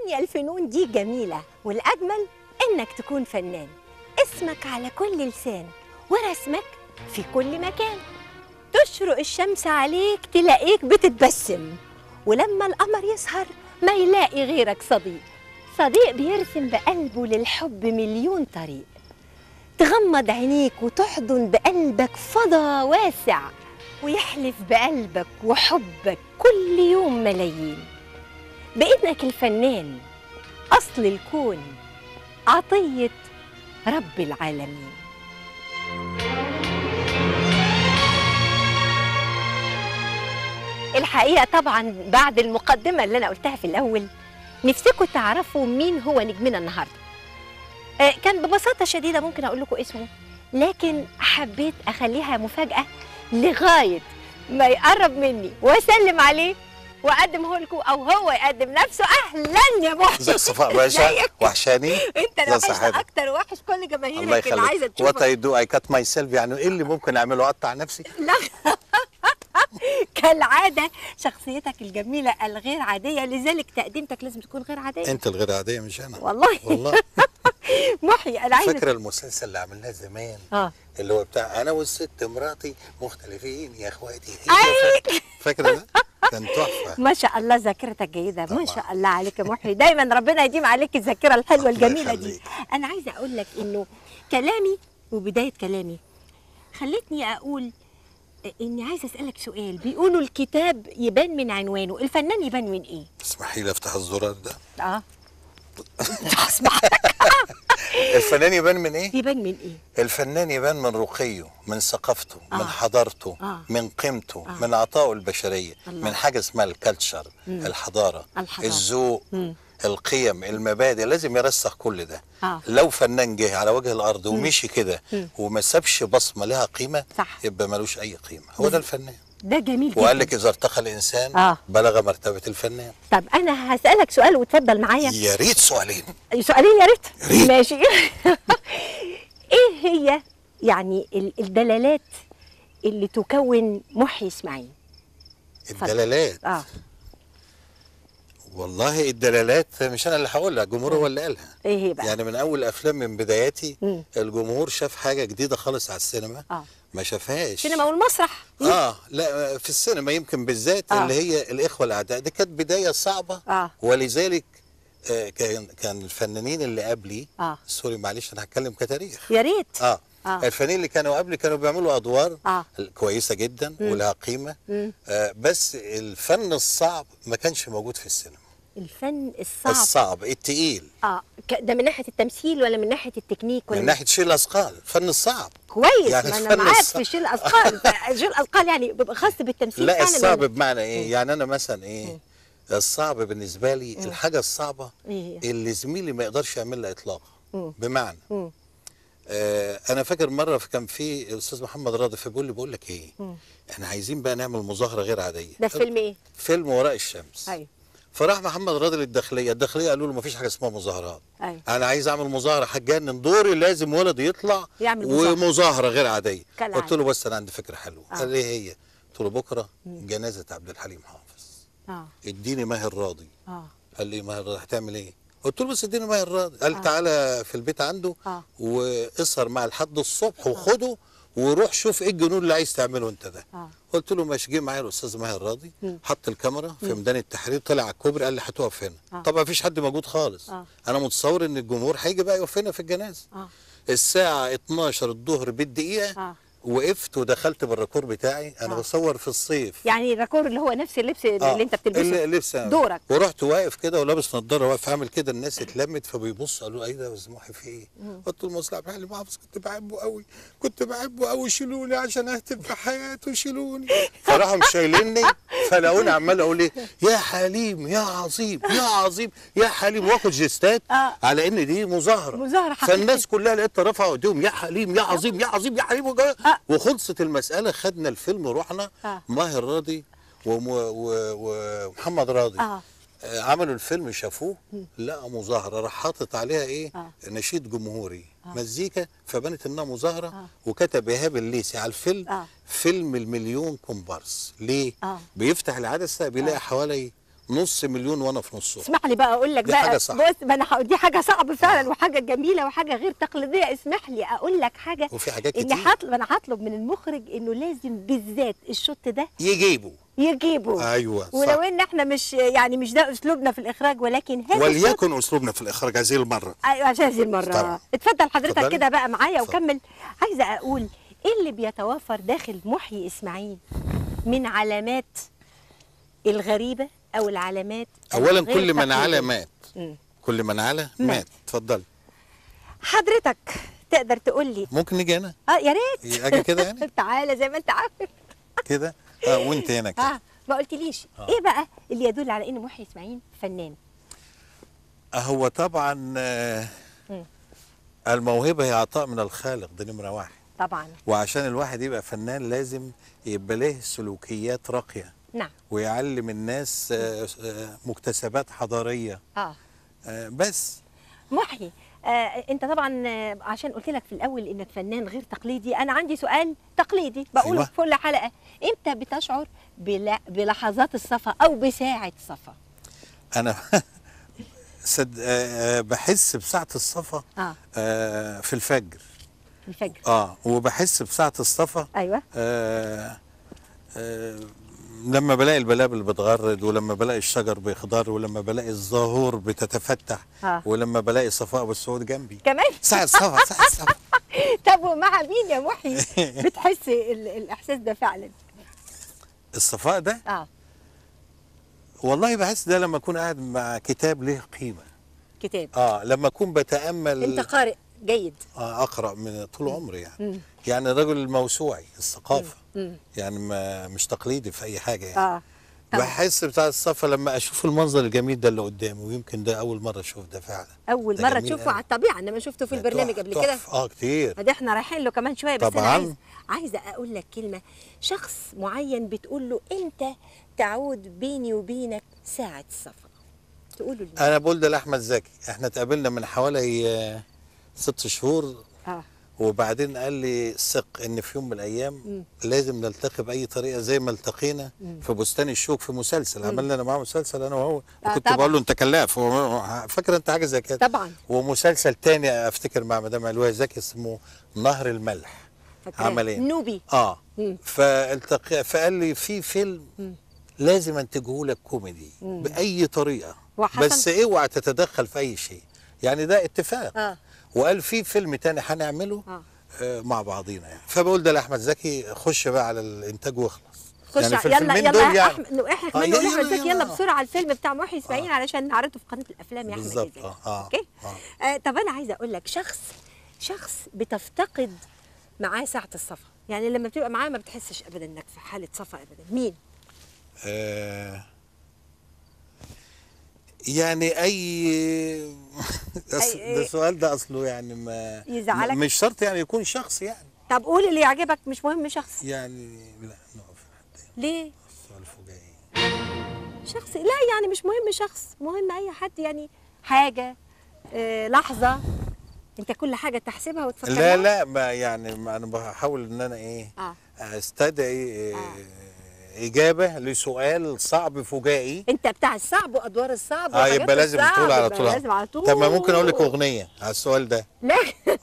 دنيا الفنون دي جميلة والأجمل إنك تكون فنان اسمك على كل لسان ورسمك في كل مكان تشرق الشمس عليك تلاقيك بتتبسم ولما القمر يسهر ما يلاقي غيرك صديق صديق بيرسم بقلبه للحب مليون طريق تغمض عينيك وتحضن بقلبك فضا واسع ويحلف بقلبك وحبك كل يوم ملايين بإنك الفنان أصل الكون عطية رب العالمين الحقيقة طبعا بعد المقدمة اللي أنا قلتها في الأول نفسكم تعرفوا مين هو نجمنا النهاردة آه، كان ببساطة شديدة ممكن أقول لكم اسمه لكن حبيت أخليها مفاجأة لغاية ما يقرب مني وأسلم عليه وأقدمه لكم أو هو يقدم نفسه أهلا يا محسن ازيك صفاء باشا ازيك؟ وحشاني انت ازي الوحش صحتك؟ اكتر وحش كل الله جماهيرك اللي عايزه يخليك وات تشوفك اي دو اي كات ماي سيلف يعني ايه اللي ممكن اعمله اقطع نفسي لا كالعاده شخصيتك الجميله الغير عاديه لذلك تقديمتك لازم تكون غير عاديه انت الغير عاديه مش انا والله والله محي انا عايزه فاكره المسلسل اللي عملناه زمان اه اللي هو بتاع انا والست مراتي مختلفين يا اخواتي أي. فاكره ده كان تحفه ما شاء الله ذاكرتك جيده ما طبعا. شاء الله عليك يا محي دايما ربنا يديم عليك الذاكره الحلوه الله الجميله دي يخليك. انا عايزه اقول لك انه كلامي وبدايه كلامي خلتني اقول اني عايزه اسالك سؤال بيقولوا الكتاب يبان من عنوانه الفنان يبان من ايه اسمحي لي افتح الزرار ده اه اسمع الفنان يبان من ايه يبان من ايه الفنان يبان من رقيه من ثقافته آه. من حضارته آه. من قيمته آه. من عطائه البشريه الله. من حاجه اسمها الكالتشر الحضاره الحضارة. الذوق مم. القيم المبادئ لازم يرسخ كل ده آه. لو فنان جه على وجه الارض ومشي كده وما سابش بصمه لها قيمه صح. يبقى ملوش اي قيمه هو ده الفنان ده جميل جدا وقال لك اذا ارتقى الانسان آه. بلغ مرتبه الفنان طب انا هسالك سؤال وتفضل معايا يا ريت سؤالين سؤالين يا ريت يا ريت. ماشي ايه هي يعني ال- الدلالات اللي تكون محي اسماعيل الدلالات اه والله الدلالات مش انا اللي هقولها الجمهور هو اللي قالها ايه هي بقى يعني من اول افلام من بداياتي مم. الجمهور شاف حاجه جديده خالص على السينما اه ما شافهاش السينما والمسرح اه لا في السينما يمكن بالذات آه. اللي هي الاخوه الاعداء دي كانت بدايه صعبه آه. ولذلك آه كان كان الفنانين اللي قبلي آه. سوري معلش انا هتكلم كتاريخ يا ريت اه, آه. الفنانين اللي كانوا قبلي كانوا بيعملوا ادوار آه. كويسه جدا ولها قيمه مم. آه بس الفن الصعب ما كانش موجود في السينما الفن الصعب الصعب التقيل اه ك- ده من ناحيه التمثيل ولا من ناحيه التكنيك ولا من ناحيه شيل الاثقال الفن الصعب كويس يعني ما انا الفن معاك الصعب. في شيل الاثقال شيل الاثقال يعني بيبقى خاص بالتمثيل لا فعلا الصعب ولا- بمعنى ايه يعني انا مثلا ايه الصعب بالنسبه لي الحاجه الصعبه إيه هي؟ اللي زميلي ما يقدرش يعملها اطلاقا مم. بمعنى مم. آه انا فاكر مره كان في الاستاذ محمد راضي فبيقول لي بقول لك ايه احنا عايزين بقى نعمل مظاهره غير عاديه ده فيلم ايه؟ فيلم وراء الشمس ايوه فراح محمد راضي للداخليه الداخليه قالوا له ما فيش حاجه اسمها مظاهرات أيوة. انا عايز اعمل مظاهره هتجنن دوري لازم ولد يطلع يعمل مظاهرة. ومظاهره غير عاديه كالعادة. قلت له بس انا عندي فكره حلوه آه. قال لي ايه هي قلت له بكره جنازه عبد الحليم حافظ اه اديني ماهر راضي اه قال لي ماهر راضي هتعمل ايه قلت له بس اديني ماهر راضي قال لي تعالى في البيت عنده آه. واسهر معاه لحد الصبح وخده وروح شوف ايه الجنون اللي عايز تعمله انت ده آه. قلت له ماشي جه معايا الاستاذ ماهر راضي حط الكاميرا في ميدان التحرير طلع على الكوبري قال لي هتقف هنا آه. طبعا مفيش حد موجود خالص آه. انا متصور ان الجمهور هيجي بقى يقف هنا في الجنازه اه الساعه 12 الظهر بالدقيقه آه. وقفت ودخلت بالراكور بتاعي انا آه. بصور في الصيف يعني الراكور اللي هو نفس اللبس اللي انت بتلبسه اللي لبس دورك ورحت واقف كده ولابس نضاره واقف عامل كده الناس اتلمت فبيبصوا قالوا ايه ده يا استاذ محي في ايه؟ قلت له مصلحه عبد الحليم حافظ كنت بحبه قوي كنت بحبه قوي شيلوني عشان اهتم في حياته شيلوني فراحوا شايليني فلاقوني عمال اقول ايه يا حليم يا عظيم يا عظيم يا حليم واخد جستات آه. على ان دي مظاهره مظاهرة حقيقية. فالناس كلها لقيتها رفعوا ايديهم يا حليم يا عظيم يا عظيم يا حليم وجا- آه. وخلصت المساله خدنا الفيلم ورحنا آه. ماهر راضي وم- و- ومحمد راضي اه آه، عملوا الفيلم شافوه لقى مظاهره راح حاطط عليها ايه آه. نشيد جمهوري مزيكا فبنت انها مظاهره آه. وكتب ايهاب الليثي على الفيلم آه. فيلم المليون كومبارس ليه آه. بيفتح العدسه بيلاقي حوالي نص مليون وانا في نصهم اسمح لي بقى اقول لك دي بقى حاجة صح. بص ما انا هقول- دي حاجه صعبه فعلا وحاجه جميله وحاجه غير تقليديه اسمح لي اقول لك حاجه وفي حاجات اني كتير. هطلب انا هطلب من المخرج انه لازم بالذات الشوت ده يجيبوا يجيبه ايوه صح. ولو ان احنا مش يعني مش ده اسلوبنا في الاخراج ولكن هذا الشوت وليكن اسلوبنا في الاخراج هذه المره ايوه عشان هذه المره طبعا. اتفضل حضرتك اتفضلي. كده بقى معايا اتفضل. وكمل عايزه اقول ايه اللي بيتوافر داخل محيي اسماعيل من علامات الغريبه او العلامات اولا الغير كل من تقليدية؟ على مات مم. كل من على مات. مات اتفضل حضرتك تقدر تقول لي ممكن نيجي هنا اه يا ريت اجي كده يعني تعالى زي ما انت عارف كده اه وانت هنا كده اه ما قلتليش ايه بقى اللي يدل على ان محيي اسماعيل فنان هو طبعا آه، مم. الموهبه هي عطاء من الخالق دي نمره واحد طبعا وعشان الواحد يبقى فنان لازم يبقى له سلوكيات راقيه نعم ويعلم الناس آه، آه، مكتسبات حضاريه اه آه، بس محيي آه انت طبعا آه، عشان قلت لك في الاول انك فنان غير تقليدي انا عندي سؤال تقليدي بقوله أيوة. في كل حلقه امتى بتشعر بلا بلحظات الصفا او بساعه صفا انا صد... آه، آه، بحس بساعه الصفا اه آه، في الفجر الفجر اه وبحس بساعه الصفا ايوه آه آه لما بلاقي البلابل بتغرد ولما بلاقي الشجر بيخضر ولما بلاقي الزهور بتتفتح آه. ولما بلاقي صفاء والسعود جنبي كمان ساعة الصفا ساعة الصفا طب ومع مين يا محيي بتحس ال- الاحساس ده فعلا الصفاء ده اه والله بحس ده لما اكون قاعد مع كتاب له قيمة كتاب اه لما اكون بتأمل انت قارئ جيد آه اقرا من طول عمري يعني مم. يعني الرجل الموسوعي الثقافة مم. يعني ما مش تقليدي في اي حاجة يعني اه طبعا. بحس بتاع الصفا لما اشوف المنظر الجميل ده اللي قدامي ويمكن ده اول مره اشوف ده فعلا اول ده مره جميل تشوفه أوي. على الطبيعه انما شفته في ده البرنامج تحف- قبل كده تحف. اه كتير ده احنا رايحين له كمان شويه بس انا طبعاً. عايز عايزه اقول لك كلمه شخص معين بتقول له انت تعود بيني وبينك ساعه صفا تقول له لمين؟ انا بقول ده لاحمد زكي احنا اتقابلنا من حوالي آه، ست شهور اه وبعدين قال لي ثق ان في يوم من الايام لازم نلتقي باي طريقه زي ما التقينا في بستان الشوك في مسلسل عملنا انا معاه مسلسل انا وهو آه، وكنت طبعاً. بقول له انت كلاف هو- فاكر انت حاجه زي كده طبعا ومسلسل تاني افتكر مع مدام علوية زكي اسمه نهر الملح فاكراه. عمل ايه نوبي اه مم. فالتقي فقال لي في فيلم لازم انتجه لك كوميدي باي طريقه وحصل؟ بس اوعى تتدخل في اي شيء يعني ده اتفاق اه وقال في فيلم تاني هنعمله اه آه مع بعضينا يعني فبقول ده لاحمد زكي خش بقى على الانتاج واخلص خش يعني ع- في يلا الفيلمين يلا دول يا يعني احمد نو- احنا آه، كمان يلا- نقول احمد يلا- زكي يلا يلا. بسرعه الفيلم بتاع محي اسماعيل علشان نعرضه في قناه الافلام يا احمد بالظبط، زكي. آه، آه، اوكي آه. آه طب انا عايزه اقول لك شخص شخص بتفتقد معاه ساعه الصفا يعني لما بتبقى معاه ما بتحسش ابدا انك في حاله صفا ابدا مين آه يعني اي أصل أي- ده السؤال ده اصله يعني ما يزعلك؟ مش شرط يعني يكون شخص يعني طب قول اللي يعجبك مش مهم شخص يعني لا نقف لحد ليه السؤال الفجائي شخص لا يعني مش مهم شخص مهم اي حد يعني حاجه آه لحظه انت كل حاجه تحسبها وتفكر لا لا ما يعني ما انا بحاول ان انا ايه اه استدعي آه. آه. اجابه لسؤال صعب فجائي انت بتاع الصعب وادوار الصعب اه وحاجات يبقى لازم الصعب، تقول على يبقى طول لازم على طول طب ما ممكن اقول لك اغنيه على السؤال ده لا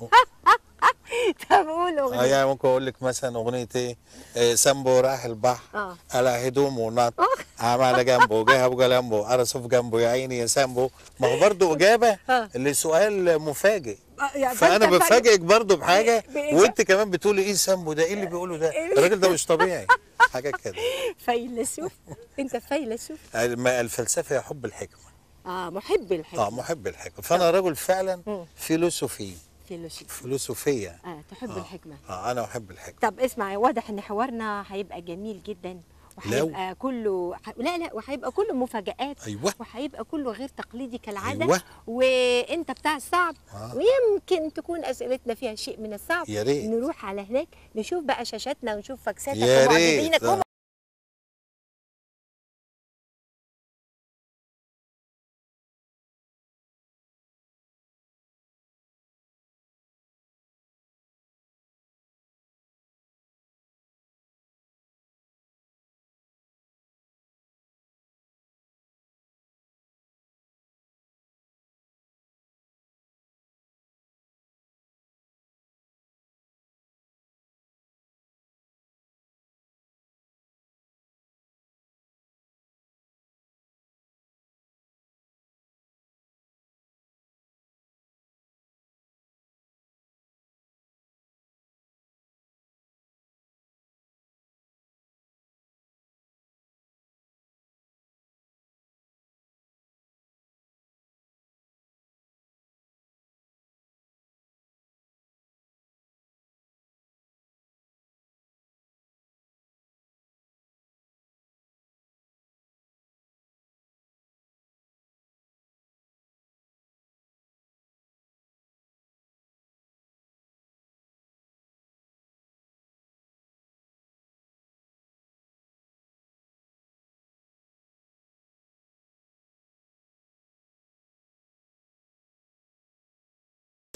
طب قول اه اغنيه يعني ممكن اقول لك مثلا اغنيه ايه آه، سامبو راح البحر اه على هدومه نط آه. عم على جنبه جه ابو جنبه قرصه في جنبه يا عيني يا سامبو ما هو برضه اجابه آه. لسؤال مفاجئ آه، يعني فانا فأنت فاجئ. بفاجئك برضه بحاجه بإجابة. وانت كمان بتقولي ايه سامبو ده ايه اللي بيقوله ده الراجل ده مش طبيعي حاجه كده فيلسوف انت فيلسوف ما الفلسفه هي حب الحكمه اه محب الحكمه اه محب الحكمه فانا رجل فعلا مم. فيلسوفي فيلسوف فلسفيه اه تحب الحكمه اه انا احب الحكمه طب اسمع واضح ان حوارنا هيبقى جميل جدا وهيبقى كله ح... لا لا وهيبقى كله مفاجآت ايوه وهيبقى كله غير تقليدي كالعادة أيوة. وانت بتاع الصعب آه. ويمكن تكون اسئلتنا فيها شيء من الصعب يا ريت. نروح على هناك نشوف بقى شاشاتنا ونشوف فاكساتك يا ومعجبينك ريت.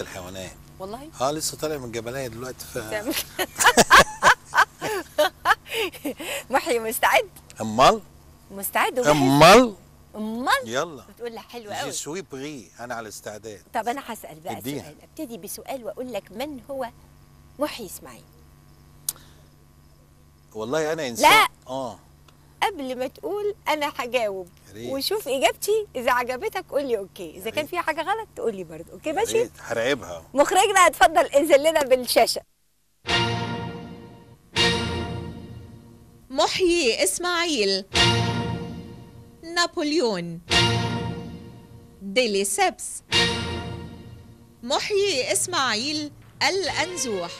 الحيوانات والله اه لسه طالع من جبلية دلوقتي ف تعمل محي مستعد امال مستعد وجاهز امال امال يلا بتقول لي حلو جي قوي سوي بري انا على استعداد طب انا هسال بقى اديها. سؤال ابتدي بسؤال واقول لك من هو محي اسماعيل والله انا انسان لا. اه قبل ما تقول انا هجاوب يا ريت. وشوف اجابتي اذا عجبتك قول لي اوكي اذا كان ريت. فيها حاجه غلط تقول لي برضه اوكي يا ماشي ريت، هرعبها مخرجنا اتفضل انزل لنا بالشاشه محيي إسماعيل نابليون ديليسيبس محيي إسماعيل الأنزوح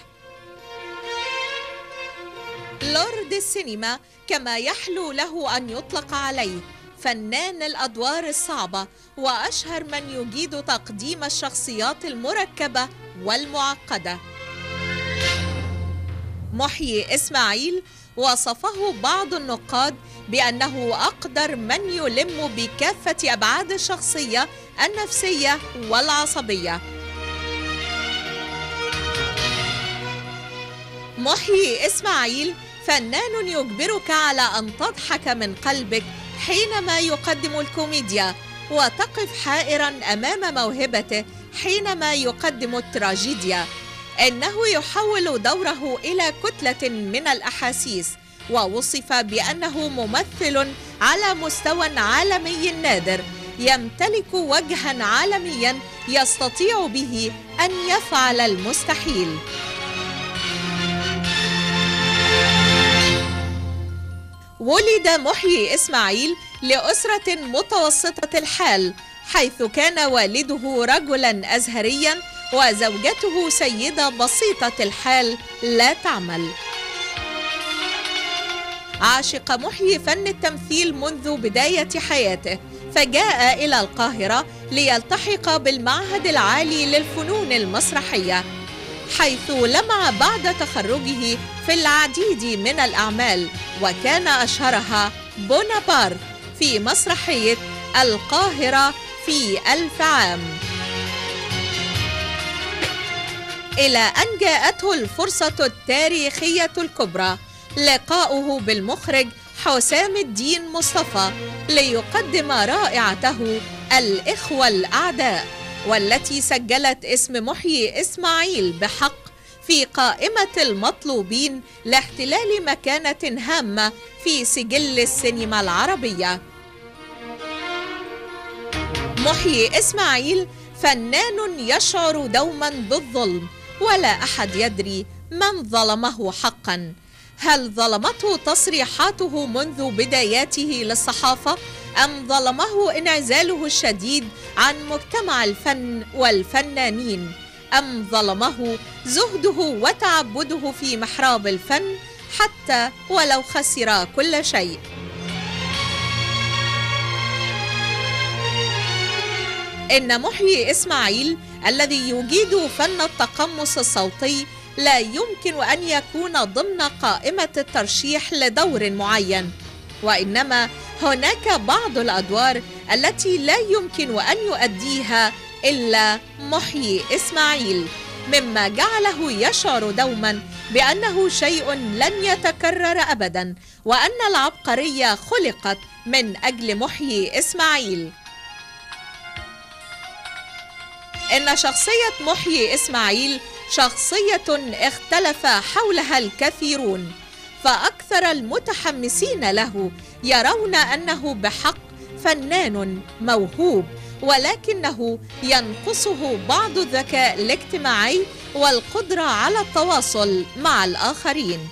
لورد السينما كما يحلو له أن يطلق عليه فنان الأدوار الصعبة وأشهر من يجيد تقديم الشخصيات المركبة والمعقدة محيي إسماعيل وصفه بعض النقاد بأنه أقدر من يلم بكافة أبعاد الشخصية النفسية والعصبية محيي إسماعيل فنان يجبرك على أن تضحك من قلبك حينما يقدم الكوميديا وتقف حائرا أمام موهبته حينما يقدم التراجيديا إنه يحول دوره إلى كتلة من الأحاسيس ووصف بأنه ممثل على مستوى عالمي نادر يمتلك وجها عالميا يستطيع به أن يفعل المستحيل ولد محيي إسماعيل لأسرة متوسطة الحال حيث كان والده رجلا أزهريا وزوجته سيدة بسيطة الحال لا تعمل عاشق محيي فن التمثيل منذ بداية حياته فجاء إلى القاهرة ليلتحق بالمعهد العالي للفنون المسرحية حيث لمع بعد تخرجه في العديد من الأعمال وكان أشهرها بونابارت في مسرحية القاهرة في ألف عام إلى أن جاءته الفرصة التاريخية الكبرى لقاؤه بالمخرج حسام الدين مصطفى ليقدم رائعته الإخوة الأعداء والتي سجلت اسم محيي إسماعيل بحق في قائمة المطلوبين لاحتلال مكانة هامة في سجل السينما العربية محيي إسماعيل فنان يشعر دوما بالظلم ولا أحد يدري من ظلمه حقا هل ظلمته تصريحاته منذ بداياته للصحافة أم ظلمه انعزاله الشديد عن مجتمع الفن والفنانين أم ظلمه زهده وتعبده في محراب الفن حتى ولو خسر كل شيء إن محيي إسماعيل الذي يجيد فن التقمص الصوتي لا يمكن أن يكون ضمن قائمة الترشيح لدور معين وإنما هناك بعض الأدوار التي لا يمكن أن يؤديها إلا محيي إسماعيل مما جعله يشعر دوما بأنه شيء لن يتكرر أبدا وأن العبقرية خلقت من أجل محيي إسماعيل إن شخصية محيي إسماعيل شخصية اختلف حولها الكثيرون فأكثر المتحمسين له يرون أنه بحق فنان موهوب ولكنه ينقصه بعض الذكاء الاجتماعي والقدرة على التواصل مع الآخرين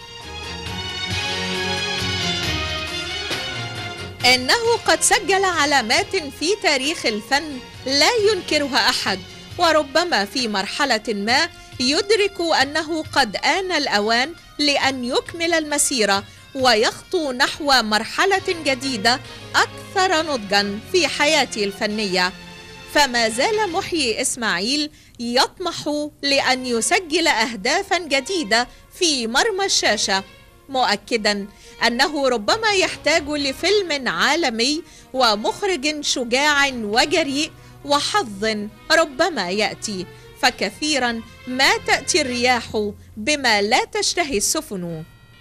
إنه قد سجل علامات في تاريخ الفن لا ينكرها أحد وربما في مرحلة ما يدرك أنه قد آن الأوان لأن يكمل المسيرة ويخطو نحو مرحلة جديدة أكثر نضجا في حياته الفنية فما زال محيي إسماعيل يطمح لأن يسجل أهدافا جديدة في مرمى الشاشة مؤكدا أنه ربما يحتاج لفيلم عالمي ومخرج شجاع وجريء وحظ ربما يأتي فكثيرا ما تأتي الرياح بما لا تشتهي السفن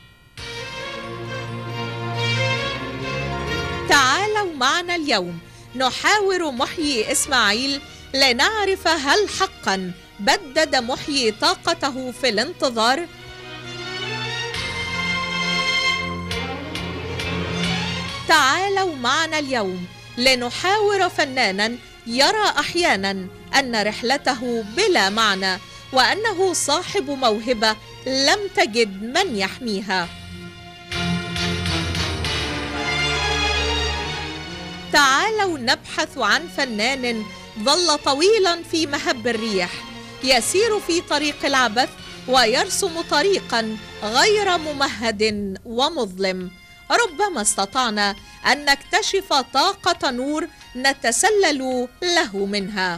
تعالوا معنا اليوم نحاور محيي إسماعيل لنعرف هل حقا بدد محيي طاقته في الانتظار تعالوا معنا اليوم لنحاور فنانا يرى احيانا ان رحلته بلا معنى وانه صاحب موهبه لم تجد من يحميها تعالوا نبحث عن فنان ظل طويلا في مهب الريح يسير في طريق العبث ويرسم طريقا غير ممهد ومظلم ربما استطعنا ان نكتشف طاقه نور نتسلل له منها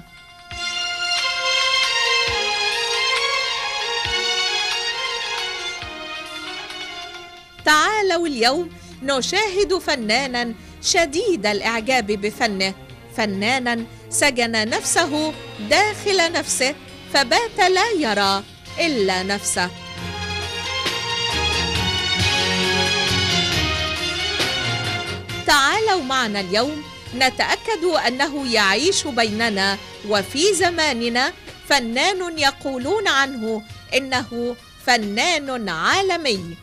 تعالوا اليوم نشاهد فنانا شديد الاعجاب بفنه فنانا سجن نفسه داخل نفسه فبات لا يرى الا نفسه تعالوا معنا اليوم نتاكد انه يعيش بيننا وفي زماننا فنان يقولون عنه انه فنان عالمي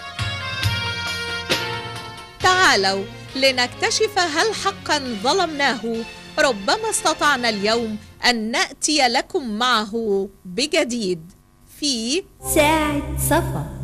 تعالوا لنكتشف هل حقا ظلمناه ربما استطعنا اليوم ان ناتي لكم معه بجديد في ساعة صفا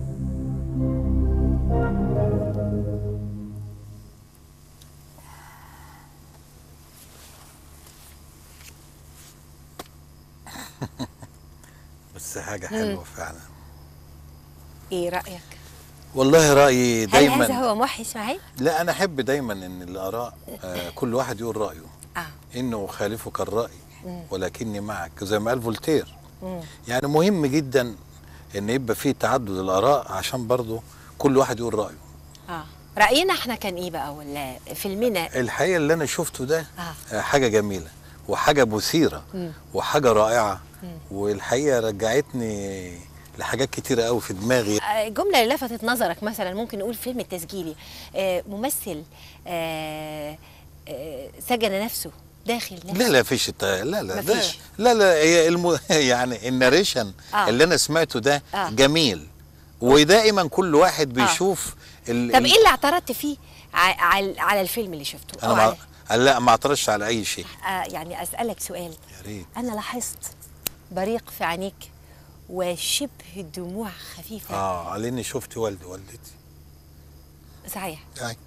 بس حاجه حلوه فعلا ايه رأيك؟ والله رايي هل دايما هذا هو محي اسماعيل؟ لا انا احب دايما ان الاراء آه كل واحد يقول رايه اه انه اخالفك الراي ولكني معك زي ما قال فولتير يعني مهم جدا ان يبقى فيه تعدد الاراء عشان برضه كل واحد يقول رايه اه رأينا احنا كان ايه بقى ولا فيلمنا الحقيقه اللي انا شفته ده آه. آه. حاجه جميله وحاجه مثيره وحاجه رائعه والحقيقه رجعتني لحاجات كتيره قوي في دماغي آه، الجملة اللي لفتت نظرك مثلا ممكن نقول فيلم التسجيلي آه، ممثل آه، آه، سجن نفسه داخل نفسه لا لا فيش الت- لا لا ده مفيش. لا لا هي الم... يعني الناريشن آه. اللي انا سمعته ده آه. جميل ودائما كل واحد بيشوف ال... طب ال- ايه اللي اعترضت فيه ع- على على الفيلم اللي شفته انا أو ما... على- لا ما اعترضش على اي شيء آه يعني اسالك سؤال يا ريت انا لاحظت بريق في عينيك وشبه دموع خفيفه اه لاني شفت والدي والدتي صحيح يعني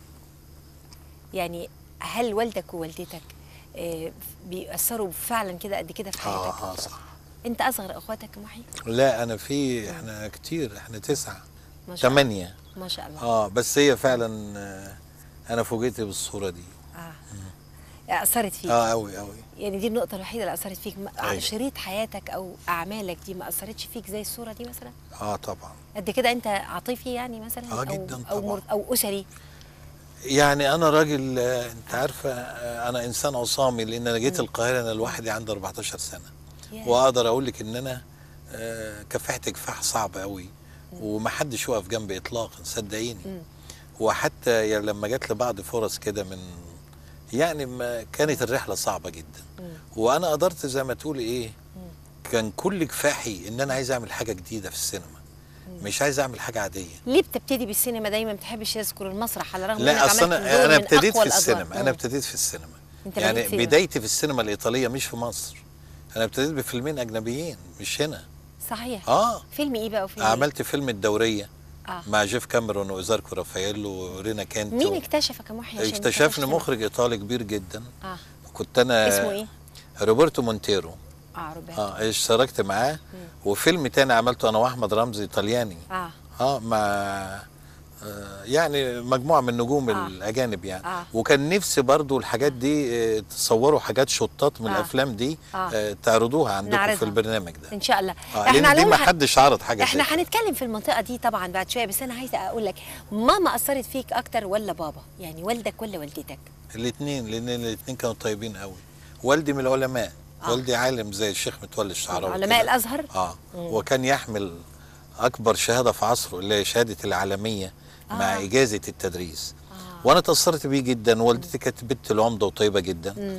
يعني هل والدك ووالدتك آه، بيأثروا فعلا كده قد كده في حياتك اه اه صح انت اصغر اخواتك يا محي لا انا في احنا كتير احنا تسعه ما شاء الله ثمانيه ما شاء الله اه بس هي فعلا آه، انا فوجئت بالصوره دي اه اثرت فيك اه قوي قوي يعني دي النقطه الوحيده اللي اثرت فيك ما- أيوة. شريط حياتك او اعمالك دي ما اثرتش فيك زي الصوره دي مثلا اه طبعا قد كده انت عاطفي يعني مثلا آه، او جداً او, طبعاً. مر- أو اسري يعني انا راجل آه، انت عارفه آه، انا انسان عصامي لان انا جيت القاهره انا لوحدي عندي 14 سنه ياه. واقدر اقول لك ان انا آه، كفحت كفاح صعب قوي ومحدش وقف جنبي اطلاقا صدقيني وحتى يعني لما جات لي بعض فرص كده من يعني ما كانت الرحله صعبه جدا وانا قدرت زي ما تقولي ايه كان كل كفاحي ان انا عايز اعمل حاجه جديده في السينما مش عايز اعمل حاجه عاديه ليه بتبتدي بالسينما دايما ما بتحبش تذكر المسرح على الرغم انك لا اصل عملت انا دور انا من ابتديت أقوى في الأدوار. السينما انا مم. ابتديت في السينما أنت يعني بديت سينما. بدايتي في السينما الايطاليه مش في مصر انا ابتديت بفيلمين اجنبيين مش هنا صحيح اه فيلم ايه بقى وفيلم إيه؟ عملت فيلم الدوريه آه. مع جيف كاميرون وإزاركو رافاييل ورينا كانت مين اكتشفك يا محي عشان تخش اكتشفني سينما؟ مخرج ايطالي كبير جدا اه كنت انا اسمه ايه؟ روبرتو مونتيرو اه روبرتو اه اشتركت معاه وفيلم تاني عملته انا واحمد رمزي ايطالياني اه اه مع آه يعني مجموعه من النجوم آه. آه. الاجانب يعني آه. آه. وكان نفسي برضو الحاجات دي آه تصوروا حاجات شطات من آه. آه. الافلام دي آه. آه. آه تعرضوها عندكم نعرضها. في البرنامج ده ان شاء الله آه لان دي على ما العموم ه- حدش عرض حاجه احنا زي كده. هنتكلم في المنطقه دي طبعا بعد شويه بس انا عايزه اقول لك ماما اثرت فيك اكتر ولا بابا يعني والدك ولا والدتك الاثنين لان الاثنين كانوا طيبين قوي والدي من العلماء آه. والدي عالم زي الشيخ متولي الشعراوي علماء كده. الازهر اه وكان يحمل اكبر شهاده في عصره اللي هي شهاده العالميه مع آه. اجازه التدريس وانا تاثرت بيه جدا والدتي كانت بنت العمده وطيبه جدا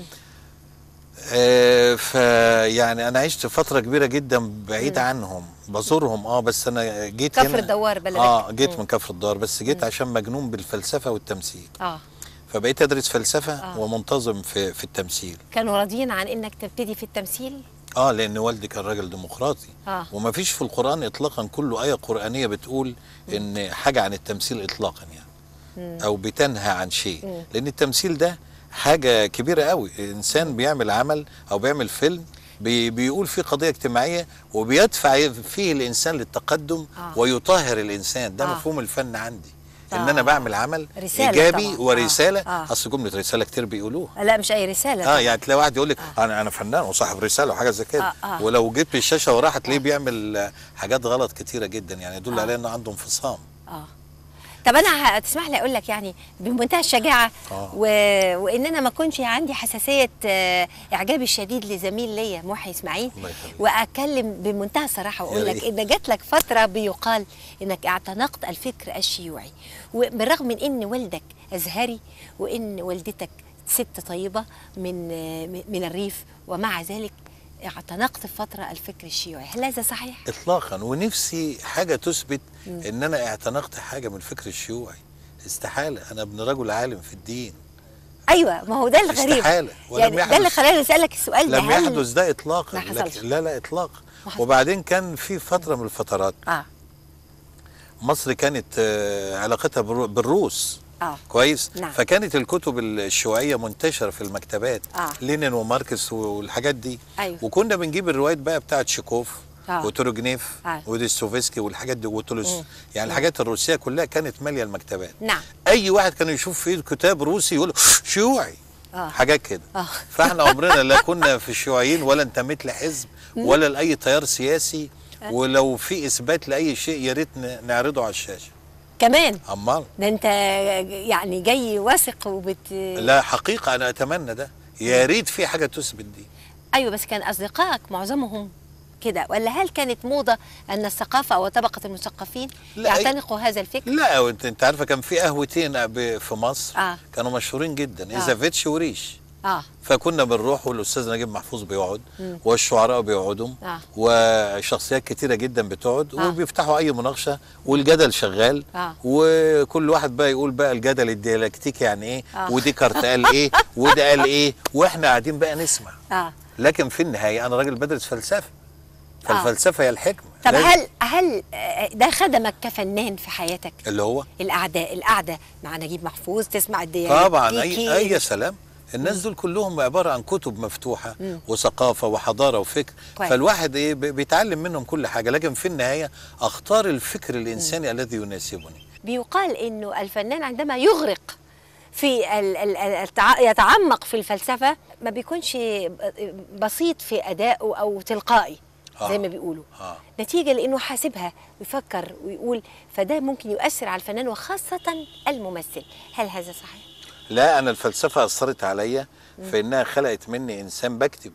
آه فيعني انا عشت فتره كبيره جدا بعيد عنهم بزورهم اه بس انا جيت كفر هنا الدوار بلدك. اه جيت مم. من كفر الدوار بس جيت عشان مجنون بالفلسفه والتمثيل اه فبقيت ادرس فلسفه آه. ومنتظم في في التمثيل كانوا راضيين عن انك تبتدي في التمثيل اه لان والدي كان راجل ديمقراطي آه. وما فيش في القران اطلاقا كله ايه قرانيه بتقول ان حاجه عن التمثيل اطلاقا يعني او بتنهى عن شيء لان التمثيل ده حاجه كبيره قوي انسان بيعمل عمل او بيعمل فيلم بي بيقول فيه قضيه اجتماعيه وبيدفع فيه الانسان للتقدم آه. ويطهر الانسان ده آه. مفهوم الفن عندي آه. ان انا بعمل عمل رسالة ايجابي طبعاً. ورساله آه. آه. اصل جمله رساله كتير بيقولوها لا مش اي رساله اه طبعاً. يعني تلاقي واحد يقول لك انا انا فنان وصاحب رساله وحاجه زي كده آه، آه. ولو جبت الشاشه وراه هتلاقيه بيعمل آه، حاجات غلط كتيره جدا يعني يدل عليه انه عنده انفصام اه طب انا هتسمح لي اقول لك يعني بمنتهى الشجاعه آه. و... وان انا ما كنش عندي حساسيه آه، اعجابي الشديد لزميل ليا محي اسماعيل الله يخليك. واتكلم بمنتهى الصراحه واقول يا لك ريت. ان جات لك فتره بيقال انك اعتنقت الفكر الشيوعي وبالرغم من ان والدك ازهري وان والدتك ست طيبه من آه، من الريف ومع ذلك اعتنقت في فتره الفكر الشيوعي هل هذا صحيح اطلاقا ونفسي حاجه تثبت ان انا اعتنقت حاجه من الفكر الشيوعي استحاله انا ابن رجل عالم في الدين ايوه ما هو ده الغريب استحالة. ولم يعني ده يحدث. اللي خلاني اسالك السؤال ده لم هل- يحدث ده اطلاقا ما حصلش. لكن لا لا اطلاقا ما حصلش. وبعدين كان في فتره من الفترات اه مصر كانت آه، علاقتها بالرو- بالروس اه كويس نعم. فكانت الكتب الشيوعيه منتشره في المكتبات آه. لينين وماركس والحاجات دي أيوة. وكنا بنجيب الروايات بقى بتاعت شيكوف آه. وتوروجنيف آه. وديستوفسكي والحاجات دي وتولس مم. يعني الحاجات الروسيه كلها كانت ماليه المكتبات نعم اي واحد كان يشوف فيه كتاب روسي يقول شيوعي آه. حاجات كده آه. فاحنا عمرنا لا كنا في الشيوعيين ولا انتميت لحزب ولا لاي تيار سياسي ولو في اثبات لاي شيء يا ريت ن- نعرضه على الشاشه كمان امال ده انت يعني جاي واثق وبت لا حقيقه انا اتمنى ده يا ريت في حاجه تثبت دي ايوه بس كان اصدقائك معظمهم كده ولا هل كانت موضه ان الثقافه او طبقه المثقفين لا، أي- يعتنقوا هذا الفكر لا وانت انت عارفه كان في قهوتين ب- في مصر آه. كانوا مشهورين جدا آه. ايزافيتش وريش اه فكنا بنروح والاستاذ نجيب محفوظ بيقعد والشعراء بيقعدوا آه. وشخصيات كتيره جدا بتقعد آه. وبيفتحوا اي مناقشه والجدل شغال آه. وكل واحد بقى يقول بقى الجدل الديالكتيكي يعني ايه آه. وديكارت قال ايه وده قال ايه واحنا قاعدين بقى نسمع اه لكن في النهايه انا راجل بدرس فلسفه فالفلسفه هي الحكمه طب لازم- هل هل آه، ده خدمك كفنان في حياتك اللي هو القعده القعده مع نجيب محفوظ تسمع الديالكتيكي طبعا اي اي سلام الناس دول كلهم عباره عن كتب مفتوحه مم. وثقافه وحضاره وفكر كويس. فالواحد ايه ب- بيتعلم منهم كل حاجه لكن في النهايه اختار الفكر الانساني الذي يناسبني بيقال انه الفنان عندما يغرق في ال- ال- ال- التع- يتعمق في الفلسفه ما بيكونش بسيط في ادائه او تلقائي زي آه. ما بيقولوا آه. نتيجه لانه حاسبها ويفكر ويقول فده ممكن يؤثر على الفنان وخاصه الممثل هل هذا صحيح لا انا الفلسفه اثرت عليا في انها خلقت مني انسان بكتب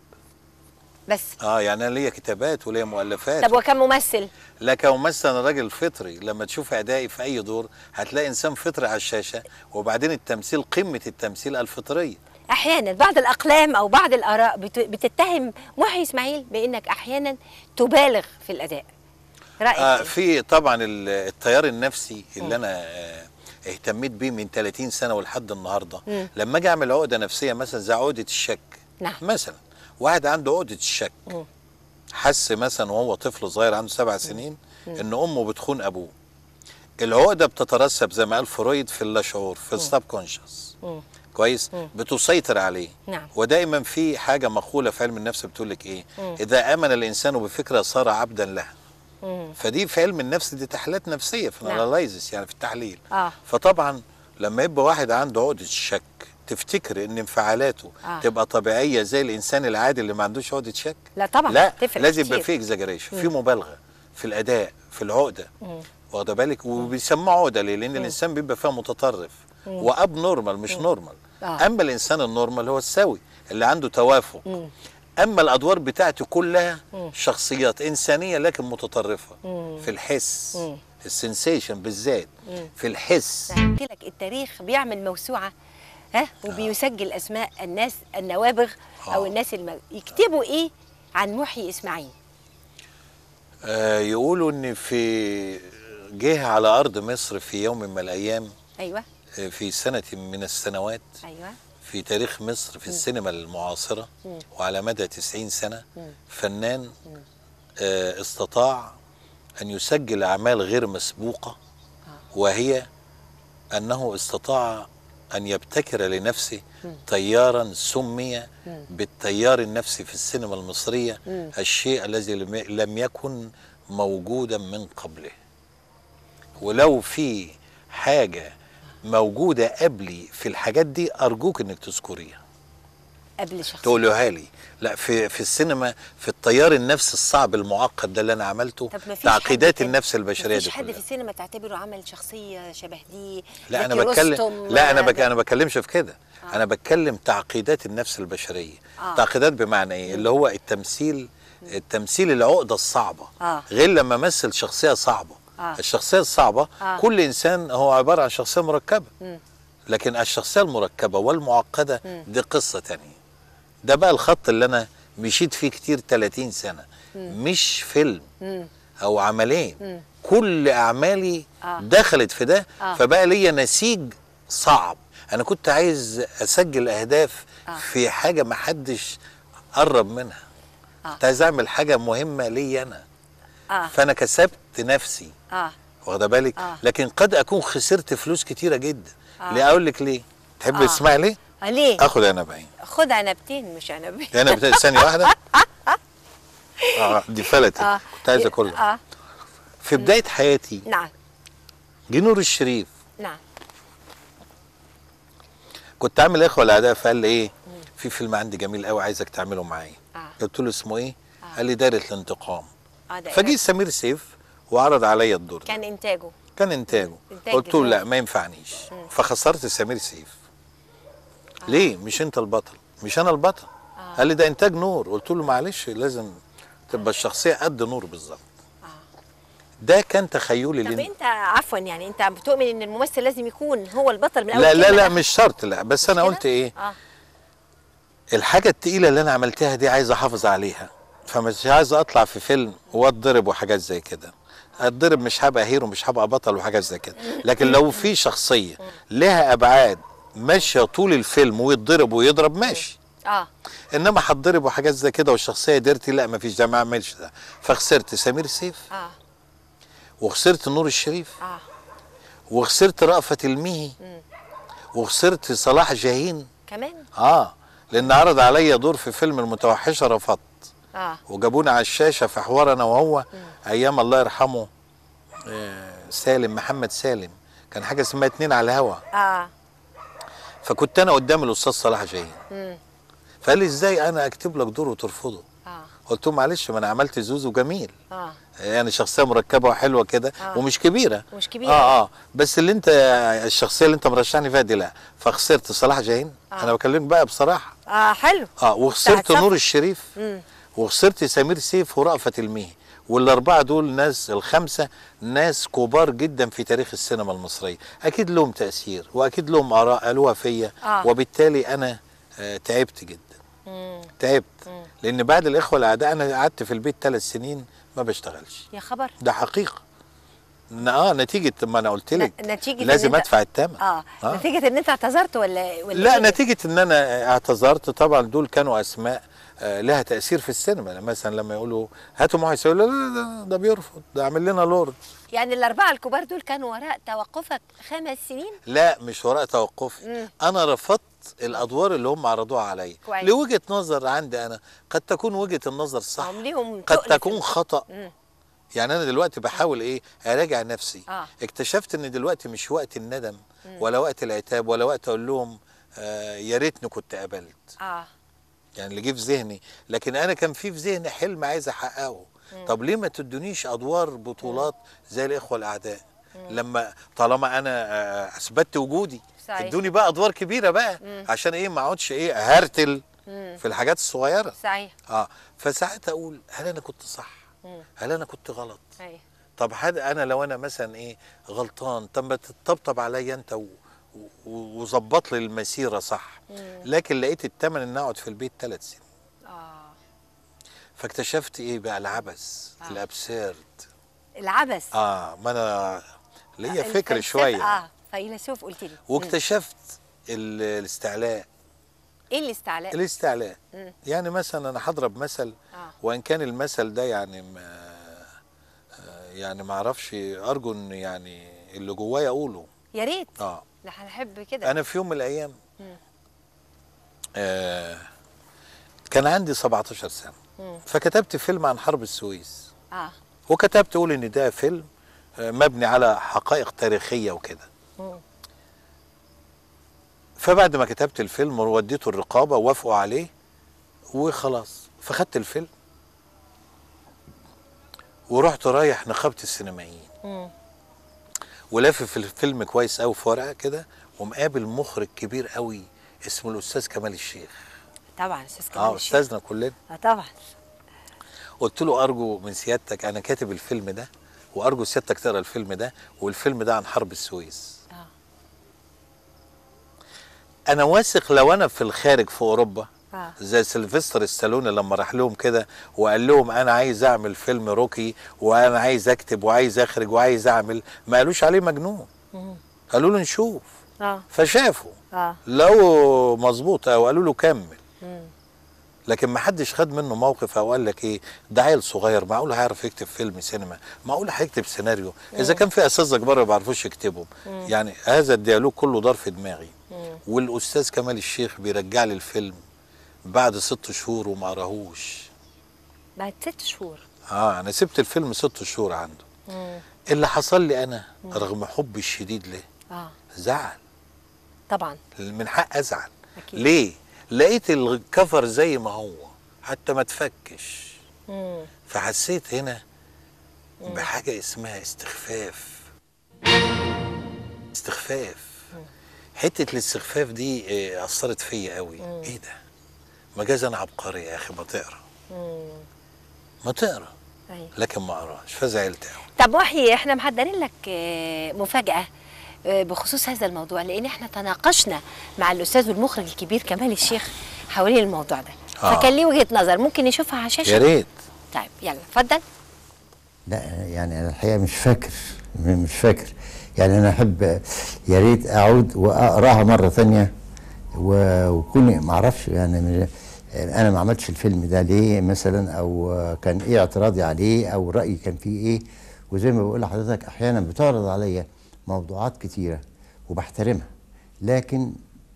بس اه يعني انا ليا كتابات وليا مؤلفات طب وكممثل لا كممثل انا راجل فطري لما تشوف ادائي في اي دور هتلاقي انسان فطري على الشاشه وبعدين التمثيل قمه التمثيل الفطريه احيانا بعض الاقلام او بعض الاراء بت- بتتهم محي اسماعيل بانك احيانا تبالغ في الاداء رايك آه إيه؟ في طبعا ال- التيار النفسي اللي انا آه اهتميت بيه من 30 سنه ولحد النهارده مم. لما اجي اعمل عقده نفسيه مثلا زي عقده الشك نعم. مثلا واحد عنده عقده الشك مم. حس مثلا وهو طفل صغير عنده سبع سنين ان امه بتخون ابوه العقده بتترسب زي ما قال فرويد في اللاشعور في السب كونشس مم. كويس بتسيطر عليه نعم. ودائما في حاجه مقوله في علم النفس بتقول لك ايه مم. اذا امن الانسان بفكره صار عبدا لها مم. فدي في علم النفس دي تحليلات نفسيه في نعم. الاناليزس يعني في التحليل اه فطبعا لما يبقى واحد عنده عقده الشك تفتكر ان انفعالاته آه. تبقى طبيعيه زي الانسان العادي اللي ما عندوش عقده شك لا طبعا لا تفرق لازم يبقى كتير. في اكزاجريشن في مبالغه في الاداء في العقده مم. واخده بالك وبيسموها عقده ليه؟ لان الانسان بيبقى فيها متطرف واب نورمال مش نورمال آه. اما الانسان النورمال هو السوي اللي عنده توافق مم. اما الادوار بتاعتي كلها شخصيات انسانيه لكن متطرفه في الحس السنسيشن بالذات في الحس قلت لك التاريخ بيعمل موسوعه ها وبيسجل اسماء الناس النوابغ او آه. الناس الم... يكتبوا ايه عن محيي اسماعيل آه يقولوا ان في جه على ارض مصر في يوم من الايام ايوه آه، في سنه من السنوات ايوه في تاريخ مصر في السينما المعاصرة وعلى مدى 90 سنة فنان آه، استطاع أن يسجل أعمال غير مسبوقة وهي أنه استطاع أن يبتكر لنفسه تيارا سمي بالتيار النفسي في السينما المصرية الشيء الذي لم- لم يكن موجودا من قبله ولو في حاجة موجودة قبلي في الحاجات دي أرجوك إنك تذكريها قبل شخص تقولوها لي لا في في السينما في التيار النفس الصعب المعقد ده اللي أنا عملته طب ما فيش تعقيدات حد النفس البشرية مفيش دي حد في كلها السينما تعتبره عمل شخصيه شبه دي لا أنا زكي بتكلم رستم، لا أنا آه، بك أنا بتكلمش في كده أنا بتكلم تعقيدات النفس البشرية آه. تعقيدات بمعنى إيه اللي هو التمثيل التمثيل العقدة الصعبة آه. غير لما أمثل شخصية صعبة آه. الشخصية الصعبة آه. كل إنسان هو عبارة عن شخصية مركبة لكن الشخصية المركبة والمعقدة دي قصة تانية ده بقى الخط اللي أنا مشيت فيه كتير 30 سنة مش فيلم أو عملين كل أعمالي آه. دخلت في ده آه. فبقى ليا نسيج صعب أنا كنت عايز أسجل أهداف آه. في حاجة ما حدش قرب منها آه. كنت عايز أعمل حاجة مهمة لي أنا اه فأنا كسبت نفسي اه واخده بالك آه. لكن قد اكون خسرت فلوس كتيره جدا آه. ليه اقول لك ليه تحب آه. تسمعي ليه آه، ليه اخد انا باين خد عنبتين مش عنبين انا بتا... ثانيه واحده اه دي فلتت اه كنت عايز اكلها اه في بدايه حياتي نعم جه نور الشريف نعم كنت عامل اخوه الاعداء فقال لي ايه في فيلم عندي جميل قوي عايزك تعمله معايا آه. قلت له اسمه ايه قال لي دايره الانتقام اه ده فجه سمير سيف وعرض عليا الدور ده. كان انتاجه كان انتاجه إنتاج قلت له لا جميل. ما ينفعنيش فخسرت سمير سيف ليه مش انت البطل مش انا البطل قال لي ده انتاج نور قلت له معلش لازم تبقى الشخصيه قد نور بالظبط ده كان تخيلي طب لن... انت عفوا يعني انت بتؤمن ان الممثل لازم يكون هو البطل من اول لا لا كلمة لا لآخر؟ مش شرط لا بس انا كده؟ قلت ايه اه الحاجه التقيله اللي انا عملتها دي عايز احافظ عليها فمش عايز اطلع في فيلم واتضرب وحاجات زي كده اتضرب مش هبقى هيرو مش هبقى بطل وحاجات زي كده لكن لو في شخصيه لها ابعاد ماشيه طول الفيلم ويتضرب ويضرب ماشي اه انما هتضرب وحاجات زي كده والشخصيه ديرتي لا مفيش ده ما اعملش ده فخسرت سمير سيف اه وخسرت نور الشريف اه وخسرت رأفت الميهي وخسرت صلاح جاهين كمان اه لان عرض عليا دور في فيلم المتوحشه رفضت اه وجابوني على الشاشه في حوار انا وهو ايام الله يرحمه آه، سالم محمد سالم كان حاجه اسمها اتنين على الهوا اه فكنت انا قدام الاستاذ صلاح جاهين مم. فقال لي ازاي انا اكتب لك دور وترفضه اه قلت له معلش ما انا عملت زوزو جميل اه يعني شخصيه مركبه وحلوه كده آه. ومش كبيره ومش كبيرة. اه اه بس اللي انت الشخصيه اللي انت مرشحني فيها دي لا فخسرت صلاح جاهين آه. انا بكلمك بقى بصراحه اه حلو اه وخسرت بتاعت نور صف. الشريف مم. وخسرت سمير سيف ورأفت الميهي والاربعه دول ناس الخمسه ناس كبار جدا في تاريخ السينما المصريه اكيد لهم تاثير واكيد لهم اراء قالوها فيا آه. وبالتالي انا آه تعبت جدا مم. تعبت لان بعد الاخوه الاعداء انا قعدت في البيت ثلاث سنين ما بشتغلش يا خبر ده حقيقه ن- اه نتيجه ما انا قلت لك ن- نتيجة إن لازم أنت- ادفع الثمن اه, آه. نتيجه ان انت اعتذرت ولا ولا لا إيه؟ نتيجه ان انا اعتذرت طبعا دول كانوا اسماء آه، لها تاثير في السينما مثلا لما يقولوا هاتوا محي يقول لا لا لا ده بيرفض ده عامل لنا لورد يعني الاربعه الكبار دول كانوا وراء توقفك خمس سنين لا مش وراء توقفي مم. انا رفضت الادوار اللي هم عرضوها عليا كويس. لوجهه نظر عندي انا قد تكون وجهه النظر صح هم ليهم قد تقل في تكون خطا مم. يعني انا دلوقتي بحاول ايه اراجع نفسي آه. اكتشفت ان دلوقتي مش وقت الندم ولا وقت العتاب ولا وقت اقول لهم آه يا ريتني كنت قبلت اه يعني اللي جه في ذهني لكن انا كان في في ذهني حلم عايز احققه طب ليه ما تدونيش ادوار بطولات زي الاخوه الاعداء لما طالما انا آه، اثبتت وجودي صحيح. ادوني بقى ادوار كبيره بقى عشان ايه ما اقعدش ايه هرتل في الحاجات الصغيره صحيح اه فساعتها اقول هل انا كنت صح مم. هل انا كنت غلط ايوه طب حد انا لو انا مثلا ايه غلطان طب ما تطبطب عليا انت و- و- وظبط لي المسيره صح لكن لقيت الثمن ان اقعد في البيت ثلاث سنين اه فاكتشفت ايه بقى العبث آه. الابسيرد العبث اه ما انا ليا الفلسفة- فكر شويه اه فيلسوف قلت لي مم. واكتشفت ال- الاستعلاء ايه الاستعلاء الاستعلاء مم. يعني مثلا انا هضرب مثل اه وان كان المثل ده يعني ما آه، يعني ما اعرفش ارجو ان يعني اللي جوايا اقوله يا ريت اه لا هنحب كده انا في يوم من الايام مم. آه كان عندي 17 سنه مم. فكتبت فيلم عن حرب السويس اه وكتبت اقول ان ده فيلم آه، مبني على حقائق تاريخيه وكده مم. فبعد ما كتبت الفيلم ووديته الرقابه وافقوا عليه وخلاص فخدت الفيلم ورحت رايح نقابه السينمائيين مم. ولافف الفيلم كويس قوي في ورقه كده ومقابل مخرج كبير قوي اسمه الاستاذ كمال الشيخ طبعا استاذ كمال اه الشيخ. استاذنا كلنا اه طبعا قلت له ارجو من سيادتك انا كاتب الفيلم ده وارجو سيادتك تقرا الفيلم ده والفيلم ده عن حرب السويس اه انا واثق لو انا في الخارج في اوروبا اه زي سيلفستر ستالوني لما راح لهم كده وقال لهم انا عايز اعمل فيلم روكي وانا عايز اكتب وعايز اخرج وعايز اعمل ما قالوش عليه مجنون مم. قالوا له نشوف اه فشافوا اه لو مظبوط او قالوا له كمل مم. لكن ما حدش خد منه موقف او قال لك ايه ده عيل صغير معقول هيعرف يكتب فيلم سينما معقول هيكتب سيناريو اذا كان في اساتذه كبار ما بيعرفوش يكتبوا يعني هذا الديالوج كله دار في دماغي مم. والاستاذ كمال الشيخ بيرجع لي الفيلم بعد ست شهور وما قراهوش بعد ست شهور اه انا سبت الفيلم ست شهور عنده مم. اللي حصل لي انا رغم حبي الشديد له اه زعل طبعا من حق ازعل اكيد ليه لقيت الكفر زي ما هو حتى ما تفكش مم. فحسيت هنا بحاجة اسمها استخفاف استخفاف حتة الاستخفاف دي آه، أثرت فيا قوي إيه ده مجاز أنا عبقري يا أخي ما تقرا مم. ما تقرا ايوه لكن ما قراش فزعلت قوي طب وحي احنا محضرين لك آه، مفاجأة آه، بخصوص هذا الموضوع لان احنا تناقشنا مع الاستاذ والمخرج الكبير كمال الشيخ حوالين الموضوع ده آه. فكان ليه وجهة نظر ممكن نشوفها على الشاشة يا ريت طيب يلا اتفضل لا يعني انا الحقيقه مش فاكر م- مش فاكر يعني انا احب يا ريت اعود واقراها مره ثانيه و- وكوني ما اعرفش يعني م- انا ما عملتش الفيلم ده ليه مثلا او كان ايه اعتراضي عليه او رايي كان فيه ايه وزي ما بقول لحضرتك احيانا بتعرض عليا موضوعات كتيره وبحترمها لكن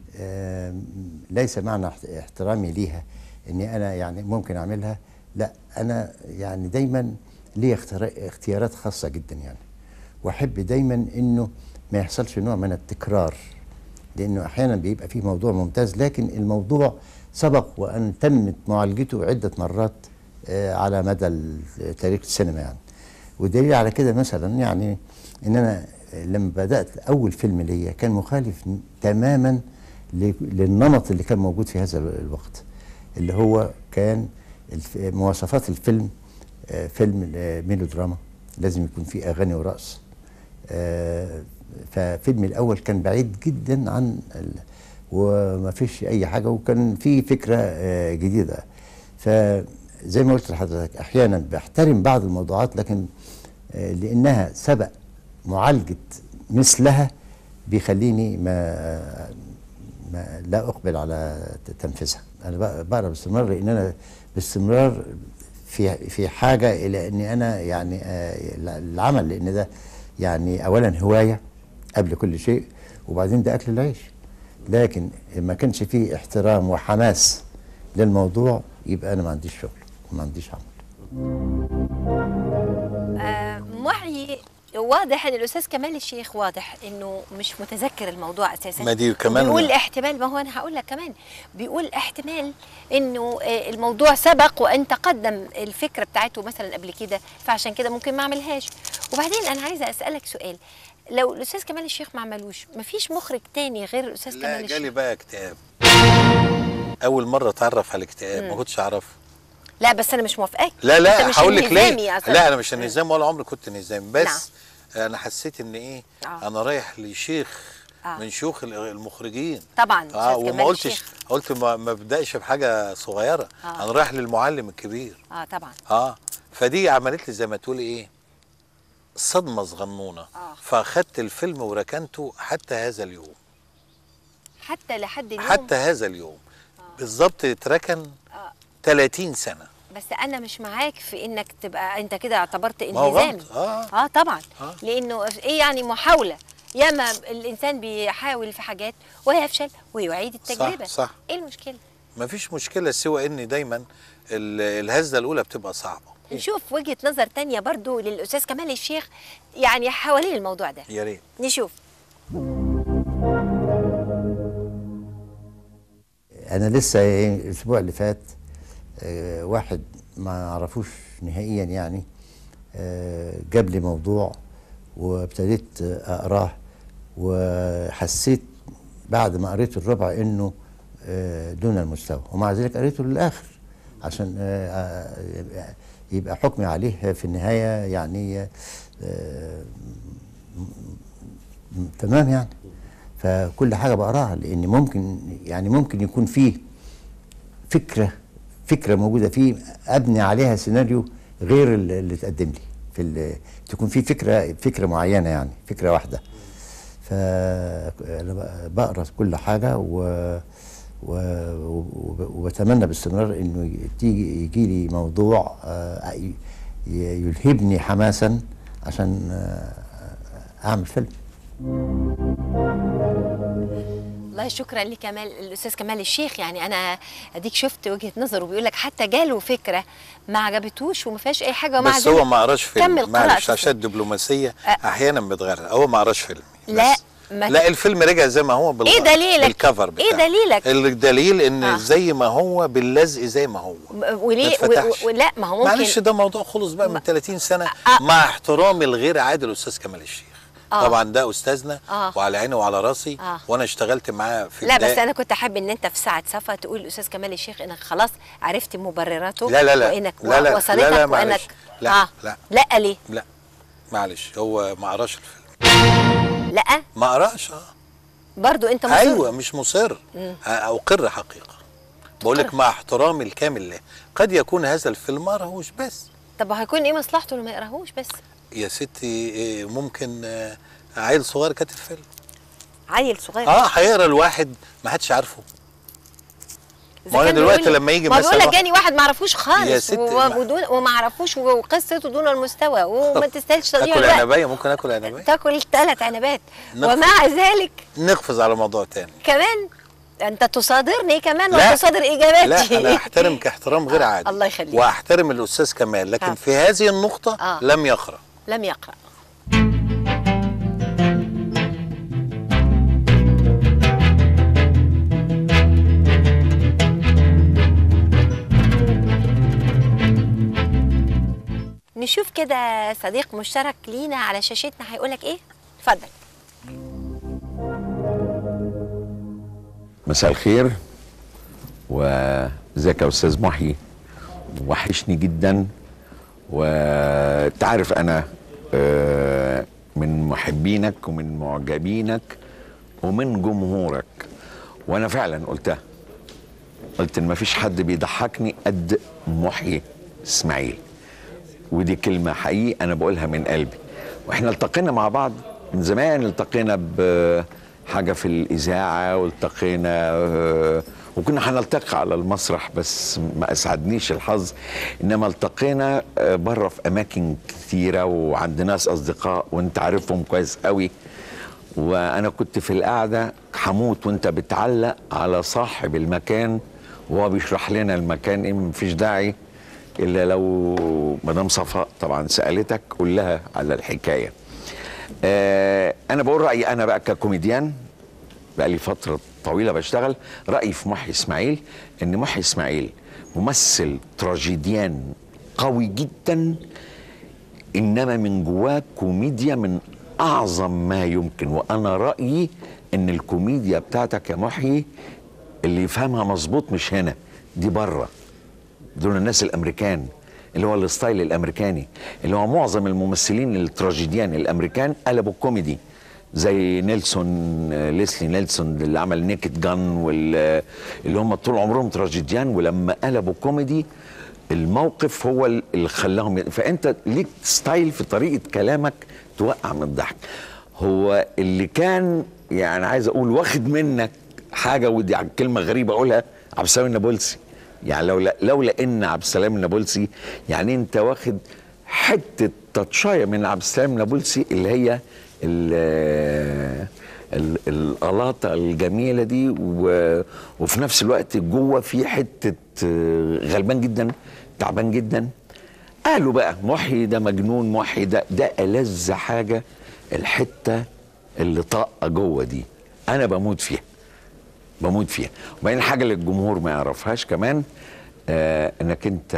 آم، ليس معنى احت- احترامي ليها اني انا يعني ممكن اعملها لا انا يعني دايما لي اختيار- اختيارات خاصه جدا يعني واحب دايما انه ما يحصلش نوع من التكرار لانه احيانا بيبقى فيه موضوع ممتاز لكن الموضوع سبق وان تمت معالجته عده مرات آه، على مدى ال- تاريخ السينما يعني ودليل على كده مثلا يعني ان انا لما بدات اول فيلم ليا كان مخالف تماما ل- للنمط اللي كان موجود في هذا الوقت اللي هو كان الف- مواصفات الفيلم آه، فيلم آه، ميلودراما لازم يكون فيه اغاني ورقص آه، ففيلمي الاول كان بعيد جدا عن ال... وما فيش اي حاجه وكان في فكره آه، جديده فزي ما قلت لحضرتك احيانا بحترم بعض الموضوعات لكن آه، لانها سبق معالجه مثلها بيخليني ما ما لا اقبل على ت- تنفيذها انا بق- بقرا باستمرار لان انا باستمرار في في حاجه الى اني انا يعني آه، العمل لان ده يعني اولا هوايه قبل كل شيء وبعدين ده اكل العيش لكن ما كانش فيه احترام وحماس للموضوع يبقى انا ما عنديش شغل وما عنديش عمل آه، محيي واضح ان الاستاذ كمال الشيخ واضح انه مش متذكر الموضوع اساسا ما دي كمان بيقول احتمال ما هو انا هقول لك كمان بيقول احتمال انه آه، الموضوع سبق وان تقدم الفكره بتاعته مثلا قبل كده فعشان كده ممكن ما اعملهاش وبعدين انا عايزه اسالك سؤال لو الاستاذ كمال الشيخ ما عملوش مفيش مخرج تاني غير الاستاذ لا كمال جالي الشيخ بقى اكتئاب اول مره اتعرف على الاكتئاب ما كنتش اعرفه لا بس انا مش موافقاك لا أنت لا مش هقول لك النظامي ليه أصلاً. لا انا مش النظام ولا عمري كنت نظامي بس نعم. انا حسيت ان ايه آه. انا رايح لشيخ آه. من شيوخ ال- المخرجين طبعا اه أستاذ وما جمال قلتش الشيخ. قلت ما ما ابداش بحاجه صغيره آه. انا رايح للمعلم الكبير اه طبعا اه فدي عملت لي زي ما تقولي ايه صدمه صغنونه آه. فاخدت الفيلم وركنته حتى هذا اليوم حتى لحد اليوم حتى هذا اليوم بالظبط اتركن آه. 30 سنه بس انا مش معاك في انك تبقى انت كده اعتبرت ما هو انهزامي غلط. آه. اه طبعا آه. لانه ايه يعني محاوله ياما الانسان بيحاول في حاجات ويفشل ويعيد التجربه صح. ايه المشكله ما فيش مشكله سوى ان دايما ال- الهزه الاولى بتبقى صعبه نشوف وجهه نظر تانية برضو للاستاذ كمال الشيخ يعني حوالين الموضوع ده يا ريت نشوف انا لسه إيه الاسبوع اللي فات آه، واحد ما اعرفوش نهائيا يعني آه، جاب لي موضوع وابتديت آه، اقراه وحسيت بعد ما قريت الربع انه آه، دون المستوى ومع ذلك قريته للاخر عشان آه، آه، يبقى حكمي عليه في النهايه يعني آه، م- تمام يعني فكل حاجه بقراها لان ممكن يعني ممكن يكون فيه فكره فكره موجوده فيه ابني عليها سيناريو غير ال- اللي اتقدم لي في ال- تكون في فكره فكره معينه يعني فكره واحده فانا ب- بقرا كل حاجه و و- وب- وبتمنى باستمرار انه تيجي يجي لي موضوع آه، ي- يلهبني حماسا عشان آه، اعمل فيلم والله شكرا لكمال الاستاذ كمال الشيخ يعني انا اديك شفت وجهه نظره بيقول لك حتى جاله فكره ما عجبتوش وما فيهاش اي حاجه ومع بس هو ذلك ما قراش كمل فيلم معلش قراءته. عشان الدبلوماسيه أ- احيانا بتغير هو ما قراش فيلم لا، بس. ما- لا الفيلم رجع زي ما هو بال... إيه دليلك؟ بالكفر بتاعه إيه دليلك؟ الدليل ان آه. زي ما هو باللزق زي ما هو م- وليه ما اتفتحش. و- و- لا ما هو ممكن معلش ده موضوع خلص بقى من 30 سنه آه. مع احترامي الغير عادل الاستاذ كمال الشيخ آه. طبعا ده استاذنا آه. وعلى عيني وعلى راسي آه. وانا اشتغلت معاه في لا بس بداية- انا كنت احب ان انت في ساعه صفا تقول للاستاذ كمال الشيخ انك خلاص عرفت مبرراته لا لا لا. وانك لا لا. وصلتك لا لا وانك معلش. لا، آه. لا. لا ليه لا معلش هو ما قراش الفيلم لا ما قراش اه برضو انت مصر ايوه مش مصر اقر حقيقه بقول لك مع احترامي الكامل له قد يكون هذا الفيلم ما راهوش بس طب هيكون ايه مصلحته لما يقراهوش بس يا ستي إيه، ممكن آه، عيل صغير كاتب فيلم عيل صغير اه هيقرا الواحد ما حدش عارفه إذا ما أنا كان دلوقتي بيقول- لما يجي ما مثلا بيقول لك واحد- جاني واحد ما اعرفوش يا خالص ستي، و- ما- ودون وما اعرفوش وقصته دون المستوى وما تستاهلش تضييع اكل الوقت عنبايه ممكن اكل عنبايه تاكل ثلاث عنبات نقفز. ومع ذلك نقفز على موضوع تاني كمان انت تصادرني كمان لا. وتصادر اجاباتي لا انا احترمك احترام غير آه، عادي الله يخليك. واحترم الاستاذ كمال لكن آه. في هذه النقطه آه. لم يقرا لم يقرا نشوف كده صديق مشترك لينا على شاشتنا هيقولك ايه اتفضل مساء الخير وازيك يا استاذ محي وحشني جدا وتعرف انا آه، من محبينك ومن معجبينك ومن جمهورك وانا فعلا قلتها قلت ان مفيش حد بيضحكني قد محيي اسماعيل ودي كلمة حقيقي أنا بقولها من قلبي وإحنا التقينا مع بعض من زمان التقينا بحاجة في الإذاعة والتقينا آه، وكنا هنلتقي على المسرح بس ما أسعدنيش الحظ إنما التقينا آه، بره في أماكن كثيرة وعند ناس أصدقاء وأنت عارفهم كويس قوي وانا كنت في القعده هموت وانت بتعلق على صاحب المكان وهو بيشرح لنا المكان ايه مفيش داعي الا لو مدام صفاء طبعا سالتك قول لها على الحكايه آه انا بقول رايي انا بقى ككوميديان بقى لي فتره طويله بشتغل رايي في محي اسماعيل ان محي اسماعيل ممثل تراجيديان قوي جدا انما من جواه كوميديا من اعظم ما يمكن وانا رايي ان الكوميديا بتاعتك يا محيي اللي يفهمها مظبوط مش هنا دي بره دول الناس الامريكان اللي هو الستايل الامريكاني اللي هو معظم الممثلين التراجيديان الامريكان قلبوا كوميدي زي نيلسون آه، ليسلي نيلسون اللي عمل نيكد جان واللي هم طول عمرهم تراجيديان ولما قلبوا كوميدي الموقف هو اللي خلاهم فانت ليك ستايل في طريقه كلامك توقع من الضحك هو اللي كان يعني عايز اقول واخد منك حاجه ودي كلمه غريبه اقولها عبد السلام النابلسي يعني لولا لولا ان عبد السلام النابلسي يعني انت واخد حته تاتشايه من عبد السلام النابلسي اللي هي ال- ال- القلاطه الجميله دي و- وفي نفس الوقت جوه في حته آه، غلبان جدا تعبان جدا قالوا بقى محي ده مجنون محي ده ده ألذ حاجه الحته اللي طاقه جوه دي انا بموت فيها بموت فيها وبعدين حاجه اللي الجمهور ما يعرفهاش كمان آه انك انت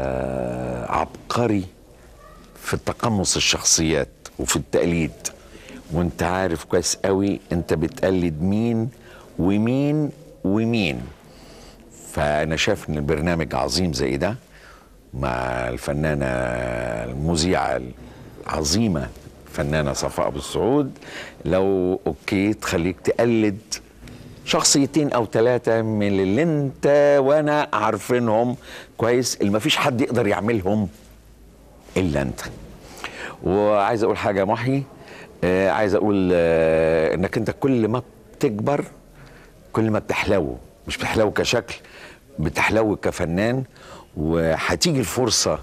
عبقري في تقمص الشخصيات وفي التقليد وانت عارف كويس قوي انت بتقلد مين ومين ومين فانا شايف ان البرنامج عظيم زي ده مع الفنانه المذيعه العظيمه فنانه صفاء ابو السعود لو اوكي تخليك تقلد شخصيتين او ثلاثه من اللي انت وانا عارفينهم كويس اللي مفيش حد يقدر يعملهم الا انت وعايز اقول حاجه يا محي آه عايز اقول آه انك انت كل ما بتكبر كل ما بتحلو مش بتحلو كشكل بتحلو كفنان وهتيجي الفرصه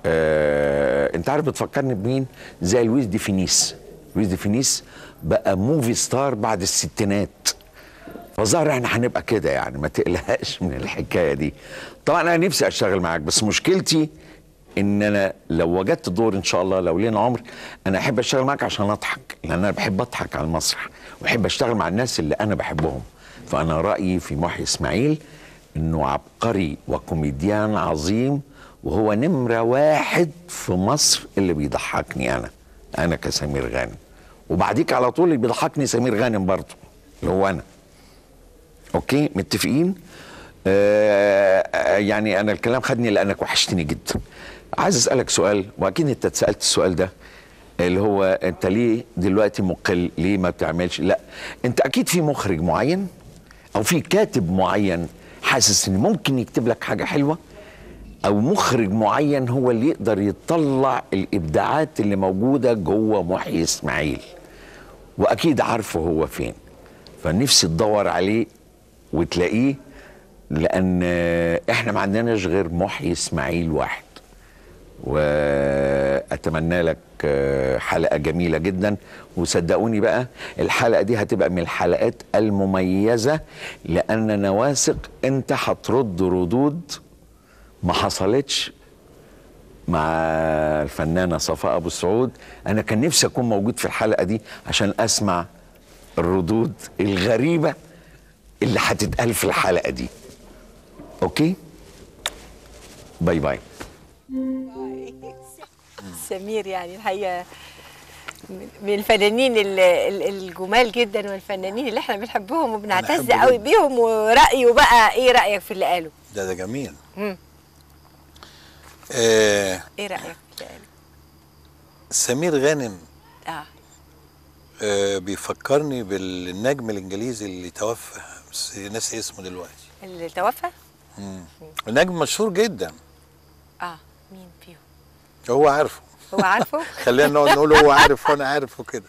آه انت عارف بتفكرني بمين زي لويس دي فينيس لويس دي فينيس بقى موفي ستار بعد الستينات فظهر احنا هنبقى كده يعني ما تقلقش من الحكايه دي طبعا انا نفسي اشتغل معاك بس مشكلتي ان انا لو وجدت دور ان شاء الله لو لينا عمر انا احب اشتغل معاك عشان اضحك لان انا بحب اضحك على المسرح واحب اشتغل مع الناس اللي انا بحبهم فانا رايي في محي اسماعيل انه عبقري وكوميديان عظيم وهو نمره واحد في مصر اللي بيضحكني انا انا كسمير غانم وبعديك على طول اللي بيضحكني سمير غانم برضه اللي هو انا اوكي متفقين آه آه، يعني انا الكلام خدني لانك وحشتني جدا عايز اسالك سؤال واكيد انت اتسالت السؤال ده اللي هو انت ليه دلوقتي مقل ليه ما بتعملش لا انت اكيد في مخرج معين او في كاتب معين حاسس ان ممكن يكتب لك حاجه حلوه او مخرج معين هو اللي يقدر يطلع الابداعات اللي موجوده جوه محيي اسماعيل واكيد عارفه هو فين فنفسي تدور عليه وتلاقيه لان احنا ما عندناش غير محيي اسماعيل واحد واتمنى لك حلقه جميله جدا وصدقوني بقى الحلقه دي هتبقى من الحلقات المميزه لان انا واثق انت هترد ردود ما حصلتش مع الفنانه صفاء ابو السعود انا كان نفسي اكون موجود في الحلقه دي عشان اسمع الردود الغريبه اللي هتتقال في الحلقه دي اوكي باي باي سمير يعني الحقيقه من- من الفنانين ال- ال- الجمال جدا والفنانين اللي احنا بنحبهم وبنعتز بحبه قوي جداً. بيهم ورايه بقى ايه رايك في اللي قاله ده ده جميل مم. آه ايه رايك في اللي قاله سمير غانم اه آه بيفكرني بالنجم الانجليزي اللي توفى بس ناسي اسمه دلوقتي اللي توفى مم. نجم مشهور جدا اه مين فيهم هو عارفه هو عارفه خلينا نقول نقول هو عارف وانا عارف وكده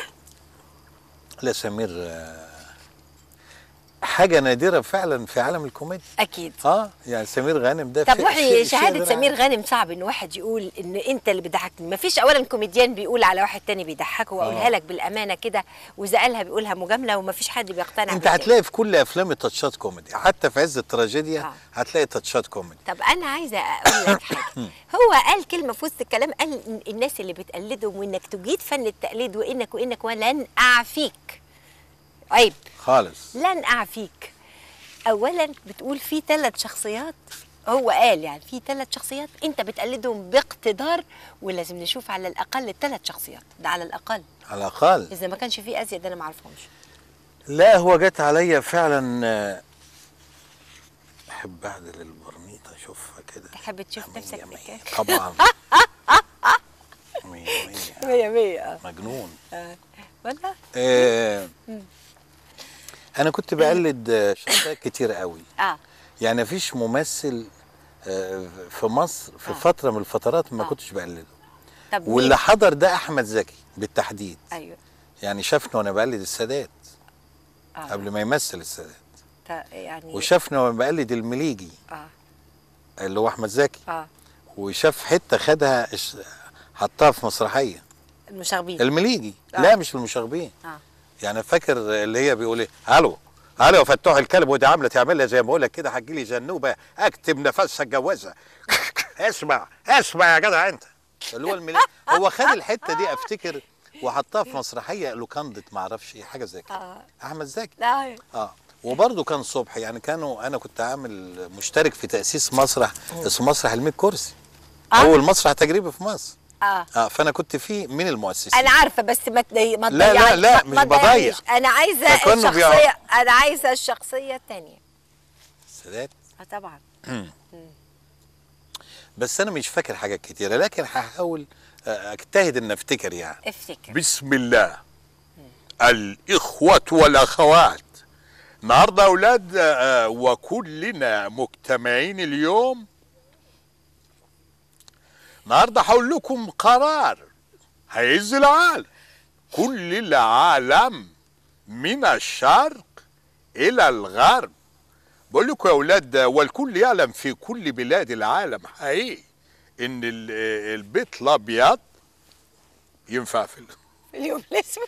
لا سمير آه، حاجه نادره فعلا في عالم الكوميديا اكيد اه يعني سمير غانم ده طب في- وحي شيء- شيء شهاده غير سمير عادي. غانم صعب ان واحد يقول ان انت اللي بتضحكني مفيش اولا كوميديان بيقول على واحد تاني بيضحكه واقولها آه. لك بالامانه كده واذا قالها بيقولها مجامله ومفيش حد بيقتنع انت بكده. هتلاقي في كل افلام تاتشات كوميدي حتى في عز التراجيديا آه. هتلاقي تاتشات كوميدي طب انا عايزه اقول لك حاجه هو قال كلمه في وسط الكلام قال إن الناس اللي بتقلدهم وانك تجيد فن التقليد وانك وانك ولن اعفيك عيب خالص لن اعفيك اولا بتقول في ثلاث شخصيات هو قال يعني في ثلاث شخصيات انت بتقلدهم باقتدار ولازم نشوف على الاقل الثلاث شخصيات ده على الاقل على الاقل اذا ما كانش في ازيد انا ما اعرفهمش لا هو جت عليا فعلا آه، احب اعدل البرنيطه اشوفها كده تحب تشوف مية نفسك مية. بالكاف طبعا مية مية مية مية اه مجنون والله آه انا كنت بقلد آه، شخصيات كتير قوي اه يعني مفيش ممثل آه، في مصر في فتره من الفترات ما آه. كنتش بقلده طب واللي مين؟ حضر ده احمد زكي بالتحديد ايوه يعني شافني وانا بقلد السادات اه قبل ما يمثل السادات تا- يعني وشافني وانا بقلد المليجي اه اللي هو احمد زكي اه وشاف حته خدها إش- حطها في مسرحيه المشاغبين المليجي آه. لا مش المشاغبين اه يعني فاكر اللي هي بيقول ايه الو الو يا فتوح الكلب ودي عامله تعمل لي زي ما بقول لك كده هتجي لي جنوبه اكتب نفسها اتجوزها اسمع اسمع يا جدع انت اللي هو المليجي هو خد الحته دي افتكر وحطها في مسرحيه لوكاندة ما اعرفش ايه حاجه زي كده اه احمد زكي لا اه وبرضه كان صبح يعني كانوا انا كنت عامل مشترك في تاسيس مسرح اسمه مسرح الميت كرسي آه. اول مسرح تجريبي في مصر اه اه فانا كنت فيه من المؤسسين انا عارفه بس ما تضي... ما لا، لا، تضيعي- لا، ما- مش ما بضيع. تضيعيش. انا عايزه فكانوا بيع- الشخصيه انا عايزه الشخصيه الثانيه السادات اه طبعا بس انا مش فاكر حاجات كتيره لكن هحاول آه، اجتهد ان افتكر يعني افتكر بسم الله الإخوة والأخوات النهاردة يا أولاد آه، وكلنا مجتمعين اليوم النهاردة هقول لكم قرار هيهز العالم كل العالم من الشرق إلى الغرب بقول لكم يا أولاد آه، والكل يعلم في كل بلاد العالم حقيقي إن ال- آه، البيت الأبيض ينفع في ال- اليوم الاسود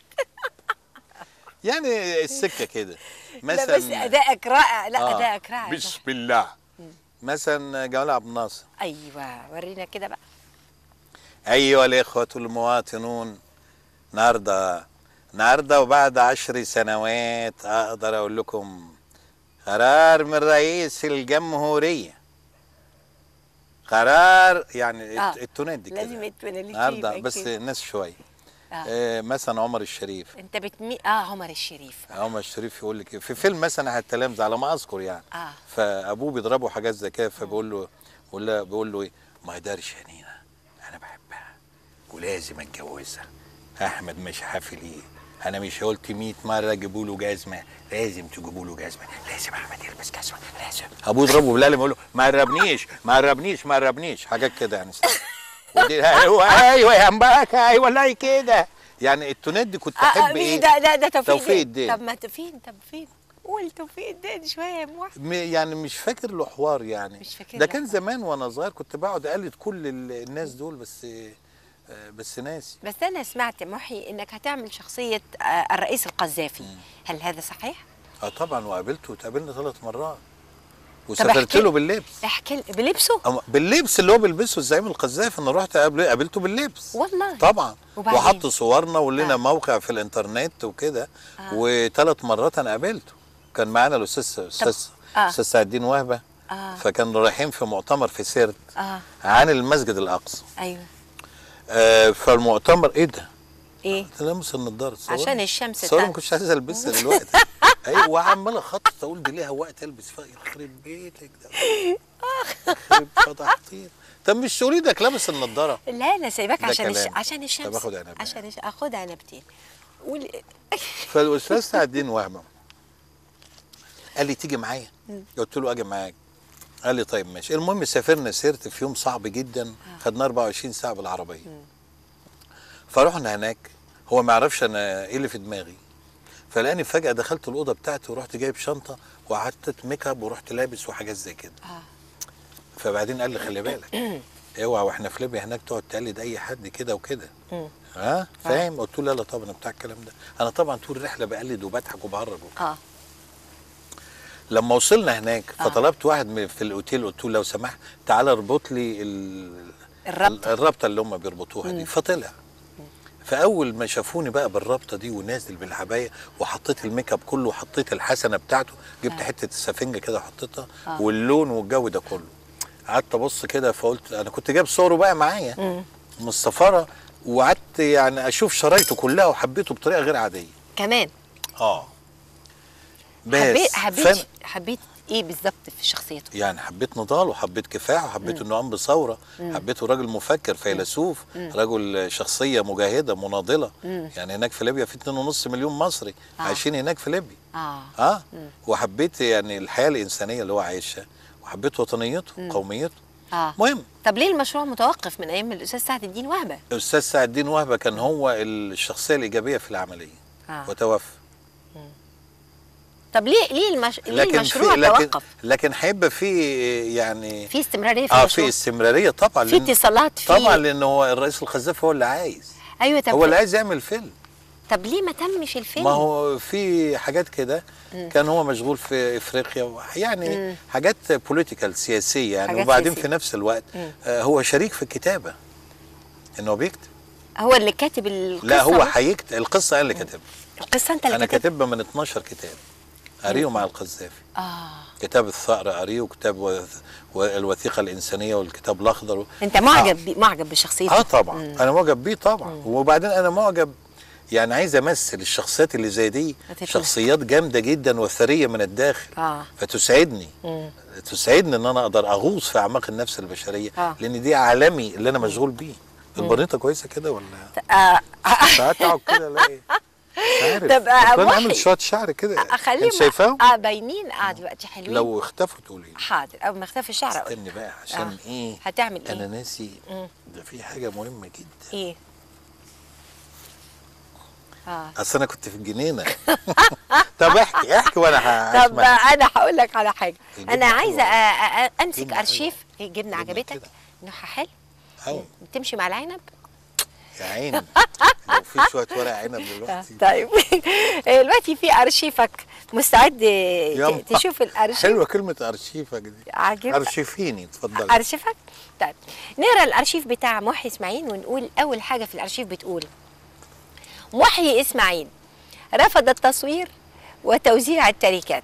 يعني السكه كده لا بس مثلا ادائك رائع لا آه، ادائك رائع بسم الله مثلا جمال عبد الناصر ايوه ورينا كده بقى ايها الاخوه المواطنون النهارده النهارده وبعد عشر سنوات اقدر اقول لكم قرار من رئيس الجمهوريه قرار يعني آه، الت- التونات دي لازم كده يتوناليتي النهارده يبقى بس كده. الناس شويه آه. آه مثلا عمر الشريف انت بتمي اه عمر الشريف عمر الشريف يقول لك إيه؟ في فيلم مثلا التلامذة على ما اذكر يعني اه فابوه بيضربه حاجات زي كده فبيقول له بيقول له بيقول له ايه ما اقدرش يا نينا انا بحبها ولازم اتجوزها احمد مش حافل ايه انا مش قلت 100 مره جيبوا له جزمه لازم تجيبوا له جزمه لازم احمد يلبس جزمه لازم ابوه يضربه بالقلم يقول له ما قربنيش ما قربنيش ما قربنيش حاجات كده يعني ودي ايوه ايوه يا امبارح ايوه لا كده يعني التونات دي كنت آه، آه احب مين ايه ده ده ده توفيق, توفيق الدين. طب ما ت- فين طب فين قول توفيق الدين شويه يا موح م- يعني مش فاكر له حوار يعني مش فاكر ده له كان حوار. زمان وانا صغير كنت بقعد اقلد كل ال- الناس دول بس آه، بس ناسي بس انا سمعت محي انك هتعمل شخصيه آه، الرئيس القذافي هل هذا صحيح اه طبعا وقابلته واتقابلنا ثلاث مرات طب وسافرت احكي- له باللبس احكي لي- بلبسه أما باللبس اللي هو بيلبسه الزعيم القذافي انا رحت قابل- قابلته باللبس والله طبعا وبعدين؟ وحط صورنا ولنا آه. موقع في الانترنت وكده آه. وثلاث مرات انا قابلته كان معانا الاستاذ استاذ آه. استاذ سعد الدين وهبه آه. فكانوا رايحين في مؤتمر في سيرت اه عن المسجد الاقصى ايوه آه فالمؤتمر ايه ده؟ ايه قلت له لابس النضاره تصور عشان الشمس تصور ما تع- كنتش عايز البسها دلوقتي ايوه وعمال اخطط اقول دي ليها وقت البس فيها يخرب بيتك ده يخرب فضحتين طب مش تقولي ده لابس النضاره لا انا سايباك ده عشان الش... كلام. عشان الشمس طب آخد عنب. عشان الش... اخد عنبتين قول فالاستاذ سعد الدين وهبه قال لي تيجي معايا قلت له اجي معاك قال لي طيب ماشي المهم سافرنا سيرت في يوم صعب جدا خدنا 24 ساعه بالعربيه فرحنا هناك هو ما يعرفش انا ايه اللي في دماغي فلاني فجاه دخلت الاوضه بتاعتي ورحت جايب شنطه وقعدت ميك اب ورحت لابس وحاجات زي كده آه. فبعدين قال لي خلي بالك اوعى واحنا في ليبيا هناك تقعد تقلد اي حد كده وكده مم. ها فاهم قلت له لا لا طبعا أنا بتاع الكلام ده انا طبعا طول الرحله بقلد وبضحك وبهرج اه لما وصلنا هناك فطلبت واحد من في الاوتيل قلت له لو سمحت تعالى اربط لي ال- الربطة. الرابطه اللي هم بيربطوها دي فطلع فاول ما شافوني بقى بالرابطه دي ونازل بالعبايه وحطيت الميك اب كله وحطيت الحسنه بتاعته جبت حته السفنجه كده وحطيتها آه. واللون والجو ده كله قعدت ابص كده فقلت انا كنت جايب صوره بقى معايا من السفاره وقعدت يعني اشوف شرايطه كلها وحبيته بطريقه غير عاديه كمان اه بس حبيت فأنا- حبيت حبيت ايه بالظبط في شخصيته يعني حبيت نضال وحبيت كفاح وحبيت انه قام بثوره حبيته راجل مفكر فيلسوف رجل شخصيه مجاهده مناضله يعني هناك في ليبيا في 2.5 مليون مصري آه. عايشين هناك في ليبيا اه اه وحبيت يعني الحياه الانسانيه اللي هو عايشها وحبيت وطنيته قوميته اه مهم طب ليه المشروع متوقف من ايام الاستاذ سعد الدين وهبه الاستاذ سعد الدين وهبه كان هو الشخصيه الايجابيه في العمليه آه. وتوفى طب ليه ليه المش... ليه لكن المشروع في لكن توقف لكن هيبقى في يعني في استمراريه في اه المشروع في استمراريه طبعا في لأن- اتصالات في طبعا لان هو الرئيس الخزاف هو اللي عايز ايوه طب هو اللي عايز يعمل فيلم طب ليه ما تمش الفيلم ما هو في حاجات كده كان هو مشغول في افريقيا وح- يعني حاجات بوليتيكال سياسيه يعني حاجات وبعدين سياسية. في نفس الوقت آه هو شريك في الكتابه انه بيكتب هو اللي كاتب القصه لا هو بس؟ هيكتب القصه انا اللي كاتبها القصه انت اللي انا كاتب كاتبها من 12 كتاب قاريه مع القذافي اه كتاب الثأر قاريه وكتاب و- والوثيقه الانسانيه والكتاب الاخضر و- انت معجب بي... معجب بشخصيته اه طبعا انا معجب بيه طبعا وبعدين انا معجب يعني عايز امثل الشخصيات اللي زي دي هتتمثل. شخصيات جامده جدا وثريه من الداخل آه. فتسعدني تسعدني ان انا اقدر اغوص في اعماق النفس البشريه آه. لان دي عالمي اللي انا مشغول بيه البريطه كويسه كده ولا آه. ساعات اقعد كده الاقي مش عارف طب، آه، أصل انا محي. عامل شويه شعر كده اخليهم انت شايفاهم اه باينين اه دلوقتي حلوين لو اختفوا تقولي لي حاضر اول ما اختفى الشعر أقول. استني بقى عشان آه. ايه هتعمل إيه؟ انا ناسي ده في حاجه مهمه جدا ايه اه اصل انا كنت في الجنينه طب احكي احكي وانا ه- طب هسمع. انا هقول لك على حاجه الجبنة انا عايزه حلوة. أ- أ- امسك جبنة ارشيف حلوة. الجبنه جبنة عجبتك كده. نوعها حلو أوي. تمشي مع العنب يا عيني لو في شويه ورق عنب دلوقتي طيب دلوقتي في ارشيفك مستعد يلا. ت- تشوف الارشيف حلوه كلمه ارشيفك دي عاجب ارشيفيني اتفضلي ارشيفك طيب نقرا الارشيف بتاع محي اسماعيل ونقول اول حاجه في الارشيف بتقول محي اسماعيل رفض التصوير وتوزيع التركات